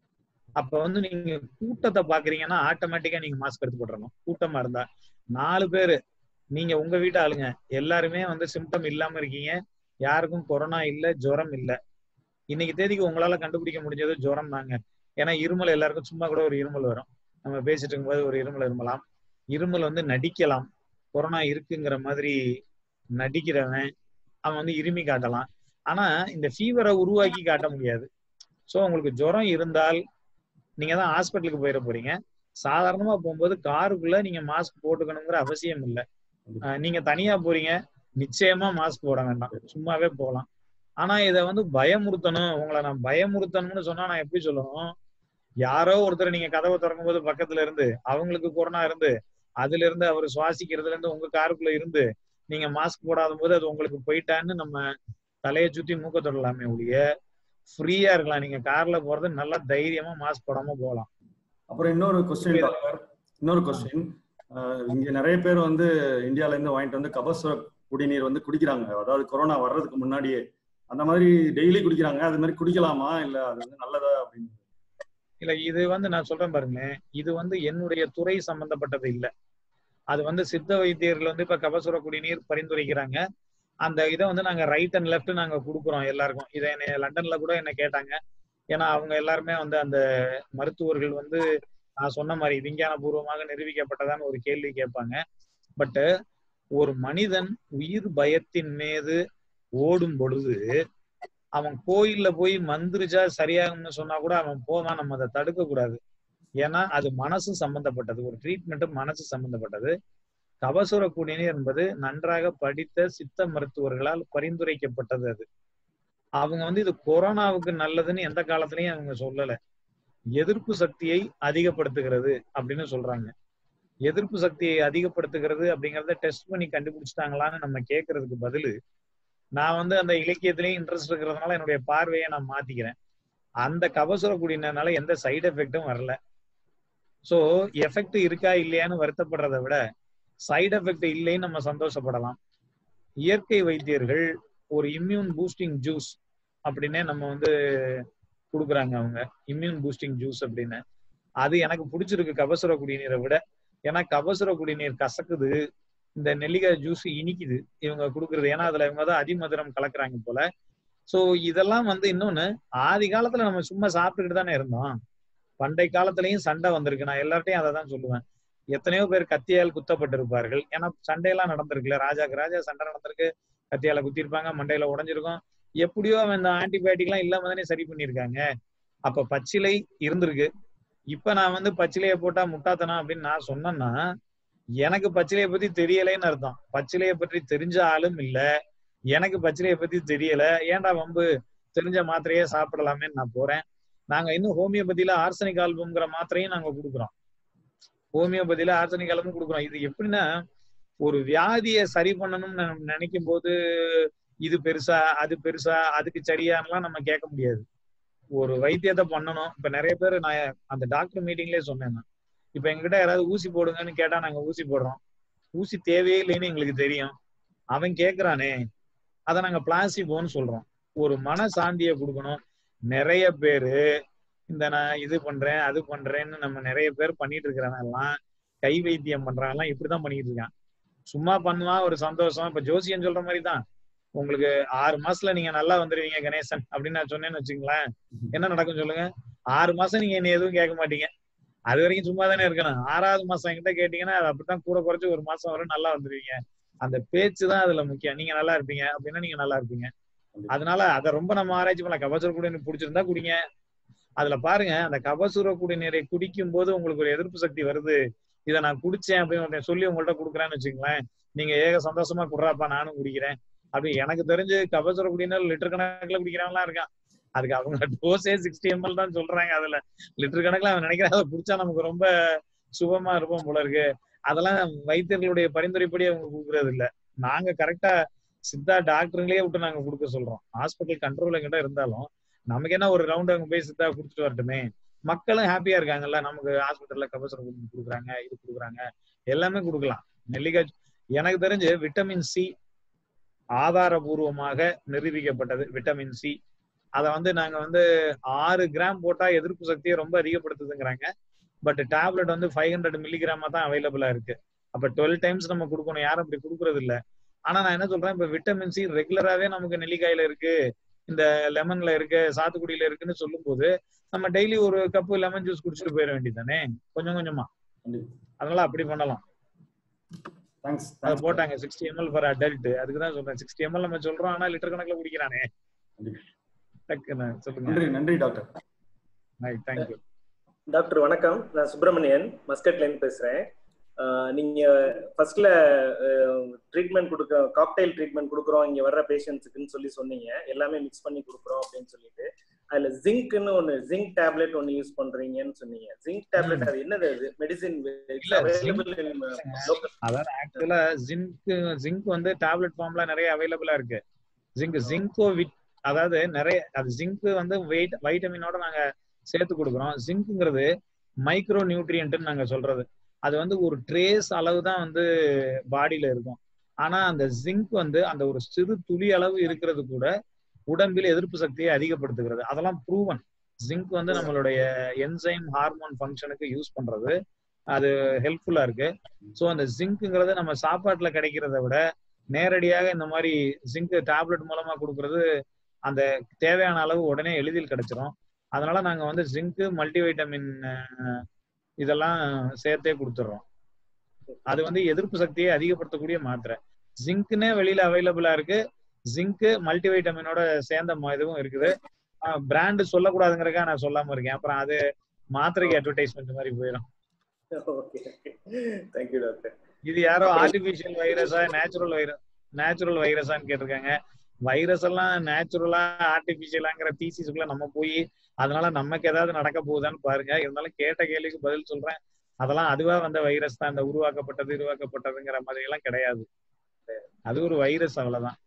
அப்ப வந்து நீங்க கூட்டத்தை பாக்குறீங்கன்னா ஆட்டோமேட்டிக்கா நீங்க மாஸ்க் எடுத்து போட்டுறணும் கூட்டமா இருந்தா நாலு பேரு நீங்க உங்க வீட்டு ஆளுங்க எல்லாருமே வந்து சிம்டம் இல்லாம இருக்கீங்க யாருக்கும் கொரோனா இல்ல ஜுரம் இல்ல இன்னைக்கு தேதிக்கு உங்களால கண்டுபிடிக்க முடிஞ்சது ஜுரம் தாங்க ஏன்னா இருமல் எல்லாருக்கும் சும்மா கூட ஒரு இருமல் வரும் நம்ம பேசிட்டு இருக்கும்போது ஒரு இருமல் இருமலாம் இருமல் வந்து நடிக்கலாம் கொரோனா இருக்குங்கிற மாதிரி நடிக்கிறவன் அவன் வந்து இருமி காட்டலாம் ஆனா இந்த ஃபீவரை உருவாக்கி காட்ட முடியாது ஸோ உங்களுக்கு ஜுரம் இருந்தால் நீங்க தான் ஹாஸ்பிட்டலுக்கு போயிட போறீங்க சாதாரணமா போகும்போது காருக்குள்ள நீங்க மாஸ்க் போட்டுக்கணுங்கிற அவசியம் இல்லை நீங்க தனியா போறீங்க நிச்சயமா மாஸ்க் போட வேண்டாம் சும்மாவே போகலாம் ஆனா இதை வந்து பயமுறுத்தணும் உங்களை நான் பயமுறுத்தணும்னு சொன்னா நான் எப்படி சொல்லணும் யாரோ ஒருத்தர் நீங்க கதவை திறக்கும் போது பக்கத்துல இருந்து அவங்களுக்கு கொரோனா இருந்து அதுல இருந்து அவர் சுவாசிக்கிறதுல இருந்து உங்க காருக்குள்ள இருந்து நீங்க மாஸ்க் போடாத போது அது உங்களுக்கு போயிட்டான்னு நம்ம தலையை சுத்தி மூக்க தொடலாமே ஒழிய ஃப்ரீயா இருக்கலாம் நீங்க கார்ல போறது நல்லா தைரியமா மாஸ்க் போடாம போகலாம் அப்புறம் இன்னொரு கொஸ்டின் டாக்டர் இன்னொரு கொஸ்டின் இங்க நிறைய பேர் வந்து இந்தியால இருந்து வாங்கிட்டு வந்து கபசுர குடிநீர் வந்து குடிக்கிறாங்க அதாவது கொரோனா வர்றதுக்கு முன்னாடியே அந்த மாதிரி டெய்லி குடிக்கிறாங்க அது மாதிரி குடிக்கலாமா இல்ல அது வந்து நல்லதா அப்படின்னு இல்ல இது வந்து நான் சொல்றேன் பாருங்களேன் இது வந்து என்னுடைய துறை சம்பந்தப்பட்டது இல்ல அது வந்து சித்த வைத்தியர்கள் வந்து இப்ப கபசுர குடிநீர் பரிந்துரைக்கிறாங்க அந்த இதை வந்து நாங்க ரைட் அண்ட் லெஃப்ட் நாங்க கொடுக்குறோம் எல்லாருக்கும் இதை என்ன லண்டன்ல கூட என்ன கேட்டாங்க ஏன்னா அவங்க எல்லாருமே வந்து அந்த மருத்துவர்கள் வந்து நான் சொன்ன மாதிரி விஞ்ஞான பூர்வமாக நிரூபிக்கப்பட்டதான்னு ஒரு கேள்வி கேட்பாங்க பட் ஒரு மனிதன் உயிர் பயத்தின் மீது ஓடும் பொழுது அவன் கோயில்ல போய் மந்திரிச்சா சரியாகும்னு சொன்னா கூட அவன் போவான் நம்ம அதை தடுக்க கூடாது ஏன்னா அது மனசு சம்பந்தப்பட்டது ஒரு ட்ரீட்மெண்ட் மனசு சம்பந்தப்பட்டது கபசுர குடிநீர் என்பது நன்றாக படித்த சித்த மருத்துவர்களால் பரிந்துரைக்கப்பட்டது அது அவங்க வந்து இது கொரோனாவுக்கு நல்லதுன்னு எந்த காலத்திலயும் அவங்க சொல்லல எதிர்ப்பு சக்தியை அதிகப்படுத்துகிறது அப்படின்னு சொல்றாங்க எதிர்ப்பு சக்தியை அதிகப்படுத்துகிறது அப்படிங்கறத டெஸ்ட் பண்ணி கண்டுபிடிச்சிட்டாங்களான்னு நம்ம கேட்கறதுக்கு பதிலு நான் வந்து அந்த இலக்கியத்திலயும் இன்ட்ரெஸ்ட் இருக்கிறதுனால என்னுடைய பார்வையை நான் மாத்திக்கிறேன் அந்த கபசுர குடினால எந்த சைடு எஃபெக்டும் வரல சோ எஃபெக்ட் இருக்கா இல்லையான்னு வருத்தப்படுறதை விட சைடு எஃபெக்ட் இல்லைன்னு நம்ம சந்தோஷப்படலாம் இயற்கை வைத்தியர்கள் ஒரு இம்யூன் பூஸ்டிங் ஜூஸ் அப்படின்னே நம்ம வந்து கொடுக்குறாங்க அவங்க இம்யூன் பூஸ்டிங் ஜூஸ் அப்படின்னு அது எனக்கு பிடிச்சிருக்கு கபசுர குடிநீரை விட ஏன்னா கபசுர குடிநீர் கசக்குது இந்த நெல்லிக்காய் ஜூஸ் இனிக்குது இவங்க கொடுக்குறது ஏன்னா அதுல இவங்க தான் அதிமதுரம் கலக்குறாங்க போல சோ இதெல்லாம் வந்து இன்னொன்னு ஆதி காலத்துல நம்ம சும்மா சாப்பிட்டுக்கிட்டு தானே இருந்தோம் பண்டை காலத்திலயும் சண்டை வந்திருக்கு நான் எல்லார்ட்டையும் அதை தான் சொல்லுவேன் எத்தனையோ பேர் கத்தியால் குத்தப்பட்டிருப்பார்கள் ஏன்னா சண்டையெல்லாம் நடந்திருக்குல்ல ராஜாக்கு ராஜா சண்டை நடந்திருக்கு கத்தியால குத்திருப்பாங்க மண்டையில உடஞ்சிருக்கும் எப்படியோ அவன் இந்த ஆன்டிபயோட்டிக் எல்லாம் இல்லாம தானே சரி பண்ணிருக்காங்க அப்ப பச்சிலை இருந்திருக்கு இப்ப நான் வந்து பச்சிலைய போட்டா முட்டாத்தனம் அப்படின்னு நான் சொன்னேன்னா எனக்கு பச்சிலைய பத்தி தெரியலைன்னு அர்த்தம் பச்சிலைய பற்றி தெரிஞ்ச ஆளும் இல்ல எனக்கு பச்சிலைய பத்தி தெரியல ஏன்டா வம்பு தெரிஞ்ச மாத்திரையே சாப்பிடலாமேன்னு நான் போறேன் நாங்க இன்னும் ஹோமியோபதியில ஆர்சனிக் ஆல்பம்ங்கிற மாத்திரையும் நாங்க கொடுக்குறோம் ஹோமியோபதியில ஆர்சனிக் ஆல்பம் கொடுக்குறோம் இது எப்படின்னா ஒரு வியாதியை சரி பண்ணணும்னு நினைக்கும் போது இது பெருசா அது பெருசா அதுக்கு சரியானலாம் நம்ம கேட்க முடியாது ஒரு வைத்தியத்தை பண்ணணும் இப்ப நிறைய பேர் நான் அந்த டாக்டர் மீட்டிங்லயே சொன்னேன் நான் இப்ப எங்ககிட்ட யாராவது ஊசி போடுங்கன்னு கேட்டா நாங்க ஊசி போடுறோம் ஊசி தேவையே இல்லைன்னு எங்களுக்கு தெரியும் அவன் கேக்குறானே அதை நாங்க பிளாசிபோன்னு சொல்றோம் ஒரு மன சாந்தியை கொடுக்கணும் நிறைய பேரு இந்த நான் இது பண்றேன் அது பண்றேன்னு நம்ம நிறைய பேர் பண்ணிட்டு இருக்கிறவங்க எல்லாம் கை வைத்தியம் பண்றவங்க எல்லாம் இப்படிதான் பண்ணிட்டு இருக்கான் சும்மா பண்ணுவான் ஒரு சந்தோஷம் இப்ப ஜோசியன் சொல்ற மாதிரி தான் உங்களுக்கு ஆறு மாசத்துல நீங்க நல்லா வந்துருவீங்க கணேசன் அப்படின்னு நான் சொன்னேன்னு வச்சுங்களேன் என்ன நடக்கும் சொல்லுங்க ஆறு மாசம் நீங்க என்ன எதுவும் கேட்க மாட்டீங்க அது வரைக்கும் சும்மா தானே இருக்கணும் ஆறாவது மாசம் என்கிட்ட கேட்டீங்கன்னா அது அப்படித்தான் கூட குறைச்சு ஒரு மாசம் வரை நல்லா வந்துருவீங்க அந்த பேச்சு தான் அதுல முக்கியம் நீங்க நல்லா இருப்பீங்க அப்படின்னா நீங்க நல்லா இருப்பீங்க அதனால அதை ரொம்ப நம்ம ஆராய்ச்சி பண்ணலாம் கபசுர குடிநீர் பிடிச்சிருந்தா குடிங்க அதுல பாருங்க அந்த கபசுர குடிநீரை குடிக்கும் போது உங்களுக்கு ஒரு எதிர்ப்பு சக்தி வருது இதை நான் குடிச்சேன் அப்படின்னு சொல்லி உங்கள்ட்ட குடுக்குறேன்னு வச்சுங்களேன் நீங்க ஏக சந்தோஷமா குடுறாப்பா நானும் குடிக்கிறேன் அப்படி எனக்கு தெரிஞ்சு கபசுர குடிநீர் லிட்டர் கணக்குல குடிக்கிறவன்லாம் இருக்கான் அதுக்கு அவங்க டோஸே சிக்ஸ்டி எம்எல் தான் சொல்றாங்க அதுல லிட்டர் கணக்குல அவன் நினைக்கிறான் அதை குடிச்சா நமக்கு ரொம்ப சுகமா இருப்போம் போல இருக்கு அதெல்லாம் வைத்தியர்களுடைய பரிந்துரைப்படி அவங்க கொடுக்கறது இல்ல நாங்க கரெக்டா சித்தா டாக்டருங்களே விட்டு நாங்க கொடுக்க சொல்றோம் ஹாஸ்பிட்டல் கண்ட்ரோல் எங்கிட்ட இருந்தாலும் நமக்கு என்ன ஒரு ரவுண்ட் அங்க போய் சித்தா குடிச்சிட்டு வரட்டுமே மக்களும் ஹாப்பியா இருக்காங்கல்ல நமக்கு ஹாஸ்பிட்டல்ல கபசுர குடிநீர் கொடுக்குறாங்க இது கொடுக்குறாங்க எல்லாமே கொடுக்கலாம் நெல்லிக்காய் எனக்கு தெரிஞ்சு விட்டமின் சி ஆதாரபூர்வமாக நிரூபிக்கப்பட்டது விட்டமின் சி அதை வந்து நாங்க வந்து ஆறு கிராம் போட்டா எதிர்ப்பு சக்தியை ரொம்ப அதிகப்படுத்துதுங்கிறாங்க பட் டேப்லெட் வந்து ஃபைவ் ஹண்ட்ரட் மில்லிகிராமா தான் அவைலபிளா இருக்கு அப்ப டுவெல் டைம்ஸ் நம்ம கொடுக்கணும் யாரும் அப்படி கொடுக்கறது இல்ல ஆனா நான் என்ன சொல்றேன் இப்ப விட்டமின் சி ரெகுலராவே நமக்கு நெல்லிக்காயில இருக்கு இந்த லெமன்ல இருக்கு சாத்துக்குடியில இருக்குன்னு சொல்லும் போது நம்ம டெய்லி ஒரு கப்பு லெமன் ஜூஸ் குடிச்சிட்டு போயிட வேண்டியதானே கொஞ்சம் கொஞ்சமா அதனால அப்படி பண்ணலாம் தேங்க்ஸ் அதை போட்டாங்க சிக்ஸ்டி எம்எல் ஃபார் அடல்ட் அதுக்கு தான் சொல்றேன் சிக்ஸ்டி எம்எல் நம்ம சொல்றோம் ஆனா லிட்டர் கணக்குல குடிக்கிறானே டக்குன்னு சொல்லுங்க நன்றி நன்றி டாக்டர் தேங்க்யூ டாக்டர் வணக்கம் நான் சுப்பிரமணியன் மஸ்கட்ல இருந்து பேசுறேன் ஆஹ் நீங்க ஃபர்ஸ்ட்ல ட்ரீட்மெண்ட் கொடுக்க காக்டைல் ட்ரீட்மெண்ட் கொடுக்குறோம் இங்க வர்ற பேஷண்ட்ஸுக்குன்னு சொல்லி சொன்னீங்க எல்லாமே மிக்ஸ் பண்ணி கொடுக்குறோம் அப்படின்னு சொல்லிட்டு அதுல ஜிங்க்னு ஒன்னு ஜிங்க் டேப்லெட் ஒன்னு யூஸ் பண்றீங்கன்னு சொன்னீங்க ஜிங்க் டேப்லெட் அது என்னது அது மெடிசின் அதாவது ஆக்சுவலா ஜிங்க் ஜிங்க் வந்து டேப்லெட் ஃபார்ம்ல நிறைய அவைலபிளா இருக்கு ஜிங்க் ஜிங்கோ விட் அதாவது நிறைய அது ஜிங்க் வந்து வெயிட் வைட்டமினோட நாங்க சேர்த்து கொடுக்குறோம் ஜிங்க்ங்கிறது மைக்ரோ நியூட்ரியன்ட்னு நாங்க சொல்றது அது வந்து ஒரு ட்ரேஸ் அளவு தான் வந்து பாடியில இருக்கும் ஆனா அந்த ஜிங்க் வந்து அந்த ஒரு சிறு துளி அளவு இருக்கிறது கூட உடம்பில் எதிர்ப்பு சக்தியை அதிகப்படுத்துகிறது அதெல்லாம் ப்ரூவன் ஜிங்க் வந்து நம்மளுடைய என்சைம் ஹார்மோன் ஃபங்க்ஷனுக்கு யூஸ் பண்றது அது ஹெல்ப்ஃபுல்லா இருக்கு ஸோ அந்த ஜிங்க்குங்கிறது நம்ம சாப்பாட்டுல கிடைக்கிறத விட நேரடியாக இந்த மாதிரி ஜிங்க் டேப்லெட் மூலமா கொடுக்கறது அந்த தேவையான அளவு உடனே எளிதில் கிடைச்சிரும் அதனால நாங்க வந்து ஜிங்க் மல்டிவைட்டமின் இதெல்லாம் சேர்த்தே கொடுத்துட்றோம் அது வந்து எதிர்ப்பு சக்தியை அதிகப்படுத்தக்கூடிய மாத்திரை ஜிங்க்னே வெளியில அவைலபிளா இருக்கு ஜிங்க் மல்டிவைட்டமினோட சேர்ந்த இதுவும் இருக்குது பிராண்ட் சொல்லக்கூடாதுங்கிறக்கா நான் சொல்லாம இருக்கேன் அப்புறம் அது மாத்திரைக்கு அட்வர்டைஸ்மெண்ட் மாதிரி போயிடும் ஓகே தேங்க்யூ டாக்டர் இது யாரோ ஆர்டிபிஷியல் வைரஸா நேச்சுரல் வைரஸ் நேச்சுரல் வைரஸான்னு கேட்டிருக்காங்க வைரஸ் எல்லாம் நேச்சுரலா ஆர்டிபிஷியலாங்கிற தீசிஸ்க்குள்ள நம்ம போய் அதனால நமக்கு ஏதாவது நடக்க போகுதான்னு பாருங்க இருந்தாலும் கேட்ட கேள்விக்கு பதில் சொல்றேன் அதெல்லாம் அதுவா வந்த வைரஸ் தான் இந்த உருவாக்கப்பட்டது உருவாக்கப்பட்டதுங்கிற மாதிரி எல்லாம் கிடையாது அது ஒரு வைரஸ் அவ்வளவுதான்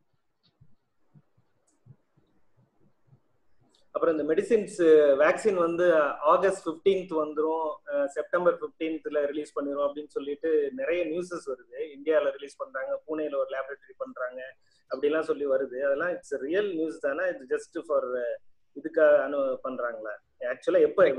அப்புறம் இந்த மெடிசின்ஸ் வேக்சின் வந்து ஆகஸ்ட் பிப்டீன்த் வந்துரும் செப்டம்பர் பிப்டீன்த்ல ரிலீஸ் பண்ணிரும் அப்படின்னு சொல்லிட்டு நிறைய நியூஸஸ் வருது இந்தியால ரிலீஸ் பண்றாங்க பூனேல ஒரு லேபரேட்டரி பண்றாங்க அப்படிலாம் சொல்லி வருது அதெல்லாம் இட்ஸ் ரியல் நியூஸ் தானே இட்ஸ் ஜஸ்ட் ஃபார் இதுக்காக அனு பண்றாங்களா ஆக்சுவலா எப்ப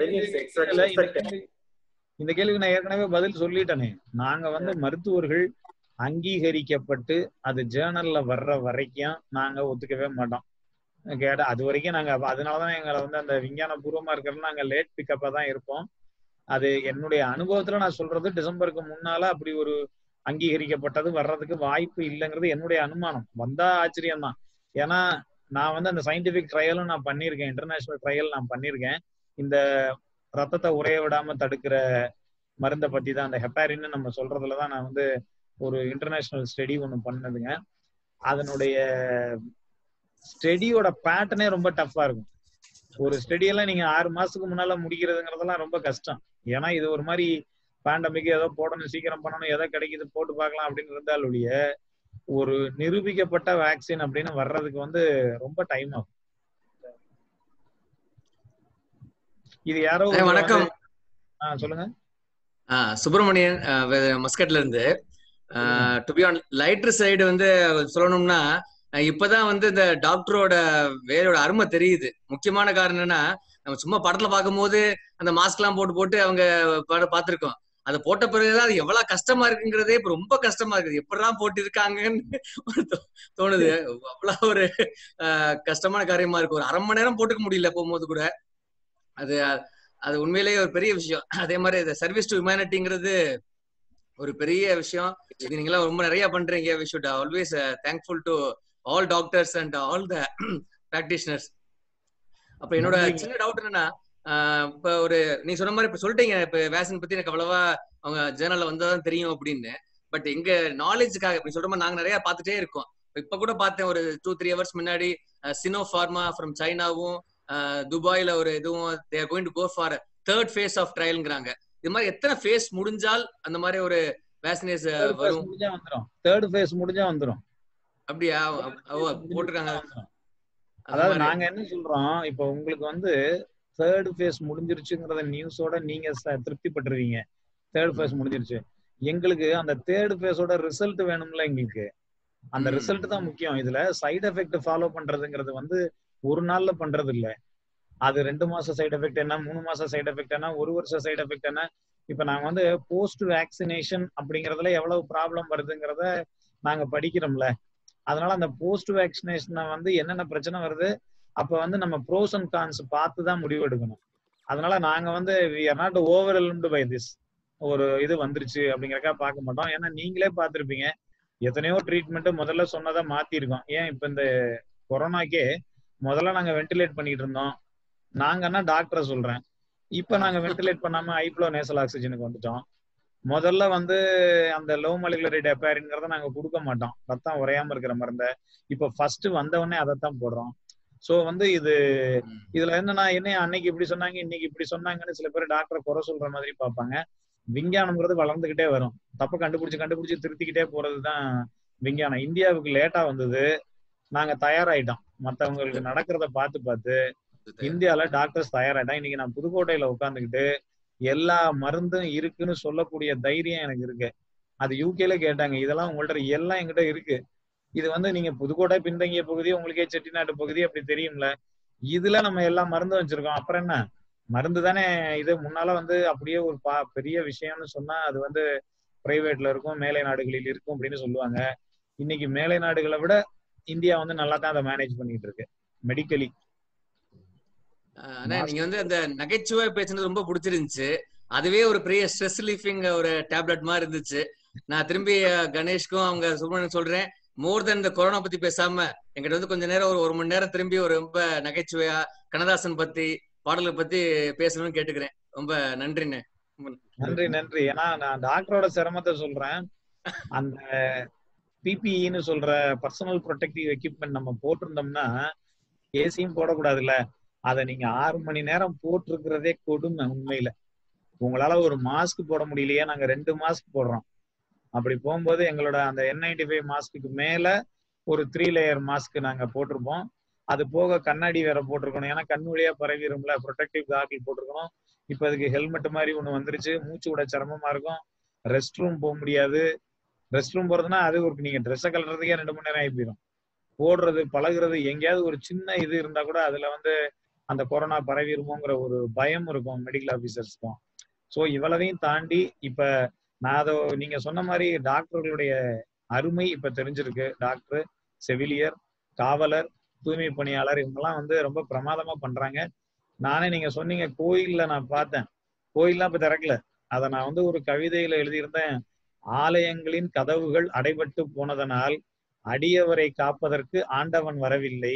இந்த கேள்விக்கு நான் ஏற்கனவே பதில் சொல்லிட்டேனே நாங்க வந்து மருத்துவர்கள் அங்கீகரிக்கப்பட்டு அது ஜேர்னல்ல வர்ற வரைக்கும் நாங்க ஒத்துக்கவே மாட்டோம் கேட்ட அது வரைக்கும் நாங்க அதனாலதான் எங்களை வந்து அந்த விஞ்ஞான பூர்வமா இருக்கிறது நாங்க லேட் பிக்கப்பா தான் இருப்போம் அது என்னுடைய அனுபவத்துல நான் சொல்றது டிசம்பருக்கு முன்னால அப்படி ஒரு அங்கீகரிக்கப்பட்டது வர்றதுக்கு வாய்ப்பு இல்லைங்கிறது என்னுடைய அனுமானம் வந்தா ஆச்சரியம் தான் ஏன்னா நான் வந்து அந்த சயின்டிபிக் ட்ரையலும் நான் பண்ணியிருக்கேன் இன்டர்நேஷனல் ட்ரையல் நான் பண்ணியிருக்கேன் இந்த ரத்தத்தை உரைய விடாம தடுக்கிற மருந்தை பத்தி தான் அந்த ஹெப்பாரின்னு நம்ம சொல்றதுல தான் நான் வந்து ஒரு இன்டர்நேஷனல் ஸ்டடி ஒன்று பண்ணதுங்க அதனுடைய ஸ்டடியோட பேட்டர்னே ரொம்ப டஃப்பா இருக்கும் ஒரு ஸ்டடியெல்லாம் நீங்க ஆறு மாசத்துக்கு முன்னால முடிக்கிறதுங்கிறதெல்லாம் ரொம்ப கஷ்டம் ஏன்னா இது ஒரு மாதிரி பேண்டமிக் ஏதோ போடணும் சீக்கிரம் பண்ணணும் ஏதோ கிடைக்குது போட்டு பார்க்கலாம் அப்படின்னு இருந்தால் ஒழிய ஒரு நிரூபிக்கப்பட்ட வேக்சின் அப்படின்னு வர்றதுக்கு வந்து ரொம்ப டைம் ஆகும் இது யாரோ வணக்கம் சொல்லுங்க சுப்பிரமணியன் மஸ்கட்ல இருந்து to be on lighter side வந்து சொல்லணும்னா இப்பதான் வந்து இந்த டாக்டரோட வேலையோட அருமை தெரியுது முக்கியமான காரணம் என்னன்னா நம்ம சும்மா படத்துல பார்க்கும்போது அந்த மாஸ்க் எல்லாம் போட்டு போட்டு அவங்க பார்த்திருக்கோம் அதை போட்ட பிறகுதான் அது எவ்வளவு கஷ்டமா இருக்குங்கிறதே இப்ப ரொம்ப கஷ்டமா இருக்குது எப்படிதான் போட்டு இருக்காங்கன்னு தோணுது அவ்வளவு ஒரு கஷ்டமான காரியமா இருக்கு ஒரு அரை மணி நேரம் போட்டுக்க முடியல போகும்போது கூட அது அது உண்மையிலேயே ஒரு பெரிய விஷயம் அதே மாதிரி இந்த சர்வீஸ் டு ஹியூமனிட்டிங்கிறது ஒரு பெரிய விஷயம் இது நீங்க ரொம்ப நிறைய பண்றீங்க we should always thankful to all doctors and all the practitioners அப்ப என்னோட சின்ன டவுட் என்னன்னா இப்ப ஒரு நீ சொன்ன மாதிரி இப்ப சொல்லிட்டீங்க இப்ப வேக்சின் பத்தி எனக்கு அவ்வளவா அவங்க ஜேர்னல்ல வந்தாதான் தெரியும் அப்படின்னு பட் எங்க நாலேஜுக்காக இப்படி சொல்ற மாதிரி நாங்க நிறைய பார்த்துட்டே இருக்கோம் இப்ப கூட பார்த்தேன் ஒரு டூ த்ரீ ஹவர்ஸ் முன்னாடி சினோ ஃபார்மா ஃப்ரம் சைனாவும் துபாயில ஒரு இதுவும் they're going to go for third phase of ட்ரையல்ங்கிறாங்க இது மாதிரி எத்தனை ஃபேஸ் முடிஞ்சால் அந்த மாதிரி ஒரு வேக்சினேஸ் வரும் முடிஞ்சா வந்துரும் தேர்ட் ஃபேஸ் முடிஞ்சா வந்துரும் அப்படியா ஓ, போட்டிருக்காங்க அந்த அதாவது மாதிரி. நாங்க என்ன சொல்றோம் இப்போ உங்களுக்கு வந்து தேர்ட் ஃபேஸ் முடிஞ்சிருச்சுங்கிறத நியூஸோட நீங்க ச- திருப்தி பட்டுருவீங்க தேர்ட் ஃபேஸ் முடிஞ்சிருச்சு எங்களுக்கு அந்த தேர்ட் ஃபேஸோட ரிசல்ட் வேணும்ல எங்களுக்கு அந்த ம். ரிசல்ட் தான் முக்கியம் இதுல சைடு எஃபெக்ட் ஃபாலோ பண்றதுங்கிறது வந்து ஒரு நாள்ல பண்றது இல்ல அது ரெண்டு மாசம் சைடு எஃபெக்ட் என்ன மூணு மாசம் சைடு எஃபெக்ட் என்ன ஒரு வருஷம் சைடு எஃபெக்ட் என்ன இப்ப நாங்க வந்து போஸ்ட் வேக்சினேஷன் அப்படிங்கறதுல எவ்வளவு ப்ராப்ளம் வருதுங்கிறத நாங்க படிக்கிறோம்ல அதனால அந்த போஸ்ட் வேக்சினேஷனை வந்து என்னென்ன பிரச்சனை வருது அப்ப வந்து நம்ம ப்ரோஸ் அண்ட் கான்ஸ் பார்த்து தான் முடிவு எடுக்கணும் அதனால நாங்க வந்து we are not overwhelmed by this ஒரு இது வந்துருச்சு அப்படிங்கறக்கா பார்க்க மாட்டோம் ஏன்னா நீங்களே பார்த்திருப்பீங்க எத்தனையோ ட்ரீட்மெண்ட் முதல்ல சொன்னதை மாத்திருக்கோம் ஏன் இப்ப இந்த கொரோனாக்கே முதல்ல நாங்க வென்டிலேட் பண்ணிட்டு இருந்தோம் நாங்கன்னா டாக்டரை சொல்றேன் இப்ப நாங்க வென்டிலேட் பண்ணாம ஐப்ளோ நேசல் ஆக்சிஜனுக்கு வந்துட்டோம் முதல்ல வந்து அந்த லோ மலிகுலரி டெப்பாரிங்கிறத நாங்க கொடுக்க மாட்டோம் ரத்தம் உறையாம இருக்கிற மருந்த இப்ப ஃபர்ஸ்ட் வந்தவொடனே அதைத்தான் போடுறோம் சோ வந்து இது இதுல என்னன்னா என்ன அன்னைக்கு இப்படி சொன்னாங்க இன்னைக்கு இப்படி சொன்னாங்கன்னு சில பேர் டாக்டரை குறை சொல்ற மாதிரி பார்ப்பாங்க விஞ்ஞானம்ங்கிறது வளர்ந்துகிட்டே வரும் தப்பு கண்டுபிடிச்சு கண்டுபிடிச்சு திருத்திக்கிட்டே போறதுதான் விஞ்ஞானம் இந்தியாவுக்கு லேட்டா வந்தது நாங்க தயாராயிட்டோம் மத்தவங்களுக்கு நடக்கிறத பார்த்து பார்த்து இந்தியால டாக்டர்ஸ் தயாராயிட்டோம் இன்னைக்கு நான் புதுக்கோட்டையில உட்காந்துக்கிட்டு எல்லா மருந்தும் இருக்குன்னு சொல்லக்கூடிய தைரியம் எனக்கு இருக்கு அது யூகேல கேட்டாங்க இதெல்லாம் உங்கள்ட்ட எல்லாம் எங்கிட்ட இருக்கு இது வந்து நீங்க புதுக்கோட்டை பின்தங்கிய பகுதி உங்களுக்கே செட்டிநாட்டு பகுதி அப்படி தெரியும்ல இதுல நம்ம எல்லா மருந்தும் வச்சிருக்கோம் அப்புறம் என்ன மருந்து தானே இது முன்னால வந்து அப்படியே ஒரு பா பெரிய விஷயம்னு சொன்னா அது வந்து பிரைவேட்ல இருக்கும் மேலை நாடுகளில் இருக்கும் அப்படின்னு சொல்லுவாங்க இன்னைக்கு மேலை நாடுகளை விட இந்தியா வந்து நல்லா தான் அதை மேனேஜ் பண்ணிட்டு இருக்கு மெடிக்கலி ஆனா நீங்க வந்து அந்த நகைச்சுவை பேசுனது ரொம்ப பிடிச்சிருந்துச்சு அதுவே ஒரு பெரிய ஸ்ட்ரெஸ் ரிலீஃபிங் ஒரு டேப்லெட் மாதிரி இருந்துச்சு நான் திரும்பி அஹ், கணேஷ்க்கும் அவங்க சுப்பிரமணியன் சொல்றேன் மோர் தென் இந்த கொரோனா பத்தி பேசாம எங்கிட்ட வந்து கொஞ்ச நேரம் ஒரு ஒரு மணி நேரம் திரும்பி ஒரு ரொம்ப நகைச்சுவையா கண்ணதாசன் பத்தி பாடல்கள் பத்தி பேசணும்னு கேட்டுக்கிறேன் ரொம்ப நன்றிண்ணே ரொம்ப நன்றி நன்றி ஏன்னா நான் டாக்டரோட சிரமத்தை சொல்றேன் அந்த பிபிஇன்னு சொல்ற பர்சனல் ப்ரொடெக்டிவ் எக்யூப்மெண்ட் நம்ம போட்டிருந்தோம்னா ஏசியும் போடக்கூடாதுல்ல அதை நீங்க ஆறு மணி நேரம் போட்டிருக்கிறதே கொடுமை உண்மையில உங்களால ஒரு மாஸ்க் போட முடியலையே நாங்க ரெண்டு மாஸ்க் போடுறோம் அப்படி போகும்போது எங்களோட அந்த என் நைன்டி ஃபைவ் மாஸ்க்கு மேல ஒரு த்ரீ லேயர் மாஸ்க் நாங்க போட்டிருப்போம் அது போக கண்ணாடி வேற போட்டிருக்கணும் ஏன்னா கண் வழியா பரவிடும்ல ப்ரொடெக்டிவ் காக்கிள் போட்டிருக்கணும் இப்ப அதுக்கு ஹெல்மெட் மாதிரி ஒண்ணு வந்துருச்சு மூச்சு விட சிரமமா இருக்கும் ரெஸ்ட் ரூம் போக முடியாது ரெஸ்ட் ரூம் போறதுன்னா அது ஒரு நீங்க ட்ரெஸ்ஸை கலறதுக்கே ரெண்டு மணி நேரம் ஆகி போயிடும் போடுறது பழகுறது எங்கேயாவது ஒரு சின்ன இது இருந்தா கூட அதுல வந்து அந்த கொரோனா பரவிருமோங்கிற ஒரு பயம் இருக்கும் மெடிக்கல் ஆபீசர்ஸ்க்கும் ஸோ இவ்வளவையும் தாண்டி இப்ப நான் அதை நீங்க சொன்ன மாதிரி டாக்டர்களுடைய அருமை இப்ப தெரிஞ்சிருக்கு டாக்டர் செவிலியர் காவலர் தூய்மை பணியாளர் இவங்கெல்லாம் வந்து ரொம்ப பிரமாதமா பண்றாங்க நானே நீங்க சொன்னீங்க கோயில்ல நான் பார்த்தேன் கோயில்லாம் இப்ப திறக்கல அதை நான் வந்து ஒரு கவிதையில எழுதியிருந்தேன் ஆலயங்களின் கதவுகள் அடைபட்டு போனதனால் அடியவரை காப்பதற்கு ஆண்டவன் வரவில்லை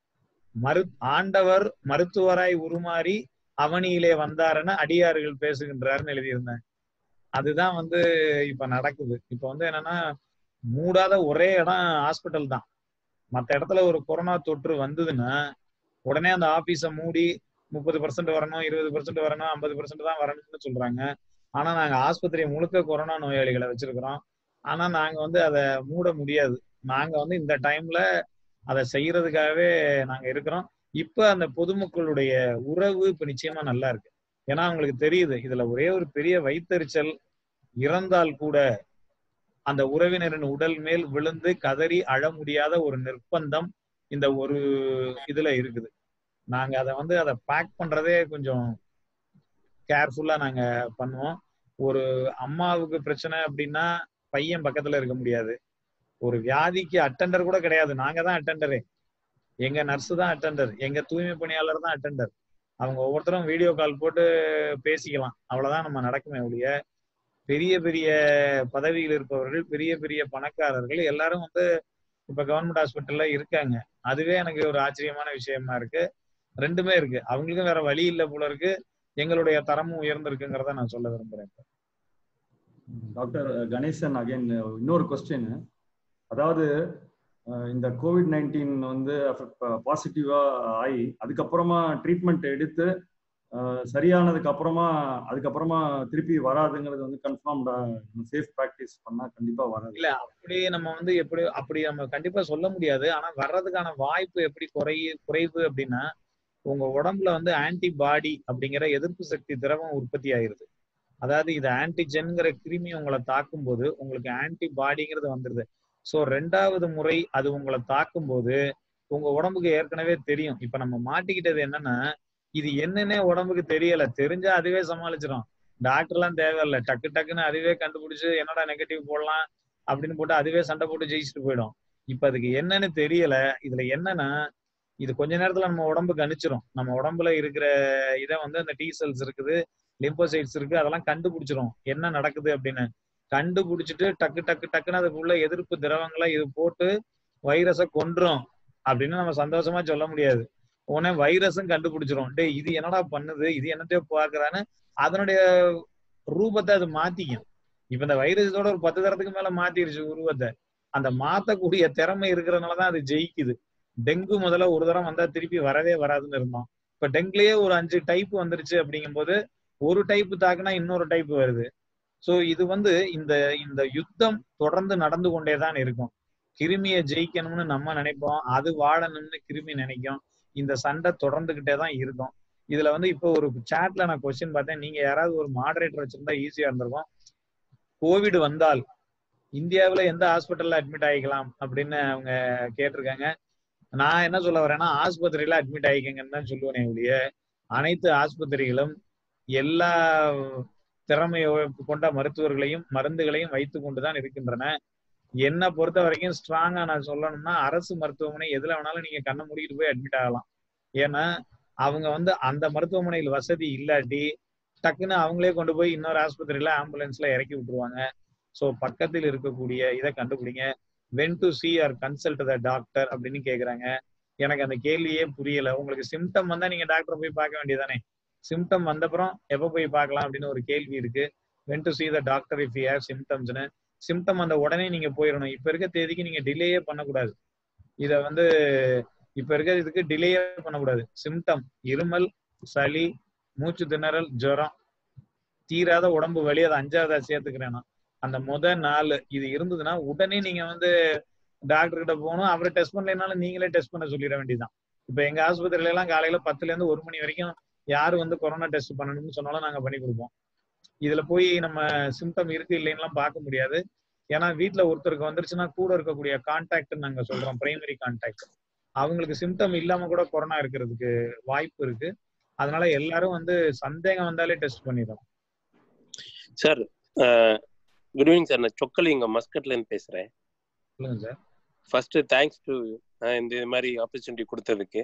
மரு ஆண்டவர் மருத்துவராய் உருமாறி அவனியிலே வந்தாருன்னு அடியார்கள் பேசுகின்றாருன்னு எழுதியிருந்தேன் அதுதான் வந்து இப்ப நடக்குது இப்ப வந்து என்னன்னா மூடாத ஒரே இடம் ஹாஸ்பிட்டல் தான் மத்த இடத்துல ஒரு கொரோனா தொற்று வந்ததுன்னா உடனே அந்த ஆபீஸ மூடி முப்பது பர்சன்ட் வரணும் இருபது பர்சன்ட் வரணும் ஐம்பது பர்சன்ட் தான் வரணும்னு சொல்றாங்க ஆனா நாங்க ஆஸ்பத்திரி முழுக்க கொரோனா நோயாளிகளை வச்சிருக்கிறோம் ஆனா நாங்க வந்து அதை மூட முடியாது நாங்க வந்து இந்த டைம்ல அதை செய்யறதுக்காகவே நாங்க இருக்கிறோம் இப்ப அந்த பொதுமக்களுடைய உறவு இப்ப நிச்சயமா நல்லா இருக்கு ஏன்னா அவங்களுக்கு தெரியுது இதுல ஒரே ஒரு பெரிய வைத்தறிச்சல் இறந்தால் கூட அந்த உறவினரின் உடல் மேல் விழுந்து கதறி அழ முடியாத ஒரு நிர்பந்தம் இந்த ஒரு இதுல இருக்குது நாங்க அதை வந்து அதை பேக் பண்றதே கொஞ்சம் கேர்ஃபுல்லா நாங்க பண்ணுவோம் ஒரு அம்மாவுக்கு பிரச்சனை அப்படின்னா பையன் பக்கத்துல இருக்க முடியாது ஒரு வியாதிக்கு அட்டெண்டர் கூட கிடையாது நாங்க தான் அட்டெண்டரே எங்க நர்ஸ் தான் அட்டெண்டர் எங்க தூய்மை பணியாளர் தான் அட்டெண்டர் அவங்க ஒவ்வொருத்தரும் வீடியோ கால் போட்டு பேசிக்கலாம் அவ்வளவுதான் நம்ம நடக்குமே ஒழிய பெரிய பெரிய பதவியில் இருப்பவர்கள் பெரிய பெரிய பணக்காரர்கள் எல்லாரும் வந்து இப்ப கவர்மெண்ட் ஹாஸ்பிட்டல்ல இருக்காங்க அதுவே எனக்கு ஒரு ஆச்சரியமான விஷயமா இருக்கு ரெண்டுமே இருக்கு அவங்களுக்கும் வேற வழி இல்லை போல இருக்கு எங்களுடைய தரமும் உயர்ந்திருக்குங்கிறத நான் சொல்ல விரும்புறேன் டாக்டர் கணேசன் அகைன் இன்னொரு கொஸ்டின் அதாவது அஹ் இந்த கோவிட் நைன்டீன் வந்து பாசிட்டிவா ஆகி அதுக்கப்புறமா ட்ரீட்மெண்ட் எடுத்து அஹ் சரியானதுக்கு அப்புறமா அதுக்கப்புறமா திருப்பி வராதுங்கிறது வந்து கன்ஃபார்ம்டா சேஃப் ப்ராக்டிஸ் பண்ணா கண்டிப்பா வராது இல்ல அப்படி நம்ம வந்து எப்படி அப்படி நம்ம கண்டிப்பா சொல்ல முடியாது ஆனா வர்றதுக்கான வாய்ப்பு எப்படி குறைய குறைவு அப்படின்னா உங்க உடம்புல வந்து ஆன்டிபாடி அப்படிங்கிற எதிர்ப்பு சக்தி திரவம் உற்பத்தி ஆயிருது அதாவது இது ஆன்டிஜென்கிற கிருமி உங்களை தாக்கும் போது உங்களுக்கு ஆன்டிபாடிங்கிறது வந்துருது ஸோ ரெண்டாவது முறை அது உங்களை தாக்கும் போது உங்க உடம்புக்கு ஏற்கனவே தெரியும் இப்ப நம்ம மாட்டிக்கிட்டது என்னன்னா இது என்னன்னே உடம்புக்கு தெரியல தெரிஞ்சா அதுவே சமாளிச்சிடும் டாக்டர்லாம் தேவையில்ல டக்கு டக்குன்னு அதுவே கண்டுபிடிச்சு என்னடா நெகட்டிவ் போடலாம் அப்படின்னு போட்டு அதுவே சண்டை போட்டு ஜெயிச்சுட்டு போயிடும் இப்ப அதுக்கு என்னன்னு தெரியல இதுல என்னன்னா இது கொஞ்ச நேரத்துல நம்ம உடம்புக்கு அனுப்பிச்சிரும் நம்ம உடம்புல இருக்கிற இதை வந்து அந்த டி செல்ஸ் இருக்குது லிம்போசைட்ஸ் இருக்கு அதெல்லாம் கண்டுபிடிச்சிரும் என்ன நடக்குது அப்படின்னு கண்டுபிடிச்சிட்டு டக்கு டக்கு டக்குன்னு அதுக்குள்ள எதிர்ப்பு திரவங்களை இது போட்டு வைரஸை கொன்றும் அப்படின்னு நம்ம சந்தோஷமா சொல்ல முடியாது உடனே வைரஸும் கண்டுபிடிச்சிரும் டேய் இது என்னடா பண்ணுது இது என்னத்தையோ பாக்குறான்னு அதனுடைய ரூபத்தை அது மாத்திக்கும் இப்ப இந்த வைரஸோட ஒரு பத்து தரத்துக்கு மேல மாத்திருச்சு உருவத்தை அந்த மாத்தக்கூடிய திறமை இருக்கிறதுனாலதான் அது ஜெயிக்குது டெங்கு முதல்ல ஒரு தரம் வந்தா திருப்பி வரவே வராதுன்னு இருந்தோம் இப்ப டெங்குலயே ஒரு அஞ்சு டைப் வந்துருச்சு அப்படிங்கும்போது ஒரு டைப் தாக்குனா இன்னொரு டைப் வருது சோ இது வந்து இந்த இந்த யுத்தம் தொடர்ந்து நடந்து கொண்டேதான் இருக்கும் கிருமியை ஜெயிக்கணும்னு நம்ம நினைப்போம் அது வாழணும்னு கிருமி நினைக்கும் இந்த சண்டை தொடர்ந்துகிட்டே தான் இருக்கும் இதுல வந்து இப்போ ஒரு சாட்ல நான் கொஸ்டின் பார்த்தேன் நீங்க யாராவது ஒரு மாடரேட்டர் வச்சிருந்தா ஈஸியா இருந்திருக்கும் கோவிட் வந்தால் இந்தியாவுல எந்த ஹாஸ்பிட்டல்ல அட்மிட் ஆகிக்கலாம் அப்படின்னு அவங்க கேட்டிருக்காங்க நான் என்ன சொல்ல வரேன்னா ஆஸ்பத்திரியில அட்மிட் ஆகிக்கங்கன்னு தான் சொல்லுவேனே ஒழிய அனைத்து ஆஸ்பத்திரிகளும் எல்லா திறமையை கொண்ட மருத்துவர்களையும் மருந்துகளையும் வைத்து கொண்டுதான் இருக்கின்றன என்னை பொறுத்த வரைக்கும் ஸ்ட்ராங்கா நான் சொல்லணும்னா அரசு மருத்துவமனை எதுல வேணாலும் நீங்க கண்ணை மூடிட்டு போய் அட்மிட் ஆகலாம் ஏன்னா அவங்க வந்து அந்த மருத்துவமனையில் வசதி இல்லாட்டி டக்குன்னு அவங்களே கொண்டு போய் இன்னொரு ஆஸ்பத்திரியில ஆம்புலன்ஸ்ல இறக்கி விட்டுருவாங்க ஸோ பக்கத்தில் இருக்கக்கூடிய இதை கண்டுபிடிங்க when to see or consult the doctor அப்படின்னு கேக்குறாங்க எனக்கு அந்த கேள்வியே புரியல உங்களுக்கு சிம்டம் வந்தா நீங்க டாக்டரை போய் பார்க்க வேண்டியதானே சிம்டம் வந்தப்புறம் எப்ப போய் பார்க்கலாம் அப்படின்னு ஒரு கேள்வி இருக்கு when to see the doctor if you have சிம்டம்ஸ்னு சிம்டம் அந்த உடனே நீங்க போயிடணும் இப்ப இருக்க தேதிக்கு நீங்க டிலேயே பண்ணக்கூடாது இத வந்து இப்ப இருக்க இதுக்கு டிலேயே பண்ணக்கூடாது சிம்டம் இருமல் சளி மூச்சு திணறல் ஜுரம் தீராத உடம்பு வலி அதை அஞ்சாவதா சேர்த்துக்கிறேன் நான் அந்த முத நாள் இது இருந்ததுன்னா உடனே நீங்க வந்து டாக்டர் கிட்ட போகணும் அவரை டெஸ்ட் பண்ணலைனாலும் நீங்களே டெஸ்ட் பண்ண சொல்லிட வேண்டியதுதான் இப்ப எங்க ஆஸ்பத்திரியில எல்லாம் காலையில பத்துல இருந்து ஒரு மணி வரைக்கும் யாரு வந்து கொரோனா டெஸ்ட் பண்ணணும்னு சொன்னாலும் நாங்க பண்ணி கொடுப்போம் இதுல போய் நம்ம சிம்டம் இருக்கு இல்லைன்னுலாம் பார்க்க முடியாது ஏன்னா வீட்டுல ஒருத்தருக்கு வந்துருச்சுன்னா கூட இருக்கக்கூடிய கான்டாக்ட் நாங்க சொல்றோம் பிரைமரி கான்டாக்ட் அவங்களுக்கு சிம்டம் இல்லாம கூட கொரோனா இருக்கிறதுக்கு வாய்ப்பு இருக்கு அதனால எல்லாரும் வந்து சந்தேகம் வந்தாலே டெஸ்ட் பண்ணிடுறோம் சார் குட் ஈவினிங் சார் நான் சொக்கலிங்க மஸ்கட்ல இருந்து பேசுறேன் சொல்லுங்க சார் ஃபர்ஸ்ட் தேங்க்ஸ் டு இந்த மாதிரி ஆப்பர்ச்சுனிட்டி கொடுத்ததுக்கு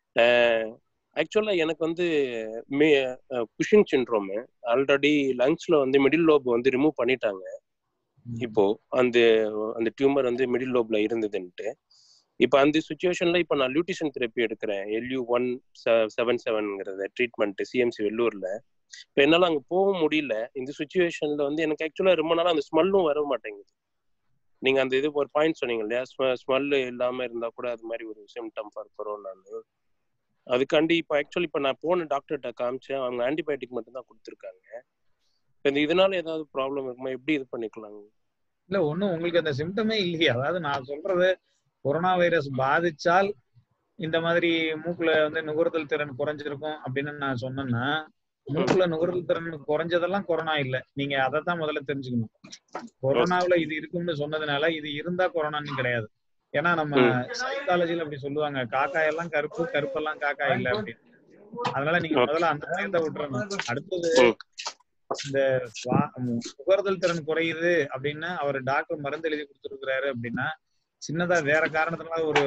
ஆக்சுவலா எனக்கு வந்து மே குஷிங் சின்ட்ரோம் ஆல்ரெடி லங்ஸ்ல வந்து மிடில் லோப் வந்து ரிமூவ் பண்ணிட்டாங்க இப்போ அந்த அந்த டியூமர் வந்து மிடில் லோப்ல இருந்ததுன்ட்டு இப்போ அந்த சுச்சுவேஷன்ல இப்போ நான் லியூட்டிஷன் தெரப்பி எடுக்கிறேன் எல்யூ ஒன் செவன் செவன்ங்கிறத ட்ரீட்மெண்ட் சிஎம்சி வெள்ளூர்ல இப்போ என்னால அங்க போக முடியல இந்த சுச்சுவேஷன்ல வந்து எனக்கு ஆக்சுவலா ரொம்ப நாளா அந்த ஸ்மெல்லும் வர மாட்டேங்குது நீங்க அந்த இது ஒரு பாயிண்ட் சொன்னீங்க இல்லையா ஸ்மெல் இல்லாம இருந்தா கூட அது மாதிரி ஒரு சிம்டம் ஃபார் கொரோனான்னு அதுக்காண்டி இப்போ ஆக்சுவலி இப்போ நான் போன டாக்டர்கிட்ட காமிச்சேன் அவங்க ஆன்டிபயோட்டிக் மட்டும் தான் கொடுத்துருக்காங்க இப்போ இந்த இதனால ஏதாவது ப்ராப்ளம் இருக்குமா எப்படி இது பண்ணிக்கலாம் இல்ல ஒண்ணும் உங்களுக்கு அந்த சிம்டமே இல்லையே அதாவது நான் சொல்றது கொரோனா வைரஸ் பாதிச்சால் இந்த மாதிரி மூக்குல வந்து நுகர்தல் திறன் குறைஞ்சிருக்கும் அப்படின்னு நான் சொன்னேன்னா மூக்குல நுகர்தல் திறன் குறைஞ்சதெல்லாம் கொரோனா இல்ல நீங்க அதை தான் முதல்ல தெரிஞ்சுக்கணும் கொரோனாவுல இது இருக்கும்னு சொன்னதுனால இது இருந்தா கொரோனான்னு கிடையாது ஏன்னா நம்ம சைக்காலஜில அப்படி சொல்லுவாங்க காக்கா எல்லாம் கருப்பு கருப்பெல்லாம் காக்கா இல்ல அப்படின்னு அதனால நீங்க முதல்ல அந்த பயத்தை விட்டுறணும் அடுத்தது இந்த நுகர்தல் திறன் குறையுது அப்படின்னு அவர் டாக்டர் மருந்து எழுதி கொடுத்துருக்கிறாரு அப்படின்னா சின்னதா வேற காரணத்தினால ஒரு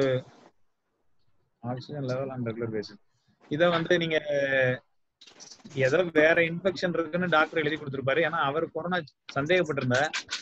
oxygen level and regular basis இத வந்து நீங்க ஏதோ வேற இன்ஃபெக்ஷன் இருக்குன்னு டாக்டர் எழுதி கொடுத்திருப்பாரு ஏன்னா அவர் கொரோனா சந்தேகப்பட்டிருந்த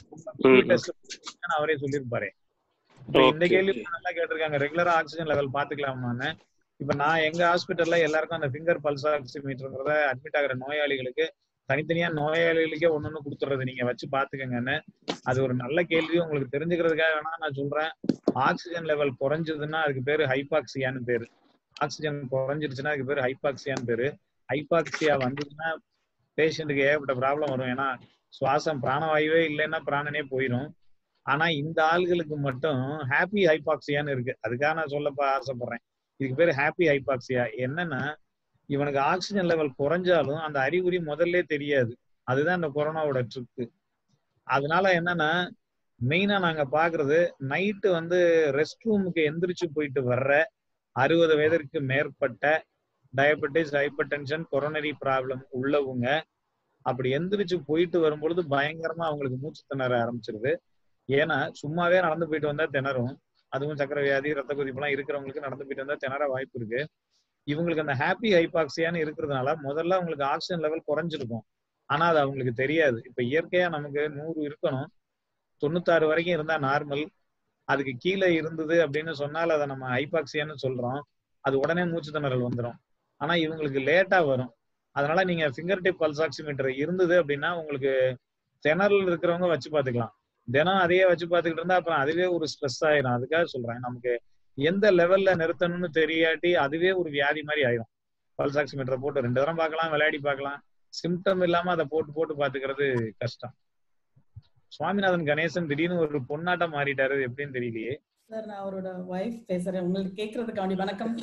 அவரே சொல்லியிருப்பாரு இப்ப இந்த கேள்வி நல்லா கேட்டிருக்காங்க ரெகுலரா ஆக்சிஜன் லெவல் பாத்துக்கலாமான்னு இப்ப நான் எங்க ஹாஸ்பிட்டல்ல எல்லாருக்கும் அந்த ஃபிங்கர் பல்ஸ் ஆக்சிமீட்டர்ங்கிறத அட்மிட் ஆகிற நோயாளிகளுக்கு தனித்தனியா நோயாளிகளுக்கே ஒன்னொன்னு கொடுத்துறது நீங்க வச்சு பாத்துக்கங்கன்னு அது ஒரு நல்ல கேள்வி உங்களுக்கு தெரிஞ்சுக்கிறதுக்காக வேணா நான் சொல்றேன் ஆக்சிஜன் லெவல் குறைஞ்சதுன்னா அதுக்கு பேரு ஹைபாக்சியான்னு பேரு ஆக்சிஜன் குறைஞ்சிருச்சுன்னா அதுக்கு பேரு ஹைபாக்சியான்னு பேரு ஹைபாக்சியா வந்ததுன்னா பேஷண்ட்டுக்கு ஏகப்பட்ட ப்ராப்ளம் வரும் ஏன்னா சுவாசம் பிராணவாயுவே இல்லைன்னா பிராணனே போயிடும் ஆனா இந்த ஆள்களுக்கு மட்டும் ஹாப்பி ஹைபாக்சியான்னு இருக்கு அதுக்காக நான் சொல்ல பா- ஆசைப்படுறேன் இதுக்கு பேரு ஹாப்பி ஹைபாக்சியா என்னன்னா இவனுக்கு ஆக்சிஜன் லெவல் குறைஞ்சாலும் அந்த அறிகுறி முதல்ல தெரியாது அதுதான் இந்த கொரோனாவோட ட்ரிக்கு அதனால என்னன்னா மெயினா நாங்க பாக்குறது நைட்டு வந்து ரெஸ்ட் ரூமுக்கு எந்திரிச்சு போயிட்டு வர்ற அறுபது வயதிற்கு மேற்பட்ட diabetes hypertension coronary problem உள்ளவங்க அப்படி எந்திரிச்சு போயிட்டு வரும்பொழுது பயங்கரமா அவங்களுக்கு மூச்சு திணற ஆரம்பிச்சிருது ஏன்னா சும்மாவே நடந்து போயிட்டு வந்தா திணறும் அதுவும் சக்கரை வியாதி ரத்த கொதிப்புலாம் இருக்கிறவங்களுக்கு நடந்து போயிட்டு வந்தா திணற வாய்ப்பு இருக்கு இவங்களுக்கு அந்த ஹாப்பி ஹைபாக்சியான்னு இருக்கிறதுனால முதல்ல அவங்களுக்கு ஆக்சிஜன் லெவல் குறைஞ்சிருக்கும் ஆனா அது அவங்களுக்கு தெரியாது இப்ப இயற்கையா நமக்கு நூறு இருக்கணும் தொண்ணூத்தாறு வரைக்கும் இருந்தா நார்மல் அதுக்கு கீழே இருந்தது அப்படின்னு சொன்னால் அதை நம்ம ஹைபாக்சியான்னு சொல்றோம் அது உடனே மூச்சு திணறல் வந்துடும் ஆனா இவங்களுக்கு லேட்டா வரும் அதனால நீங்க ஃபிங்கர் டிப் பல்ஸ் ஆக்சிமீட்டர் இருந்தது அப்படின்னா உங்களுக்கு திணறல் இருக்கிறவங்க வச்சு பாத்துக்கலாம் தினம் அதையே வச்சு பார்த்துக்கிட்டு இருந்தா அப்புறம் அதுவே ஒரு ஸ்ட்ரெஸ் ஆயிரும் அதுக்காக சொல்றேன் நமக்கு எந்த லெவல்ல நிறுத்தணும்னு தெரியாட்டி அதுவே ஒரு வியாதி மாதிரி ஆயிரும் பல்ஸ் ஆக்சிமீட்டரை போட்டு ரெண்டு தரம் பார்க்கலாம் விளையாடி பார்க்கலாம் சிம்டம் இல்லாம அதை போட்டு போட்டு பாத்துக்கிறது கஷ்டம் சுவாமிநாதன் கணேசன் திடீர்னு ஒரு பொன்னாட்டம் மாறிட்டாரு எப்படின்னு தெரியலையே சார் நான் அவரோட ஒய்ஃப் பேசுறேன் உங்களுக்கு கேக்குறதுக்காண்டி வணக்கம்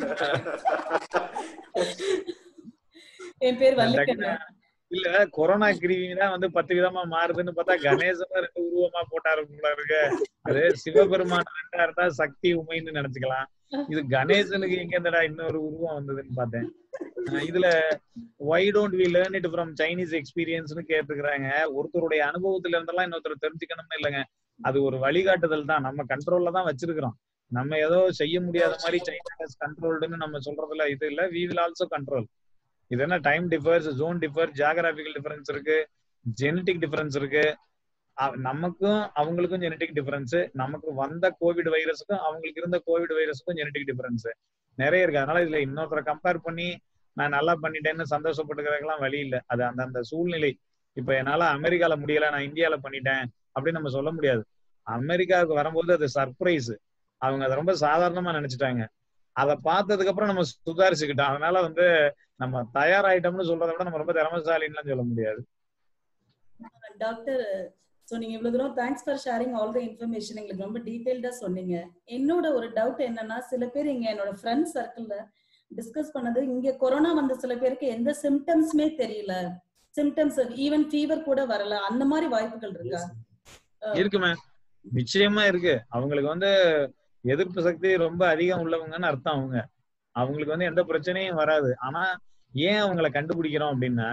என் பேர் வள்ளிக்கண்ணன் இல்ல கொரோனா கிருமி தான் வந்து பத்து விதமா மாறுதுன்னு பார்த்தா கணேசன் ரெண்டு உருவமா போட்டாரு போல இருக்கு அது சிவபெருமான் ரெண்டா இருந்தா சக்தி உமைன்னு நினைச்சுக்கலாம் இது கணேசனுக்கு எங்க இருந்தடா இன்னொரு உருவம் வந்ததுன்னு பார்த்தேன் அஹ் இதுல why don't we learn it from Chinese எக்ஸ்பீரியன்ஸ்னு கேட்டுக்கிறாங்க ஒருத்தருடைய அனுபவத்துல இருந்தெல்லாம் இன்னொருத்தர் தெரிஞ்சுக்கணும்னு இல்லைங்க அது ஒரு வழிகாட்டுதல் தான் நம்ம கண்ட்ரோல்ல தான் வச்சிருக்கிறோம் நம்ம ஏதோ செய்ய முடியாத மாதிரி சைனா கண்ட்ரோல்டுன்னு நம்ம சொல்றதுல இது இல்ல வி வில் ஆல்சோ கண்ட்ரோல் இது என்ன time differs zone differ geographical difference இருக்கு ஜெனட்டிக் டிஃபரன்ஸ் இருக்கு அ- நமக்கும் அவங்களுக்கும் ஜெனட்டிக் டிஃபரன்ஸ் நமக்கு வந்த கோவிட் வைரஸுக்கும் அவங்களுக்கு இருந்த கோவிட் வைரஸுக்கும் ஜெனட்டிக் டிஃபரன்ஸ் நிறைய இருக்கு அதனால இதுல இன்னொருத்தரை கம்பேர் பண்ணி நான் நல்லா பண்ணிட்டேன்னு சந்தோஷப்பட்டுக்கிறதுக்கெல்லாம் வழி இல்லை அது அந்த அந்த சூழ்நிலை இப்ப என்னால அமெரிக்கால முடியல நான் இந்தியால பண்ணிட்டேன் அப்படின்னு நம்ம சொல்ல முடியாது அமெரிக்காவுக்கு வரும்போது அது சர்ப்ரைஸ் அவங்க அதை ரொம்ப சாதாரணமா நினைச்சிட்டாங்க அதை பார்த்ததுக்கு அப்புறம் நம்ம சுதாரிச்சுக்கிட்டோம் அதனால வந்து நம்ம தயாராயிட்டோம்னு சொல்றதை விட நம்ம ரொம்ப திறமசாலின்னு சொல்ல முடியாது டாக்டர் ஸோ நீங்க இவ்வளவு தூரம் thanks for sharing all the information எங்களுக்கு ரொம்ப டீடைல்டா சொன்னீங்க என்னோட ஒரு டவுட் என்னன்னா சில பேர் இங்க என்னோட ஃப்ரெண்ட்ஸ் சர்க்கிள்ல டிஸ்கஸ் பண்ணது இங்க கொரோனா வந்த சில பேருக்கு எந்த சிம்டம்ஸுமே தெரியல சிம்டம்ஸ் ஈவன் ஃபீவர் கூட வரல அந்த மாதிரி வாய்ப்புகள் இருக்கா இருக்குமே நிச்சயமா இருக்கு அவங்களுக்கு வந்து எதிர்ப்பு சக்தி ரொம்ப அதிகம் உள்ளவங்கன்னு அர்த்தம் அவங்க அவங்களுக்கு வந்து எந்த பிரச்சனையும் வராது ஆனா ஏன் அவங்கள கண்டுபிடிக்கிறோம் அப்படின்னா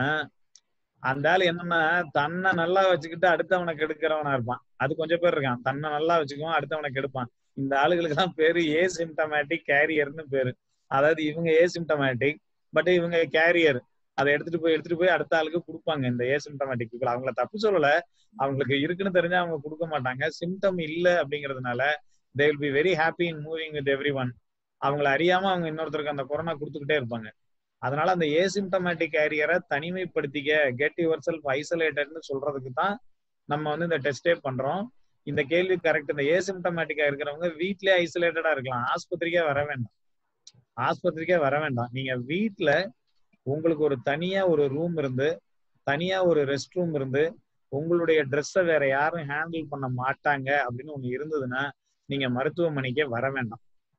அந்த ஆள் என்னன்னா தன்னை நல்லா வச்சுக்கிட்டு அடுத்தவனை கெடுக்கிறவனா இருப்பான் அது கொஞ்சம் பேர் இருக்கான் தன்னை நல்லா வச்சுக்குவான் அடுத்தவனை கெடுப்பான் இந்த ஆளுகளுக்கு தான் பேரு ஏ சிம்டமேட்டிக் கேரியர்னு பேரு அதாவது இவங்க ஏ சிம்டமேட்டிக் பட் இவங்க கேரியர் அதை எடுத்துட்டு போய் எடுத்துட்டு போய் அடுத்த ஆளுக்கு கொடுப்பாங்க இந்த ஏ சிம்டமேட்டிக் பீப்புள் அவங்கள தப்பு சொல்லல அவங்களுக்கு இருக்குன்னு தெரிஞ்சா அவங்க கொடுக்க மாட்டாங்க சிம்டம் இல்ல அப்படிங்கறதுனால they will be very happy in moving with everyone அவங்கள அறியாம அவங்க இன்னொருத்தருக்கு அந்த கொரோனா கொடுத்துக்கிட்டே இருப்பாங்க அதனால அந்த ஏசிம்டமேட்டிக் கேரியரை தனிமைப்படுத்திக்க கெட் யுவர் செல்ஃப் ஐசோலேட்டட்னு சொல்றதுக்கு தான் நம்ம வந்து இந்த டெஸ்டே பண்றோம் இந்த கேள்வி கரெக்ட் இந்த ஏசிம்டமேட்டிக்கா இருக்கிறவங்க வீட்லயே ஐசோலேட்டடா இருக்கலாம் ஆஸ்பத்திரிக்கே வர வேண்டாம் ஆஸ்பத்திரிக்கே வர வேண்டாம் நீங்க வீட்ல உங்களுக்கு ஒரு தனியா ஒரு ரூம் இருந்து தனியா ஒரு ரெஸ்ட் ரூம் இருந்து உங்களுடைய ட்ரெஸ்ஸை வேற யாரும் ஹேண்டில் பண்ண மாட்டாங்க அப்படின்னு ஒண்ணு இருந்ததுன்னா நீங்க மருத்துவமனைக்கே வர வேண்டாம்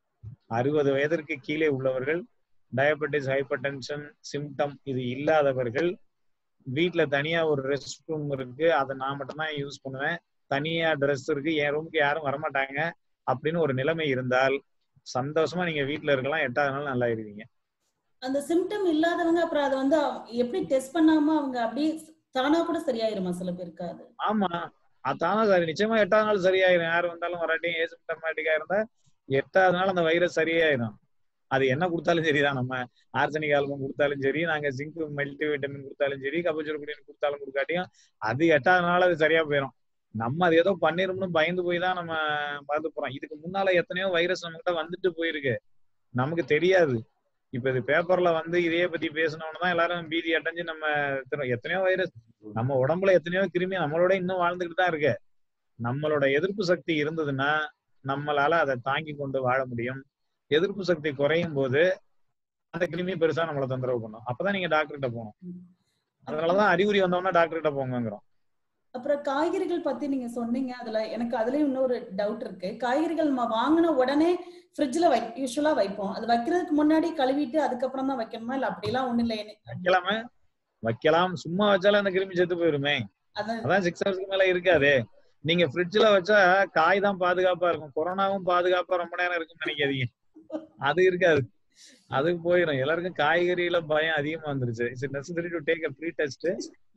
அறுபது வயதிற்கு கீழே உள்ளவர்கள் டயபெட்டிஸ் ஹைப்பர் டென்ஷன் சிம்டம் இது இல்லாதவர்கள் வீட்ல தனியா ஒரு ரெஸ்ட் ரூம் இருக்கு அதை நான் மட்டும்தான் யூஸ் பண்ணுவேன் தனியா ட்ரெஸ் இருக்கு என் ரூமுக்கு யாரும் வரமாட்டாங்க அப்படின்னு ஒரு நிலைமை இருந்தால் சந்தோஷமா நீங்க வீட்ல இருக்கலாம் எட்டாவது நாள் நல்லா இருவீங்க அந்த சிம்டம் இல்லாதவங்க அப்புறம் அதை வந்து அவ- எப்படி டெஸ்ட் பண்ணாம அவங்க அப்படியே தானா கூட சரியாயிருமா சில பேருக்கு அது ஆமா அதான சரி நிச்சயமா எட்டாவது நாள் சரியாயிரும் யார் வந்தாலும் வராட்டியும் ஏசிம்டமேட்டிக்கா இருந்தா எட்டாவது நாள் அந்த வைரஸ் சரியாயிரும் அது என்ன கொடுத்தாலும் சரிதான் நம்ம ஆர்சனிக் ஆல்பம் கொடுத்தாலும் சரி நாங்க ஜிங்க் மல்டி விட்டமின் கொடுத்தாலும் சரி கபஜர் குடியின் கொடுத்தாலும் கொடுக்காட்டியும் அது எட்டாவது நாள் அது சரியா போயிடும் நம்ம அது ஏதோ பண்ணிரும்னு பயந்து போய் தான் நம்ம பார்த்து போறோம் இதுக்கு முன்னால எத்தனையோ வைரஸ் நம்ம கிட்ட வந்துட்டு போயிருக்கு நமக்கு தெரியாது இப்ப இது பேப்பர்ல வந்து இதையே பத்தி பேசினவன தான் எல்லாரும் பீதி அடைஞ்சு நம்ம திரு- எத்தனையோ வைரஸ் நம்ம உடம்புல எத்தனையோ கிருமி நம்மளோட இன்னும் வாழ்ந்துகிட்டு தான் இருக்கு நம்மளோட எதிர்ப்பு சக்தி இருந்ததுன்னா நம்மளால அதை தாங்கி கொண்டு வாழ முடியும் எதிர்ப்பு சக்தி குறையும் போது அந்த கிருமி பெருசா நம்மளை தொந்தரவு பண்ணும் அப்பதான் நீங்க டாக்டர் கிட்ட போகணும் அதனாலதான் அறிகுறி வந்தோம்னா டாக்டர் கிட்ட போங்கிறோம் அப்புறம் காய்கறிகள் பத்தி நீங்க சொன்னீங்க அதுல எனக்கு அதுலயும் இன்னொரு டவுட் இருக்கு காய்கறிகள் நம்ம வாங்கின உடனே ஃப்ரிட்ஜ்ல வை யூஸ்வலா வைப்போம் அது வைக்கிறதுக்கு முன்னாடி கழுவிட்டு அதுக்கப்புறம் தான் வைக்கணுமா இல்ல அப்படிலாம் ஒண்ணு இல்லை வைக்கலாமே வைக்கலாம் சும்மா வச்சாலும் அந்த கிருமி செத்து போயிருமே அதான் அதான் சிக்ஸ் ஹவர்ஸ்க்கு மேல இருக்காதே நீங்க ஃப்ரிட்ஜ்ல வச்சா காய் தான் பாதுகாப்பா இருக்கும் கொரோனாவும் பாதுகாப்பா ரொம்ப நேரம் இருக்கும்னு நினைக்காதீங்க அது இருக்காது அது போயிடும் எல்லாருக்கும் காய்கறியில பயம் அதிகமா வந்துருச்சு it's necessary to take a pre test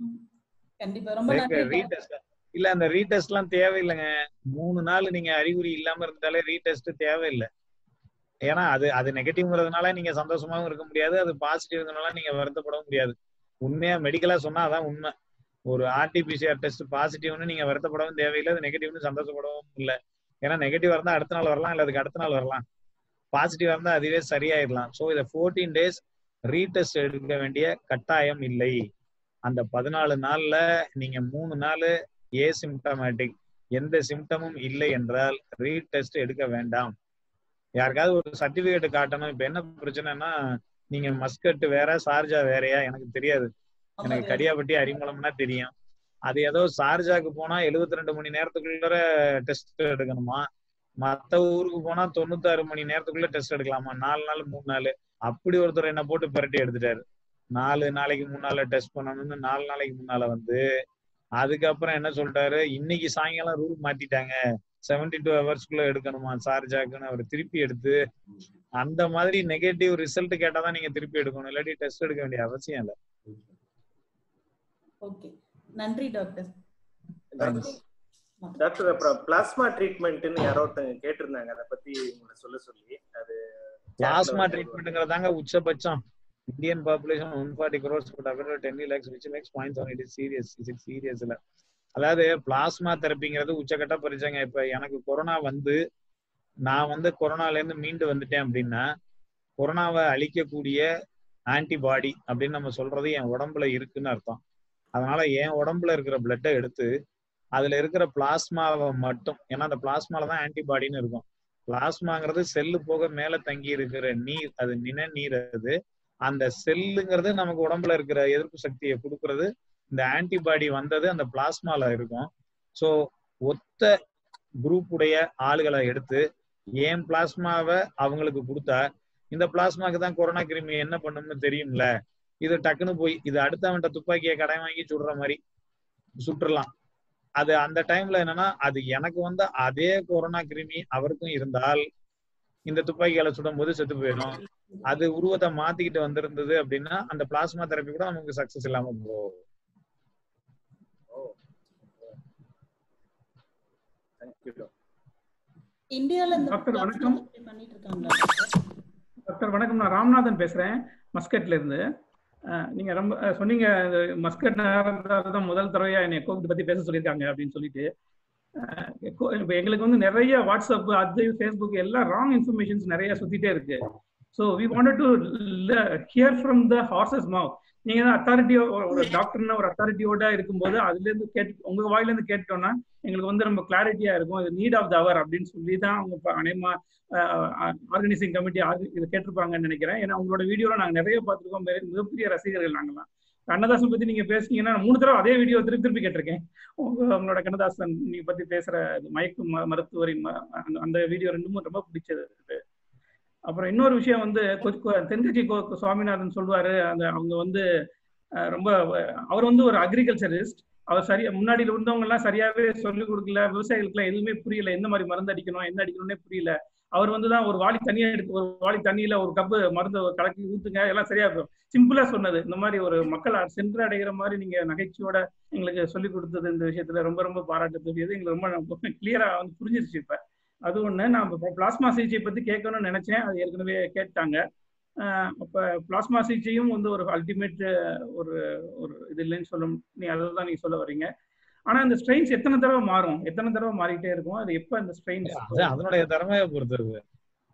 கண்டிப்பா ரொம்ப நன்றி ரீடெஸ்ட் இல்ல அந்த ரீடெஸ்ட் எல்லாம் தேவையில்லைங்க மூணு நாள் நீங்க அறிகுறி இல்லாம இருந்தாலே ரீடெஸ்ட் தேவையில்லை ஏன்னா அது அது நெகட்டிவ்ங்கிறதுனால நீங்க சந்தோஷமாவும் இருக்க முடியாது அது பாசிட்டிவ்ங்கிறதுனால நீங்க வருத்தப்படவும் முடியாது உண்மையா மெடிக்கலா சொன்னா அதான் உண்மை ஒரு ஆர்டிபிசிஆர் டெஸ்ட் பாசிட்டிவ்னு நீங்க வருத்தப்படவும் தேவையில்லை அது நெகட்டிவ்னு சந்தோஷப்படவும் இல்லை ஏன்னா நெகட்டிவ் இருந்தா அடுத்த நாள் வரலாம் இல்ல அதுக்கு அடுத்த நாள் வரலாம் பாசிட்டிவ் இருந்தா அதுவே சரியாயிடலாம் ஸோ இதை ஃபோர்டீன் டேஸ் ரீடெஸ்ட் எடுக்க வேண்டிய கட்டாயம் இல்லை அந்த பதினாலு நாள்ல நீங்க மூணு நாள் ஏ சிம்டமேட்டிக் எந்த சிம்டமும் இல்லை என்றால் ரீடெஸ்ட் எடுக்க வேண்டாம் யாருக்காவது ஒரு சர்டிபிகேட் காட்டணும் இப்ப என்ன பிரச்சனைனா நீங்க மஸ்கட் வேற சார்ஜா வேறயா எனக்கு தெரியாது எனக்கு கடியாப்பட்டி அரிமளம்னா தெரியும் அது ஏதோ சார்ஜாக்கு போனா 72 ரெண்டு மணி நேரத்துக்குள்ள டெஸ்ட் எடுக்கணுமா மத்த ஊருக்கு போனா தொண்ணூத்தாறு மணி நேரத்துக்குள்ள டெஸ்ட் எடுக்கலாமா நாலு நாள் மூணு நாள் அப்படி ஒருத்தர் என்ன போட்டு பிரட்டி எடுத்துட்டாரு நாலு நாளைக்கு முன்னால டெஸ்ட் பண்ணணும்னு நாலு நாளைக்கு முன்னால வந்து அதுக்கப்புறம் என்ன சொல்லிட்டாரு இன்னைக்கு சாயங்காலம் ரூல் மாத்திட்டாங்க செவன்டி டூ ஹவர்ஸ்க்குள்ள எடுக்கணுமா சார்ஜாக்குன்னு அவர் திருப்பி எடுத்து அந்த மாதிரி நெகட்டிவ் ரிசல்ட் கேட்டாதான் நீங்க திருப்பி எடுக்கணும் இல்லாட்டி டெஸ்ட் எடுக்க வேண்டிய அவசியம் இல்லை ஓகே நன்றி டாக்டர் டாக்டர் அப்புறம் பிளாஸ்மா ட்ரீட்மெண்ட்னு யாரோ ஒருத்தங்க கேட்டிருந்தாங்க அதை பத்தி உங்களை சொல்ல சொல்லி அது பிளாஸ்மா ட்ரீட்மெண்ட்ங்கிறதாங்க உச்சபட்சம் Indian population one forty crores but upper ten lakhs which max point seven it is serious it சீரியஸ்ல அதாவது பிளாஸ்மா தெரப்பிங்கிறது உச்சக்கட்ட பரிச்சைங்க இப்ப எனக்கு கொரோனா வந்து நான் வந்து கொரோனால இருந்து மீண்டு வந்துட்டேன் அப்படின்னா கொரோனாவை அழிக்கக்கூடிய ஆன்டிபாடி அப்படின்னு நம்ம சொல்றது என் உடம்புல இருக்குன்னு அர்த்தம் அதனால என் உடம்புல இருக்கிற பிளட்டை எடுத்து அதுல இருக்கிற பிளாஸ்மாவை மட்டும் ஏன்னா அந்த பிளாஸ்மால தான் ஆன்டிபாடின்னு இருக்கும் பிளாஸ்மாங்கிறது செல்லு போக மேல தங்கி இருக்கிற நீர் அது நின நீர் அது அந்த செல்லுங்கிறது நமக்கு உடம்புல இருக்கிற எதிர்ப்பு சக்தியை கொடுக்கறது இந்த ஆன்டிபாடி வந்தது அந்த பிளாஸ்மால இருக்கும் ஸோ ஒத்த குரூப் உடைய ஆளுகளை எடுத்து ஏன் பிளாஸ்மாவை அவங்களுக்கு கொடுத்தா இந்த பிளாஸ்மாக்கு தான் கொரோனா கிருமி என்ன பண்ணும்னு தெரியும்ல இது டக்குன்னு போய் இது அடுத்தவன்ட்ட துப்பாக்கியை கடை வாங்கி சுடுற மாதிரி சுட்டுறலாம் அது அந்த டைம்ல என்னன்னா அது எனக்கு வந்த அதே கொரோனா கிருமி அவருக்கும் இருந்தால் இந்த துப்பாக்கியால சுடும் போது செத்து போயிடும் அது உருவத்தை மாத்திக்கிட்டு வந்திருந்தது அப்படின்னா அந்த பிளாஸ்மா தெரப்பி கூட நமக்கு சக்சஸ் இல்லாம போகும் தேங்க்யூ இந்தியால இந்த டாக்டர் plasma வணக்கம். therapy பண்ணிட்டு இருக்காங்களா டாக்டர்? டாக்டர் வணக்கம் நான் ராமநாதன் பேசுறேன் மஸ்கட்ல இருந்து அஹ், நீங்க ரொம்ப அஹ், சொன்னீங்க இந்த மஸ்கட் நகரத்தார் தான் முதல் தடவையா என்னை கோவிட் பத்தி பேச சொல்லியிருக்காங்க அப்படின்னு சொல்லிட்டு அஹ், இப்போ இப்போ எங்களுக்கு வந்து நிறைய வாட்ஸ்அப் அது ஃபேஸ்புக் எல்லாம் ராங் இன்ஃபர்மேஷன்ஸ் நிறைய சுத்திட்டே இருக்கு so we wanted to hear from the horse's mouth நீங்க தான் அத்தாரிட்டியோ ஒரு டாக்டர்னா ஒரு அத்தாரிட்டியோட இருக்கும்போது அதுல இருந்து கேட்டு உங்க வாயில இருந்து கேட்டோம்னா எங்களுக்கு வந்து ரொம்ப கிளாரிட்டியா இருக்கும் இது நீட் ஆஃப் த அவர் அப்படின்னு சொல்லி தான் அவங்க ப- அநேகமா ஆர்கனைசிங் கமிட்டி இது கேட்டிருப்பாங்கன்னு நினைக்கிறேன் ஏன்னா உங்களோட வீடியோல நாங்க நிறைய பார்த்திருக்கோம் மிக- மிகப்பெரிய ரசிகர்கள் நாங்களாம் கண்ணதாசன் பத்தி நீங்க பேசுனீங்கன்னா நான் மூணு தடவை அதே வீடியோ திருப்பி திருப்பி கேட்டிருக்கேன் உங்க உங்களோட கண்ணதாசன் நீங்க பத்தி பேசுற இது மயக்கு ம- மருத்துவரின் ம- அந்த- அந்த வீடியோ ரெண்டுமும் ரொம்ப பிடிச்சது இது. அப்புறம் இன்னொரு விஷயம் வந்து கொ- கொ- தென்கட்சி கோ கோ- சுவாமிநாதன் சொல்லுவாரு அந்த அவங்க வந்து அஹ், ரொம்ப அவர் வந்து ஒரு அக்ரிகல்ச்சரிஸ்ட் அவர் சரியா முன்னாடி இருந்தவங்க எல்லாம் சரியாவே சொல்லிக் கொடுக்கல விவசாயிகளுக்குலாம் எதுவுமே புரியல எந்த மாதிரி மருந்து அடிக்கணும் என்ன அடிக்கணும்னே புரியல அவர் வந்து தான் ஒரு வாளி தண்ணியை எடுத்து ஒரு வாளி தண்ணியில ஒரு கப்பு மருந்து கலக்கி ஊத்துங்க எல்லாம் சரியா இருக்கும் சிம்பிளா சொன்னது இந்த மாதிரி ஒரு மக்கள் சென்று அடைகிற மாதிரி நீங்க நகைச்சுவோட எங்களுக்கு சொல்லிக் கொடுத்தது இந்த விஷயத்துல ரொம்ப ரொம்ப பாராட்டக்கூடியது எங்களுக்கு ரொம்ப கிளியரா வந்து புரிஞ்சிருச்சு இப்ப அது ஒண்ணு நான் பிளாஸ்மா சிகிச்சை பத்தி கேட்கணும்னு நினைச்சேன் அது ஏற்கனவே கேட்டாங்க ஆஹ் அப்ப பிளாஸ்மா சிகிச்சையும் வந்து ஒரு அல்டிமேட் ஒரு ஒரு இது இல்லைன்னு சொல்ல நீ அதை தான் நீங்க சொல்ல வர்றீங்க ஆனா இந்த ஸ்ட்ரெயின்ஸ் எத்தனை தடவை மாறும் எத்தனை தடவை மாறிட்டே இருக்கும் அது எப்ப இந்த ஸ்ட்ரெயின்ஸ் அது அதனுடைய திறமையை பொறுத்தது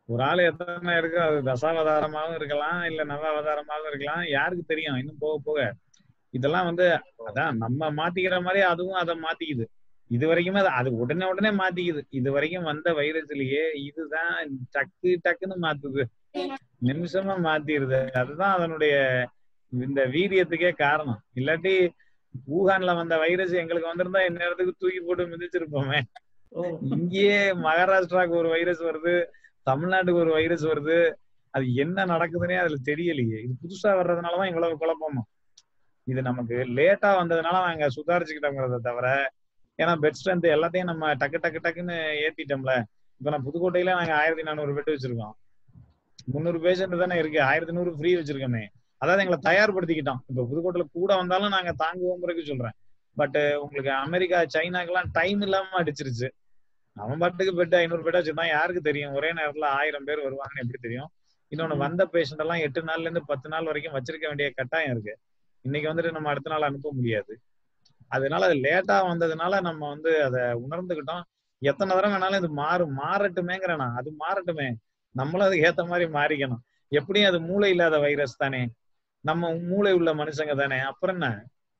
ஒரு ஆள் எத்தனை இருக்கு அது தசாவதாரமாகவும் இருக்கலாம் இல்ல நவாவதாரமாகவும் இருக்கலாம் யாருக்கு தெரியும் இன்னும் போக போக இதெல்லாம் வந்து அதான் நம்ம மாத்திக்கிற மாதிரி அதுவும் அதை மாத்திக்குது இது வரைக்குமே அது- அது உடனே உடனே மாத்திக்குது இது வரைக்கும் வந்த வைரஸ்லயே இதுதான் டக்கு டக்குன்னு மாத்துது நிமிஷமா மாத்திருது அதுதான் அதனுடைய இந்த வீரியத்துக்கே காரணம் இல்லாட்டி ஊகான்ல வந்த வைரஸ் எங்களுக்கு வந்திருந்தா இந்நேரத்துக்கு தூக்கி போட்டு மிதிச்சிருப்போமே இங்கேயே மகாராஷ்டிராவுக்கு ஒரு வைரஸ் வருது தமிழ்நாட்டுக்கு ஒரு வைரஸ் வருது அது என்ன நடக்குதுன்னே அதுல தெரியலையே இது புதுசா வர்றதுனாலதான் இவ்வளவு குழப்பமும் இது நமக்கு லேட்டா வந்ததுனால நாங்க சுதாரிச்சுக்கிட்டோங்கிறத தவிர ஏன்னா பெட் ஸ்ட்ரென்த் எல்லாத்தையும் நம்ம டக்கு டக்கு டக்குன்னு ஏத்திட்டோம்ல இப்ப நான் புதுக்கோட்டையில நாங்க ஆயிரத்தி நானூறு பெட் வச்சிருக்கோம் முந்நூறு பேஷண்ட் தானே இருக்கு ஆயிரத்தி நூறு ஃப்ரீ வச்சிருக்கோமே அதாவது எங்களை தயார்படுத்திக்கிட்டோம் இப்ப புதுக்கோட்டையில கூட வந்தாலும் நாங்க தாங்குவோம் பிறகு சொல்றேன் பட் உங்களுக்கு அமெரிக்கா சைனாக்கெல்லாம் டைம் இல்லாம அடிச்சிருச்சு அவன் பாட்டுக்கு பெட் ஐநூறு பெட் வச்சிருந்தான் யாருக்கு தெரியும் ஒரே நேரத்துல ஆயிரம் பேர் வருவாங்கன்னு எப்படி தெரியும் இன்னொன்னு வந்த பேஷண்ட் எல்லாம் எட்டு நாள்ல இருந்து பத்து நாள் வரைக்கும் வச்சிருக்க வேண்டிய கட்டாயம் இருக்கு இன்னைக்கு வந்துட்டு நம்ம அடுத்த நாள் அனுப்ப முடியாது அதனால அது லேட்டா வந்ததுனால நம்ம வந்து அதை உணர்ந்துகிட்டோம் எத்தனை தடவை வேணாலும் இது மாறும் மாறட்டுமேங்கிறேன் நான் அது மாறட்டுமே நம்மளும் அதுக்கு ஏத்த மாதிரி மாறிக்கணும் எப்படியும் அது மூளை இல்லாத வைரஸ் தானே நம்ம மூளை உள்ள மனுஷங்க தானே அப்புறம் என்ன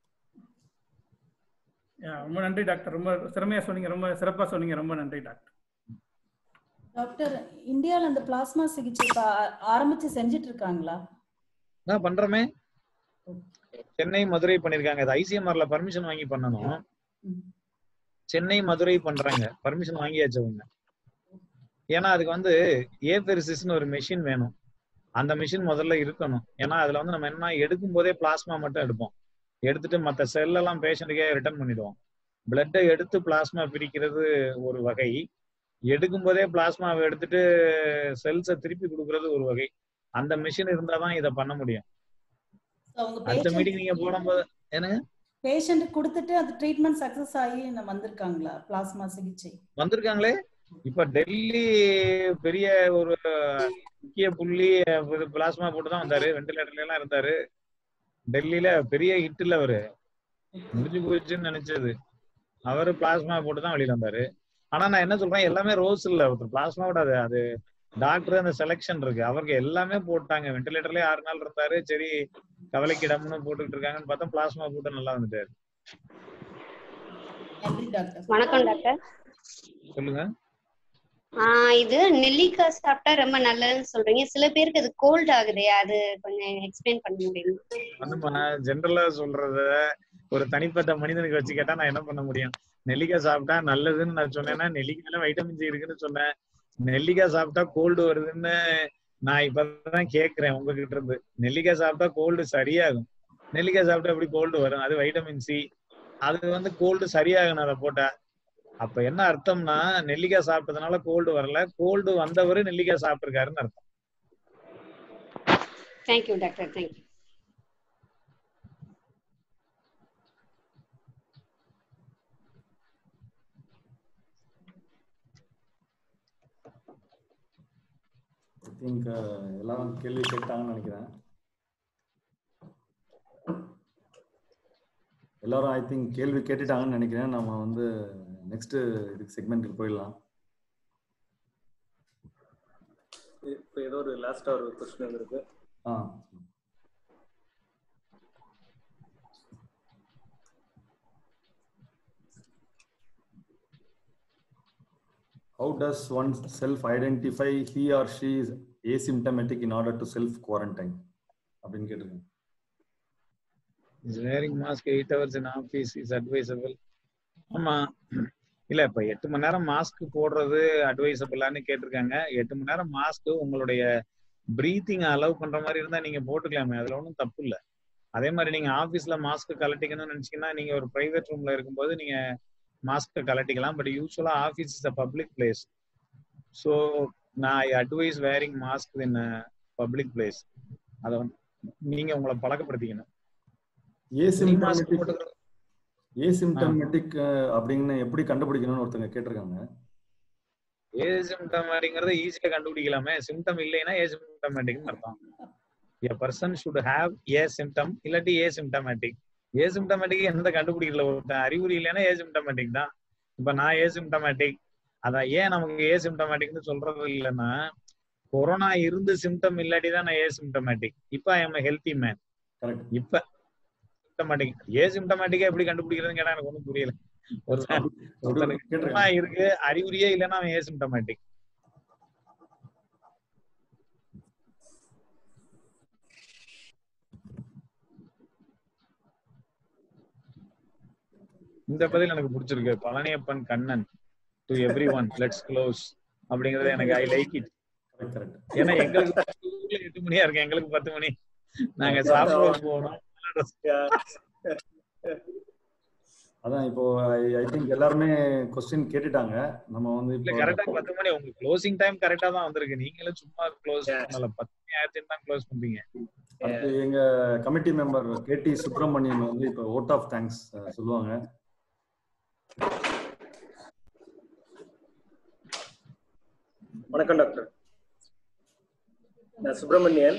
Yeah, ரொம்ப நன்றி டாக்டர் ரொம்ப திறமையா சொன்னீங்க ரொம்ப சிறப்பா சொன்னீங்க ரொம்ப நன்றி டாக்டர் டாக்டர் இந்தியால அந்த பிளாஸ்மா சிகிச்சை இப்ப ஆ- ஆரம்பிச்சு செஞ்சுட்டு இருக்காங்களா நான் பண்றோமே சென்னை மதுரை பண்ணிருக்காங்க அது ஐசிஎம்ஆர்ல பர்மிஷன் வாங்கி பண்ணணும் சென்னை மதுரை பண்றாங்க பர்மிஷன் வாங்கியாச்சு அவங்க ஏன்னா அதுக்கு வந்து ஏபெரிசிஸ்னு ஒரு மெஷின் வேணும் அந்த மிஷின் முதல்ல இருக்கணும் ஏன்னா அதுல வந்து நம்ம என்ன எடுக்கும் போதே பிளாஸ்மா மட்டும் எடுப்போம் எடுத்துட்டு மற்ற செல் எல்லாம் பேஷண்ட்டுக்கே ரிட்டர்ன் பண்ணிடுவோம் பிளட்டை எடுத்து பிளாஸ்மா பிரிக்கிறது ஒரு வகை எடுக்கும் போதே பிளாஸ்மாவை எடுத்துட்டு செல்ஸை திருப்பி கொடுக்கறது ஒரு வகை அந்த மிஷின் இருந்தா தான் இதை பண்ண முடியும் So, அவங்க அடுத்த மீட்டிங் நீங்க போடும்போது என்னங்க பேஷண்ட் கொடுத்துட்டு அது ட்ரீட்மெண்ட் சக்சஸ் ஆகி நம்ம வந்திருக்காங்களா பிளாஸ்மா சிகிச்சை வந்திருக்காங்களே இப்ப டெல்லி பெரிய ஒரு முக்கிய புள்ளி பிளாஸ்மா போட்டு தான் வந்தாரு வெண்டிலேட்டர்ல எல்லாம் இருந்தாரு டெல்லியில பெரிய ஹிட்ல அவரு முடிஞ்சு போச்சுன்னு நினைச்சது அவரு பிளாஸ்மா போட்டு தான் வெளியில வந்தாரு ஆனா நான் என்ன சொல்றேன் எல்லாமே ரோஸ் இல்ல ஒருத்தர் பிளாஸ்மா விட அது அது டாக்டர் அந்த செலெக்ஷன் இருக்கு அவருக்கு எல்லாமே போட்டாங்க வெண்டிலேட்டர்லயே ஆறு நாள் இருந்தாரு சரி கவலைக்கிடம்னு போட்டுட்டு இருக்காங்கன்னு பார்த்தா பிளாஸ்மா போட்டு நல்லா வந்துட்டாரு நன்றி டாக்டர் வணக்கம் டாக்டர் சொல்லுங்க ஆஹ் இது நெல்லிக்காய் சாப்பிட்டா ரொம்ப நல்லதுன்னு சொல்றீங்க சில பேருக்கு அது கோல்ட் ஆகுதே அது கொஞ்சம் எக்ஸ்பிளைன் பண்ண முடியுமா வந்துமா ஜென்ரலா சொல்றத ஒரு தனிப்பட்ட மனிதனுக்கு வச்சு கேட்டா நான் என்ன பண்ண முடியும் நெல்லிக்காய் சாப்பிட்டா நல்லதுன்னு நான் சொன்னேன்னா நெல்லிக்காயில வைட்டமின் சி இருக்குன்னு சொன்னேன் நெல்லிக்காய் சாப்பிட்டா கோல்டு வருதுன்னு நான் இப்பதான் கேக்குறேன் உங்ககிட்ட இருந்து நெல்லிக்காய் சாப்பிட்டா கோல்டு சரியாகும் நெல்லிக்காய் சாப்பிட்டா எப்படி கோல்டு வரும் அது வைட்டமின் சி அது வந்து கோல்டு சரியாகணும் அதை போட்டா அப்ப என்ன அர்த்தம்னா நெல்லிக்காய் சாப்பிட்டதுனால கோல்டு வரல கோல்டு வந்தவர் நெல்லிக்காய் சாப்பிட்டிருக்காருன்னு அர்த்தம் thank you doctor thank you I think எல்லாரும் கேள்வி கேட்டாங்கன்னு நினைக்கிறேன் எல்லாரும் ஐ திங்க் கேள்வி கேட்டுட்டாங்கன்னு நினைக்கிறேன் நம்ம வந்து நெக்ஸ்ட் இதுக்கு செக்மெண்ட்டுக்கு போயிடலாம் இப்போ ஏதோ ஒரு லாஸ்டா ஒரு கொஸ்டின் வந்திருக்கு ஆ How does one self-identify he or she is asymptomatic in order to self-quarantine? அப்படின்னு கேட்டிருக்கேன் is wearing mask eight hours in office is advisable ஆமா இல்ல இப்ப எட்டு மணி நேரம் மாஸ்க் போடுறது அட்வைசபிளான்னு கேட்டிருக்காங்க எட்டு மணி நேரம் மாஸ்க் உங்களுடைய பிரீத்திங் அலோவ் பண்ற மாதிரி இருந்தா நீங்க போட்டுக்கலாமே அதுல ஒன்றும் தப்பு இல்ல அதே மாதிரி நீங்க ஆபீஸ்ல மாஸ்க் கலட்டிக்கணும்னு நினைச்சீங்கன்னா நீங்க ஒரு பிரைவேட் ரூம்ல இருக்கும்போது நீங்க மாஸ்க் கலட்டிக்கலாம் பட் யூஸ்வலா office is a public place so நான் I advise wearing mask in public place அதை வந்து நீங்க உங்களை பழக்கப்படுத்திக்கணும் ஏசிம்டமேட்டிக் ஏசிம்டமேட்டிக் அப்படின்னு எப்படி கண்டுபிடிக்கணும்னு ஒருத்தங்க கேட்டிருக்காங்க ஏசிம்டமேட்டிக்ங்கிறத ஈஸியா கண்டுபிடிக்கலாமே சிம்டம் இல்லைன்னா ஏசிம்டமேட்டிக்னு அர்த்தம் a person should have a symptom இல்லாட்டி ஏ சிம்டமேட்டிக் ஏ சிம்டமேட்டிக் எந்த கண்டுபிடிக்கல ஒருத்தன் அறிகுறி இல்லைன்னா ஏ சிம்டமேட்டிக் தான் இப்ப நான் ஏ சிம்டமேட்டிக் அதான் ஏன் நமக்கு ஏ சிம்டமேட்டிக்னு சொல்றது இல்லைன்னா கொரோனா இருந்து சிம்டம் இல்லாட்டி தான் நான் ஏ சிம்டமேட்டிக் இப்ப I am healthy man correct இப்ப சிம்டமேட்டிக் ஏ சிம்டமேட்டிக்கா எப்படி கண்டுபிடிக்கிறதுன்னு கேட்டா எனக்கு ஒண்ணும் புரியல ஒருத்தன் ஒருத்தனுக்கு கொரோனா இருக்கு அறிகுறியே இல்லைன்னா அவன் ஏ சிம்டமேட்டிக் இந்த பதில் எனக்கு பிடிச்சிருக்கு Palaniappan Kannan to everyone let's close அப்படிங்கறது எனக்கு ஐ லைக் இட் ஏன்னா எங்களுக்கு எட்டு மணியா இருக்கு எங்களுக்கு பத்து மணி நாங்க சாப்பிட போகணும் அதான் இப்போ ஐ திங்க் எல்லாருமே கொஸ்டின் கேட்டுட்டாங்க நம்ம வந்து இல்ல இப்போ கரெக்டா பத்து மணி உங்க க்ளோசிங் டைம் கரெக்டா தான் வந்திருக்கு நீங்களும் சும்மா க்ளோஸ் பண்ணல பத்து மணி ஆயிரத்தி தான் க்ளோஸ் பண்றீங்க அடுத்து எங்க கமிட்டி மெம்பர் கேடி சுப்பிரமணியன் வந்து இப்போ ஓட் ஆஃப் தேங்க்ஸ் சொல்லுவாங்க வணக்கம் டாக்டர் நான் சுப்பிரமணியன்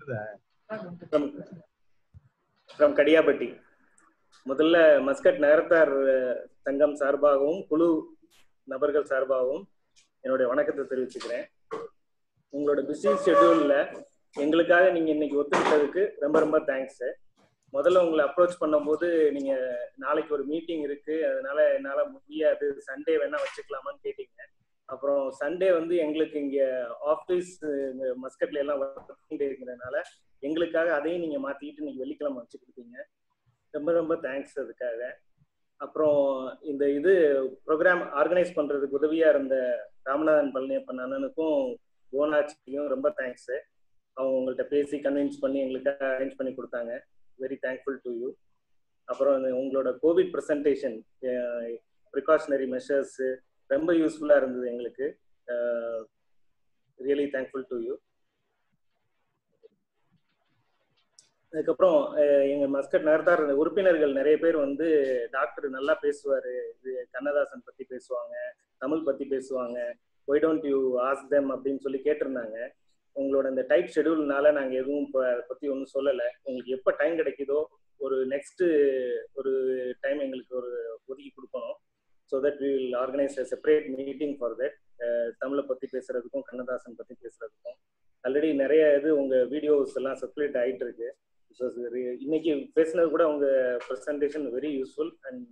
ஃப்ரம் கடியாபட்டி முதல்ல மஸ்கட் நகரத்தார் சங்கம் சார்பாகவும் குழு நபர்கள் சார்பாகவும் என்னுடைய வணக்கத்தை தெரிவிச்சுக்கிறேன் உங்களோட பிஸி ஷெட்யூல்ல எங்களுக்காக நீங்க இன்னைக்கு ஒத்துக்கிட்டதுக்கு ரொம்ப ரொம்ப தேங்க்ஸ் முதல்ல உங்களை அப்ரோச் பண்ணும்போது நீங்க நாளைக்கு ஒரு மீட்டிங் இருக்கு அதனால என்னால முடியாது சண்டே வேணா வச்சுக்கலாமான்னு கேட்டீங்க அப்புறம் சண்டே வந்து எங்களுக்கு இங்க ஆஃபீஸ் மஸ்கட்ல எல்லாம் ஒர்க்கிங் டே இருக்கிறதுனால எங்களுக்காக அதையும் நீங்க மாத்திக்கிட்டு இன்னைக்கு வெள்ளிக்கிழமை வச்சு கொடுத்தீங்க ரொம்ப ரொம்ப தேங்க்ஸ் அதுக்காக அப்புறம் இந்த இது ப்ரோக்ராம் ஆர்கனைஸ் பண்றதுக்கு உதவியா இருந்த ராமநாதன் பழனியப்பன் அண்ணனுக்கும் போனாச்சிக்கும் ரொம்ப தேங்க்ஸ் அவங்க உங்கள்கிட்ட பேசி கன்வின்ஸ் பண்ணி எங்களுக்காக அரேஞ்ச் பண்ணி கொடுத்தாங்க வெரி தேங்க்ஃபுல் டு யூ அப்புறம் இந்த உங்களோட கோவிட் ப்ரெசன்டேஷன் ப்ரிகாஷனரி மெஷர்ஸ் ரொம்ப யூஸ்ஃபுல்லா இருந்தது எங்களுக்கு ரியலி தேங்க்ஃபுல் டு யூ அதுக்கப்புறம் எங்க மஸ்கட் நகர்த்தார் உறுப்பினர்கள் நிறைய பேர் வந்து டாக்டர் நல்லா பேசுவாரு இது கண்ணதாசன் பத்தி பேசுவாங்க தமிழ் பத்தி பேசுவாங்க why don't you ask them அப்படின்னு சொல்லி கேட்டிருந்தாங்க உங்களோட இந்த டைட் ஷெடியூல்னால நாங்க எதுவும் இப்போ அதை பத்தி ஒன்றும் சொல்லலை உங்களுக்கு எப்போ டைம் கிடைக்குதோ ஒரு நெக்ஸ்ட் ஒரு டைம் எங்களுக்கு ஒரு ஒதுக்கி கொடுக்கணும் so that we will organise separate meeting for that தமிழை பத்தி பேசுறதுக்கும் கண்ணதாசன் பத்தி பேசுறதுக்கும் ஆல்ரெடி நிறைய இது உங்க வீடியோஸ் எல்லாம் சர்க்குலேட் ஆயிட்டு இருக்கு இன்னைக்கு பேசினது கூட உங்க ப்ரெசன்டேஷன் வெரி யூஸ்ஃபுல் அண்ட்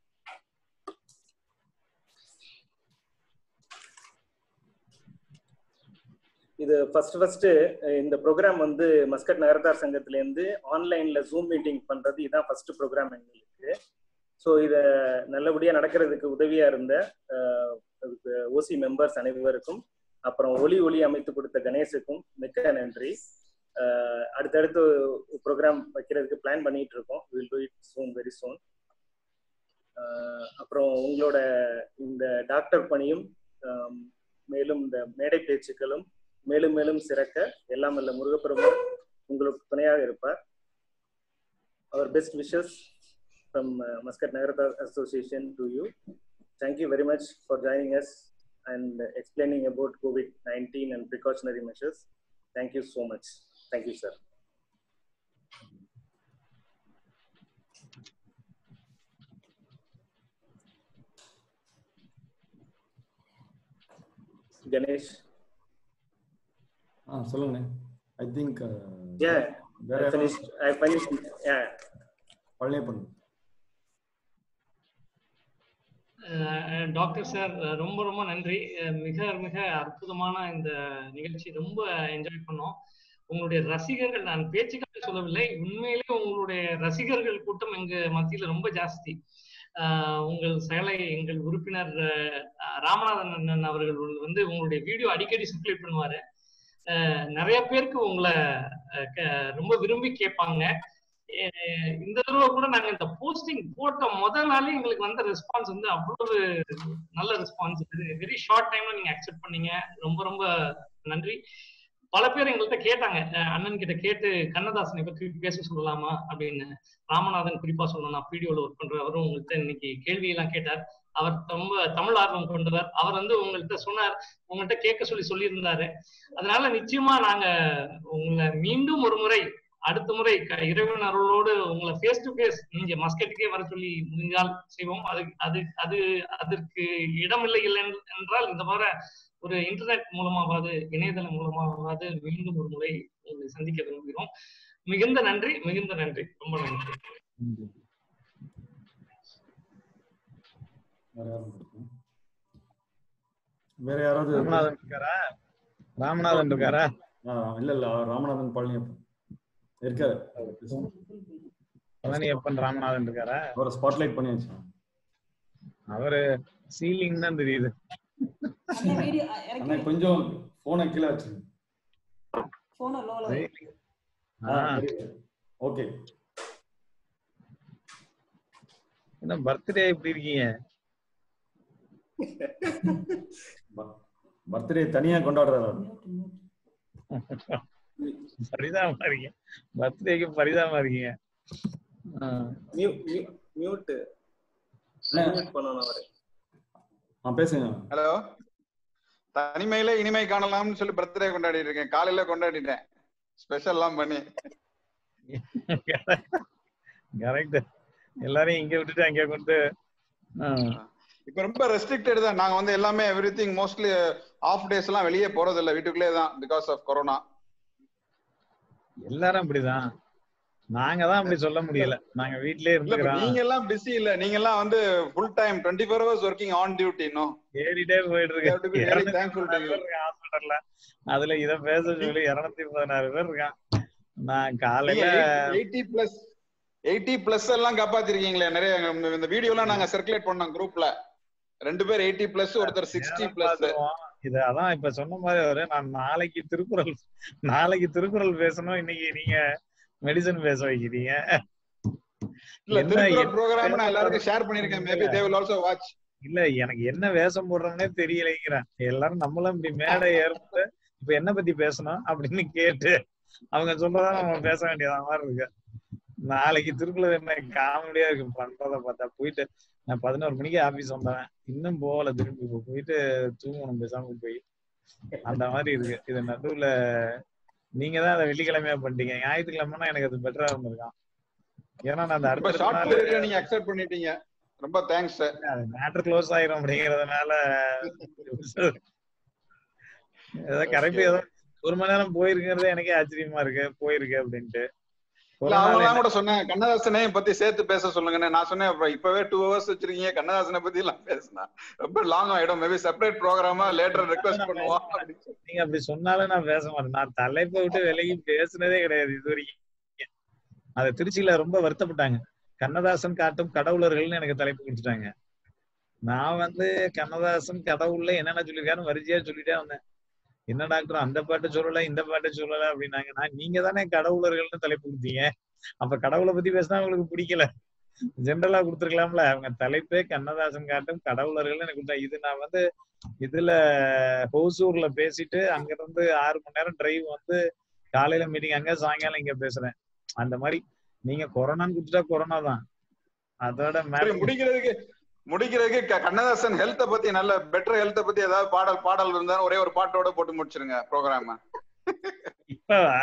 இது ஃபர்ஸ்ட் ஃபர்ஸ்ட் இந்த ப்ரோக்ராம் வந்து மஸ்கட் நகரத்தார் சங்கத்துல இருந்து ஆன்லைன்ல ஜூம் மீட்டிங் பண்றது இதான் ஃபர்ஸ்ட் ப்ரோக்ராம் எங்களுக்கு ஸோ இதை நல்லபடியா நடக்கிறதுக்கு உதவியா இருந்த ஓசி மெம்பர்ஸ் அனைவருக்கும் அப்புறம் ஒலி ஒளி அமைத்து கொடுத்த கணேஷுக்கும் மிக்க நன்றி அடுத்தடுத்து ப்ரோக்ராம் வைக்கிறதுக்கு பிளான் பண்ணிட்டு இருக்கோம் will do it soon very soon அப்புறம் உங்களோட இந்த டாக்டர் பணியும் மேலும் இந்த மேடை பேச்சுக்களும் மேலும் மேலும் சிறக்க எல்லாம் அல்ல முருகப்பெருமான் உங்களுக்கு துணையாக இருப்பார் அவர் best wishes from Muscat Nagarathar association to you thank you very much for joining us and explaining about COVID nineteen and precautionary measures thank you so much thank you sir Ganesh ஆ சொல்லுங்கண்ணே ஐ திங்க் Yeah, வேற I finished. I finished. Yeah. Palaniappan doctor sir ரொம்ப ரொம்ப நன்றி மிக மிக அற்புதமான இந்த நிகழ்ச்சி ரொம்ப என்ஜாய் பண்ணோம் உங்களுடைய ரசிகர்கள் நான் பேச்சுக்காக சொல்லவில்லை உண்மையிலே உங்களுடைய ரசிகர்கள் கூட்டம் எங்க மத்தியில ரொம்ப ஜாஸ்தி உங்கள் செயலை எங்கள் உறுப்பினர் ராமநாதன் அண்ணன் அவர்கள் வந்து உங்களுடைய வீடியோ அடிக்கடி சர்க்குலேட் பண்ணுவாரு நிறைய பேருக்கு உங்களை ரொம்ப விரும்பி கேட்பாங்க இந்த தடவை கூட நாங்க இந்த போஸ்டிங் போட்ட முதல் நாளே எங்களுக்கு வந்த ரெஸ்பான்ஸ் வந்து அவ்வளவு நல்ல ரெஸ்பான்ஸ் வெரி ஷார்ட் டைம்ல நீங்க அக்செப்ட் பண்ணீங்க ரொம்ப ரொம்ப நன்றி பல பேர் எங்கள்கிட்ட கேட்டாங்க அண்ணன் கிட்ட கேட்டு கண்ணதாசனை பற்றி பேச சொல்லலாமா அப்படின்னு ராமநாதன் குறிப்பா சொல்லணும் நான் பிடிஓல ஒர்க் பண்றவரும் உங்கள்கிட்ட இன்னைக்கு கேள்வி எல்லாம் கேட்டார் அவர் ரொம்ப தமிழ் ஆர்வம் கொண்டவர் அவர் வந்து உங்கள்கிட்ட சொன்னார் உங்கள்கிட்ட கேட்க சொல்லி சொல்லியிருந்தாரு அதனால நிச்சயமா நாங்க உங்களை மீண்டும் ஒரு முறை அடுத்த முறை க- இறைவன் அருளோடு உங்களை ஃபேஸ் டு ஃபேஸ் நீங்க மஸ்கட்டுக்கே வர சொல்லி முடிஞ்சால் செய்வோம் அது அது அது அதற்கு இடமில்லை இல்லை என்று- என்றால் இந்த மாதிரி ஒரு இன்டர்நெட் மூலமாவது இணையதளம் மூலமாவது மீண்டும் ஒரு முறை உங்களை சந்திக்க விரும்புகிறோம் மிகுந்த நன்றி மிகுந்த நன்றி ரொம்ப நன்றி வேற யாரும் கொடுக்கணும். வேற யாராவது ராமநாதன் இருக்காரா ராமநாதன் இருக்காரா ஆ, இல்ல இல்ல ராமநாதன் பழனியப்பன் இருக்காரு பழனியப்பன் ராமநாதன் இருக்காரா அவரை ஸ்பாட்லைட் பண்ணியாச்சு அவரு சீலிங் தான் தெரியுது வீடியோ அண்ணா கொஞ்சம் போனை கீழே வச்சு போன லோல ஓகே என்ன பர்த்டே எப்படி இருக்கீங்க பர்த்டே தனியா கொண்டாடுறாரு பரிதாபமா இருக்கீங்க பர்த்டேக்கு பரிதாபமா இருக்கீங்க ஆ. மியூட் மியூட் பண்ணணும் அவரு ஆ பேசுங்க ஹலோ தனிமையில இனிமை காணலாம்னு சொல்லி பர்த்டே கொண்டாடிட்டு இருக்கேன் காலையில கொண்டாடிட்டேன் ஸ்பெஷல் எல்லாம் பண்ணி கரெக்ட் எல்லாரையும் இங்க விட்டுட்டு அங்க கொண்டு ஆ. இப்ப ரொம்ப ரெஸ்ட்ரிக்டட் தான் நாங்க வந்து எல்லாமே everything mostly of days எல்லாம் வெளியே போறது இல்ல வீட்டுக்குள்ளே தான் பிகாஸ் ஆஃப் கொரோனா எல்லாரும் அப்படிதான் நாங்க தான் அப்படி சொல்ல முடியல நாங்க வீட்லயே இல்ல இப்ப இருந்துக்கிறோம் நீங்க எல்லாம் பிஸி இல்ல நீங்க எல்லாம் வந்து full time twenty four hours working on duty இன்னும் ஏறிட்டே போயிட்டு We have to be இருக்கு very thankful to you. ஹாஸ்பிட்டல்ல அதுல இத பேச சொல்லி இருநூத்தி பதினாறு பேர் இருக்கான் நான் காலையில எயிட்டி பிளஸ் எயிட்டி பிளஸ் எல்லாம் காப்பாத்திருக்கீங்களே நிறைய இந்த வீடியோ எல்லாம் நாங்க சர்க்குலேட் பண்ணோம் குரூப்ல ரெண்டு பேர் எயிட்டி பிளஸ் ஒருத்தர் சிக்ஸ்டி பிளஸ் பாத்துருவோம். இது அதான் இப்ப சொன்ன மாதிரி அவரு நான் நாளைக்கு திருக்குறள் நாளைக்கு திருக்குறள் பேசணும் இன்னைக்கு நீங்க மெடிசன் பேச வைக்கிறீங்க இல்ல என்ன திருக்குறள் என்ன ப்ரோக்ராம் நான் எல்லாருக்கும் பேச ஷேர் பண்ணிருக்கேன் maybe they will also watch இல்ல எனக்கு என்ன வேஷம் போடுறோம்னே தெரியலைங்கிறேன் எல்லாரும் நம்மளும் இப்படி மேடை ஏறும்போது இப்ப என்ன பத்தி பேசணும் அப்படின்னு கேட்டு அவங்க சொல்றதா நம்ம பேச வேண்டியதா மாதிரி இருக்கு நாளைக்கு திருக்குறள் என்ன காமெடியா இருக்கு பண்றத பார்த்தா போயிட்டு நான் பதினோரு மணிக்கு ஆபீஸ் வந்தேன் இன்னும் போகல திரும்பி இப்ப போயிட்டு தூங்கணும் பேசாம போய் அந்த மாதிரி இருக்கு இது நடுவுல நீங்க தான் அதை வெள்ளிக்கிழமையா பண்ணிட்டீங்க ஞாயிற்றுக்கிழமைனா எனக்கு அது பெட்டரா இருந்திருக்கான் ஏன்னா நான் அந்த ரொம்ப அடுத்த ஷார்ட் நாள் பீரியட்ல நீங்க அக்செப்ட் பண்ணிட்டீங்க ரொம்ப தேங்க்ஸ் மேட்டர் க்ளோஸ் ஆயிரும் அப்படிங்கறதுனால ஏதோ கரெக்ட் ஏதோ ஒரு மணி நேரம் போயிருக்கிறதே எனக்கே ஆச்சரியமா இருக்கு போயிருக்கு அப்படின்ட்டு ஒரு இல்ல நாள் அவங்க என்ன- கூட சொன்னேன் கண்ணதாசனையும் பத்தி சேர்த்து பேச சொல்லுங்கன்னு நான் சொன்னேன் அப்ப இப்பவே டூ ஹவர்ஸ் வச்சிருக்கீங்க கண்ணதாசனை பத்தி எல்லாம் பேசினா ரொம்ப லாங் ஆயிடும் மேபி செப்பரேட் ப்ரோக்ராமா லேட்டர் ரெக்வஸ்ட் பண்ணுவோம் அப்படின்னு நீங்க அப்படி சொன்னாலும் நான் பேச மாட்டேன் நான் தலைப்பை விட்டு விலகி பேசுனதே கிடையாது இது வரைக்கும் அத திருச்சியில ரொம்ப வருத்தப்பட்டாங்க கண்ணதாசன் காட்டும் கடவுளர்கள்னு எனக்கு தலைப்பு கொடுத்துட்டாங்க நான் வந்து கண்ணதாசன் கடவுள்ல என்னென்ன சொல்லியிருக்காருன்னு வரிசையா சொல்லிட்டே வந்தேன் என்ன டாக்டர் அந்த பாட்டு சொல்லல இந்த பாட்டு சொல்லல அப்படின்னாங்க நான் நீங்க தானே கடவுளர்கள்னு தலைப்பு கொடுத்தீங்க அப்ப கடவுளை பத்தி பேசினா உங்களுக்கு பிடிக்கல ஜென்ரலா கொடுத்துருக்கலாம்ல அவங்க தலைப்பே கண்ணதாசன் காட்டும் கடவுளர்கள்னு எனக்கு கொடுத்தா இது நான் வந்து இதுல ஹோசூர்ல பேசிட்டு அங்க இருந்து ஆறு மணி நேரம் டிரைவ் வந்து காலையில மீட்டிங் அங்க சாயங்காலம் இங்க பேசுறேன் அந்த மாதிரி நீங்க கொரோனான்னு கொடுத்துட்டா கொரோனா தான் அதோட சரி மேல முடிக்கிறதுக்கு முடிக்கிறதுக்கு க- கண்ணதாசன் ஹெல்த்த பத்தி நல்ல பெட்டர் ஹெல்த்த பத்தி ஏதாவது பாடல் பாடல் இருந்தா ஒரே ஒரு பாட்டோட போட்டு முடிச்சிருங்க ப்ரோக்ராம் இப்பவா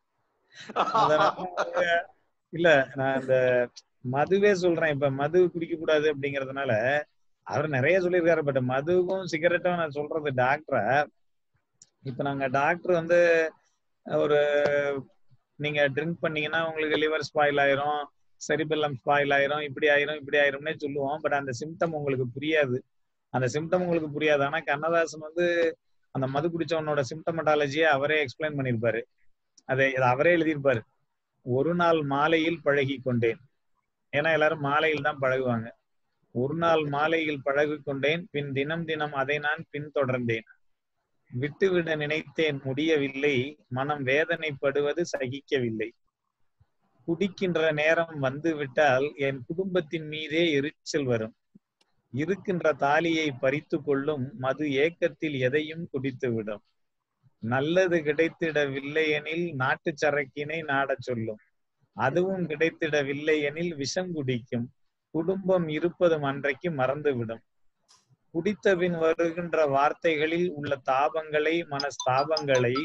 அதனால இல்ல நான் இந்த மதுவே சொல்றேன் இப்ப மது குடிக்க கூடாது அப்படிங்கறதுனால அவர் நிறைய சொல்லியிருக்காரு பட் மதுவும் சிகரெட்டும் நான் சொல்றது டாக்டரை இப்ப நாங்க டாக்டர் வந்து ஒரு நீங்க ட்ரிங்க் பண்ணீங்கன்னா உங்களுக்கு லிவர் ஸ்பாயில் ஆயிரும் செரிபெல்லம் ஸ்பாயில் ஆயிரும் இப்படி ஆயிரும் இப்படி ஆயிரும்னே சொல்லுவோம் பட் அந்த சிம்டம் உங்களுக்கு புரியாது அந்த சிம்டம் உங்களுக்கு புரியாது ஆனா கண்ணதாசன் வந்து அந்த மது குடிச்சவனோட சிம்டமட்டாலஜியை அவரே எக்ஸ்பிளைன் பண்ணியிருப்பாரு அதை அதை அவரே எழுதியிருப்பாரு ஒரு நாள் மாலையில் பழகி கொண்டேன் ஏன்னா எல்லாரும் மாலையில் தான் பழகுவாங்க ஒரு நாள் மாலையில் பழகி கொண்டேன் பின் தினம் தினம் அதை நான் பின்தொடர்ந்தேன் விட்டுவிட நினைத்தேன் முடியவில்லை மனம் வேதனைப்படுவது சகிக்கவில்லை குடிக்கின்ற நேரம் வந்து விட்டால் என் குடும்பத்தின் மீதே எரிச்சல் வரும் இருக்கின்ற தாலியை பறித்து கொள்ளும் மது ஏக்கத்தில் எதையும் குடித்து விடும் நல்லது கிடைத்திடவில்லை எனில் நாட்டு சரக்கினை நாடச் சொல்லும் அதுவும் கிடைத்திடவில்லை எனில் விஷம் குடிக்கும் குடும்பம் இருப்பதும் அன்றைக்கு மறந்துவிடும் குடித்த பின் வருகின்ற வார்த்தைகளில் உள்ள தாபங்களை மனஸ்தாபங்களை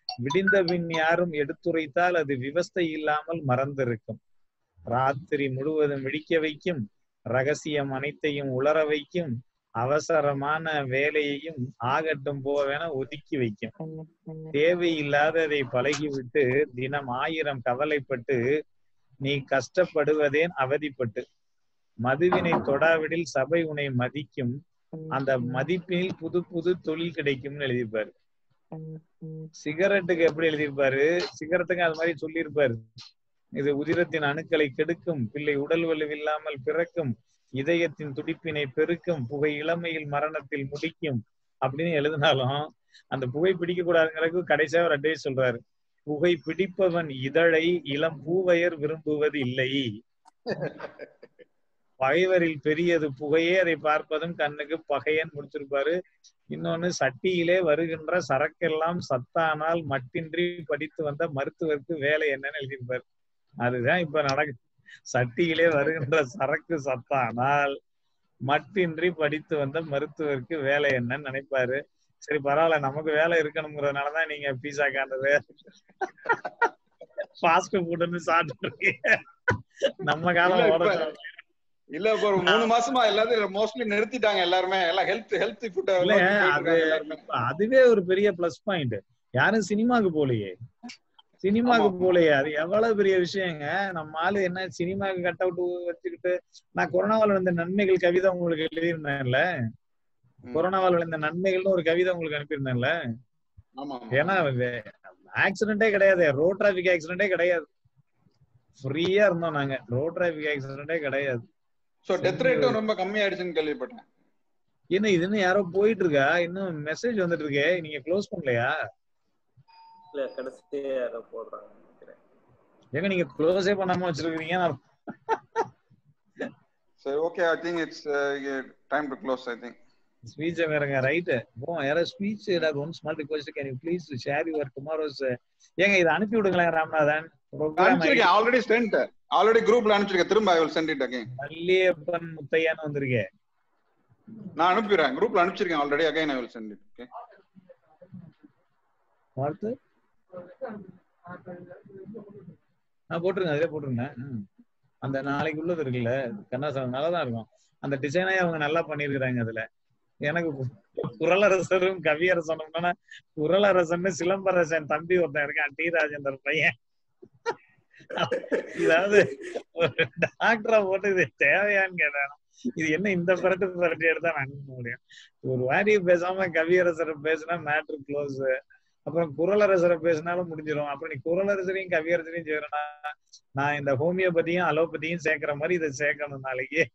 விடிந்த பின் யாரும் எடுத்துரைத்தால் அது விவஸ்தை இல்லாமல் மறந்திருக்கும் ராத்திரி முழுவதும் விழிக்க வைக்கும் ரகசியம் அனைத்தையும் உளர வைக்கும் அவசரமான வேலையையும் ஆகட்டும் போவென ஒதுக்கி வைக்கும் தேவையில்லாததை பழகிவிட்டு தினம் ஆயிரம் கவலைப்பட்டு நீ கஷ்டப்படுவதேன் அவதிப்பட்டு மதுவினை தொடாவிடில் சபை உன்னை மதிக்கும் அந்த மதிப்பினில் புது புது தொழில் கிடைக்கும்னு எழுதியிருப்பாரு சிகரெட்டுக்கு எப்படி எழுதியிருப்பாரு சிகரெட்டுக்கு அது மாதிரி சொல்லியிருப்பாரு இது உதிரத்தின் அணுக்களை கெடுக்கும் பிள்ளை உடல் வலுவில்லாமல் பிறக்கும் இதயத்தின் துடிப்பினை பெருக்கும் புகை இளமையில் மரணத்தில் முடிக்கும் அப்படின்னு எழுதினாலும் அந்த புகை பிடிக்க கூடாதுங்கிறதுக்கு கடைசியா ஒரு அட்வைஸ் சொல்றாரு புகை பிடிப்பவன் இதழை இளம் பூவையர் விரும்புவது இல்லை பகைவரில் பெரியது புகையே அதை பார்ப்பதும் கண்ணுக்கு பகையன் முடிச்சிருப்பாரு இன்னொன்னு சட்டியிலே வருகின்ற சரக்கெல்லாம் சத்தானால் மட்டின்றி படித்து வந்த மருத்துவருக்கு வேலை என்னன்னு எழுதியிருப்பாரு அதுதான் இப்ப நடக்கு சட்டியிலே வருகின்ற சரக்கு சத்தானால் மட்டின்றி படித்து வந்த மருத்துவருக்கு வேலை என்னன்னு நினைப்பாரு சரி பரவாயில்ல நமக்கு வேலை இருக்கணுங்கிறதுனாலதான் நீங்க பீஸா காண்டது ஃபாஸ்ட் ஃபுட்னு சாப்பிட்டுருக்கீங்க நம்ம காலம் இல்ல, ஓட இப்ப- இல்ல இப்ப ஒரு மூணு மாசமா எல்லாத்தையும் மோஸ்ட்லி நிறுத்திட்டாங்க எல்லாருமே எல்லாம் ஹெல்த் ஹெல்த் ஃபுட் இல்ல அது இப்ப அதுவே ஒரு பெரிய பிளஸ் பாயிண்ட் யாரும் சினிமாக்கு போலையே சினிமாக்கு போலையே அது எவ்வளவு பெரிய விஷயங்க நம்ம ஆளு என்ன சினிமாக்கு கட் அவுட் வச்சுக்கிட்டு நான் கொரோனாவால் விழுந்த நன்மைகள் கவிதை உங்களுக்கு எழுதியிருந்தேன்ல கொரோனாவால் விழுந்த நன்மைகள்னு ஒரு கவிதை உங்களுக்கு அனுப்பியிருந்தேன்ல ஆமா ஏன்னா ஆக்சிடென்டே கிடையாது ரோட் டிராபிக் ஆக்சிடென்டே கிடையாது ஃப்ரீயா இருந்தோம் நாங்க ரோட் டிராபிக் ஆக்சிடென்டே கிடையாது சோ டெத் ரேட்டும் ரொம்ப கம்மியாயிடுச்சுன்னு கேள்விப்பட்டேன் என்ன இது இன்னும் யாரோ போயிட்டு இருக்கா இன்னும் மெசேஜ் வந்துட்டு இருக்கே நீங்க க்ளோஸ் பண்ணலையா இல்ல கடைசியா யாரோ போடுறாங்க நினைக்கிறேன் ஏங்க நீங்க க்ளோஸே பண்ணாம வச்சிருக்கீங்க நான் சரி okay I think it's time to close I think speech வேறங்க ரைட் போ யாராவது speech one small request can you please share your tomorrow's ஏங்க இதை அனுப்பி விடுங்களேன் ராமநாதன் ப்ரோக்ராம் அனுப்பிச்சிருக்கேன் ஆல்ரெடி சென்ட் ஆல்ரெடி குரூப்ல அனுப்பிச்சிருக்கேன் திரும்ப I will send it again Malliappan முத்தையான்னு வந்திருக்கேன் நான் அனுப்பிடுறேன் குரூப்ல அனுப்பிச்சிருக்கேன் already again I will send it okay பார்த்து ஆ போட்டுருங்க அதிலே போட்டுருங்க ம். அந்த நாளைக்கு உள்ளது இருக்குல்ல கண்ணாசனம் நல்லா தான் இருக்கும் அந்த டிசைனே அவங்க நல்லா பண்ணியிருக்கிறாங்க அதுல எனக்கு கு- குரலரசரும் கவியரசனும்னா குரலரசன் சிலம்பரசன் தம்பி ஒருத்தன் இருக்கான் டி ராஜேந்தர் பையன் இதாவது ஒரு டாக்டரா போட்டு இது தேவையான்னு கேட்டேன் இது என்ன இந்த பரட்டு பரட்டி எடுத்தா நான் அனுப்ப முடியும் ஒரு வாரி பேசாம கவியரசரை பேசினா மேட்ரு க்ளோஸ் அப்புறம் குரலரசரை பேசினாலும் முடிஞ்சிடும் அப்புறம் நீ குரலரசரையும் கவியரசரையும் செய்யறனா நான் இந்த ஹோமியோபதியும் அலோபதியும் சேர்க்கிற மாதிரி இதை சேர்க்கணும் நாளைக்கு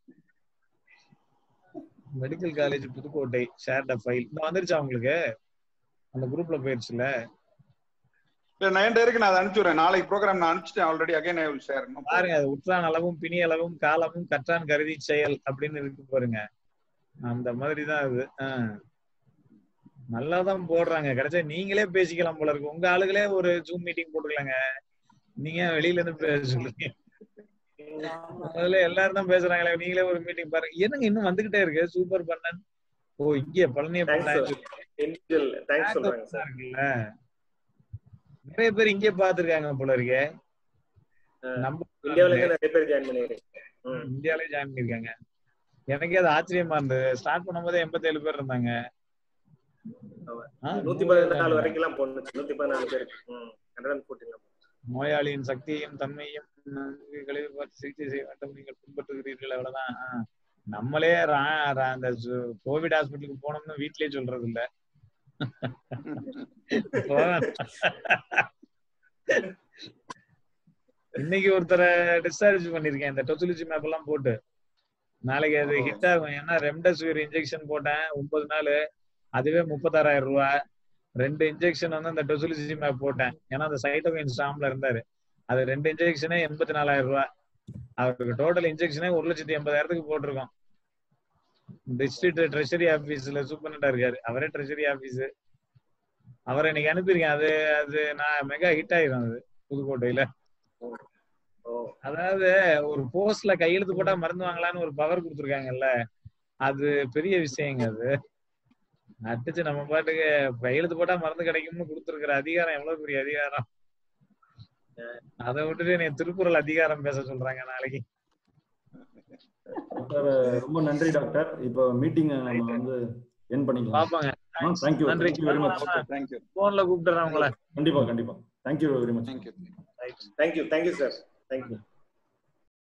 medical college Pudukkottai share the file இந்த வந்துருச்சா உங்களுக்கு அந்த குரூப்ல போயிருச்சுல இல்ல நைன் டேருக்கு நான் அதை அனுப்பிச்சுடுறேன் நாளைக்கு ப்ரோக்ராம் நான் அனுப்பிச்சிட்டேன் already again I will share பாருங்க அது உற்றான் அளவும் பிணி அளவும் காலமும் கற்றான் கருதி செயல் அப்படின்னு இருக்கு பாருங்க அந்த மாதிரி தான் அது ஆஹ் நல்லா தான் போடுறாங்க கிடைச்சா நீங்களே பேசிக்கலாம் போல இருக்கு உங்க ஆளுகளே ஒரு ஜூம் மீட்டிங் போட்டுக்கலாங்க நீங்க வெளியில இருந்து பேச சொல்றீங்க அதுல எல்லாரும் தான் பேசுறாங்களே நீங்களே ஒரு மீட்டிங் பாருங்க என்னங்க இன்னும் வந்துகிட்டே இருக்கு சூப்பர் பண்ணன் ஓ இங்க பழனிய பண்ணான்னு இண்டிவிஜுவல் தேங்க்ஸ் சொல்றாங்க சார் இருக்குல்ல நிறைய பேர் இங்கே பாத்துருக்காங்க போல இருக்கே நம்ம இந்தியாவுல இருந்து நிறைய பேர் ஜாயின் பண்ணிருக்கேன் இந்தியாலே ஜாயின் பண்ணிருக்காங்க எனக்கே அது ஆச்சரியமா இருந்தது ஸ்டார்ட் பண்ணும்போது எண்பத்தேழு பேர் இருந்தாங்க ஆ, நூத்தி பதினாலு வரைக்கும் எல்லாம் போனுச்சு நூத்தி பதினாலு பேருக்கு ஹண்ட்ரட் அண்ட் ஃபோர்டீன் நோயாளியின் சக்தியையும் தன்மையும் நன்கு கழிவு பார்த்து சிகிச்சை செய்ய வேண்டும் நீங்கள் பின்பற்றுகிறீர்கள் அவ்வளவுதான் ஆ. நம்மளே ரா- ரா- அந்த சு- கோவிட் ஹாஸ்பிட்டலுக்கு போனோம்னு வீட்லயே சொல்றது இல்ல இன்னைக்கு ஒருத்தரை டிஸ்சார்ஜ் பண்ணிருக்கேன் இந்த டொசுலிசி மேப் எல்லாம் போட்டு நாளைக்கு அது ஹிட் ஆகும் ஏன்னா ரெம்டெசிவிர் இன்ஜெக்ஷன் போட்டேன் ஒன்பது நாள் அதுவே முப்பத்தாறாயிரம் ரூபாய் ரெண்டு இன்ஜெக்ஷன் வந்து அந்த டொசுலிசி மேப் போட்டேன் ஏன்னா அந்த சைட்டோகைன் ஸ்டாம்ல இருந்தாரு அது ரெண்டு இன்ஜெக்ஷனே எண்பத்தி நாலாயிரம் ரூபாய் அவருக்கு டோட்டல் இன்ஜெக்ஷனே ஒரு லட்சத்தி எண்பதாயிரத்துக்கு போட்டிருக்கோம் டிஸ்ட்ரிக்ட் ட்ரெஷரி ஆபீஸ்ல சூப்பரண்டா இருக்காரு அவரே ட்ரெஷரி ஆபீஸ் அவரை இன்னைக்கு அனுப்பியிருக்கேன் அது அது நான் மெகா ஹிட் ஆயிரும் அது புதுக்கோட்டையில அதாவது ஒரு போஸ்ட்ல கையெழுத்து போட்டா மருந்து வாங்கலாம்னு ஒரு பவர் கொடுத்துருக்காங்கல்ல அது பெரிய விஷயங்க அது அடிச்சு நம்ம பாட்டுக்கு கையெழுத்து போட்டா மருந்து கிடைக்கும்னு கொடுத்துருக்கிற அதிகாரம் எவ்வளவு பெரிய அதிகாரம் அதை விட்டுட்டு நீ திருக்குறள் அதிகாரம் பேச சொல்றாங்க நாளைக்கு டாக்டர் ரொம்ப நன்றி டாக்டர் இப்போ மீட்டிங் நம்ம வந்து என் பண்ணிக்கலாம் பாப்பாங்க தேங்க்யூ நன்றி தேங்க்யூ வெரி மச் தேங்க்யூ போன்ல கூப்பிட்டுறேன் உங்களை கண்டிப்பா கண்டிப்பா thank you very much thank you thank you thank you sir thank you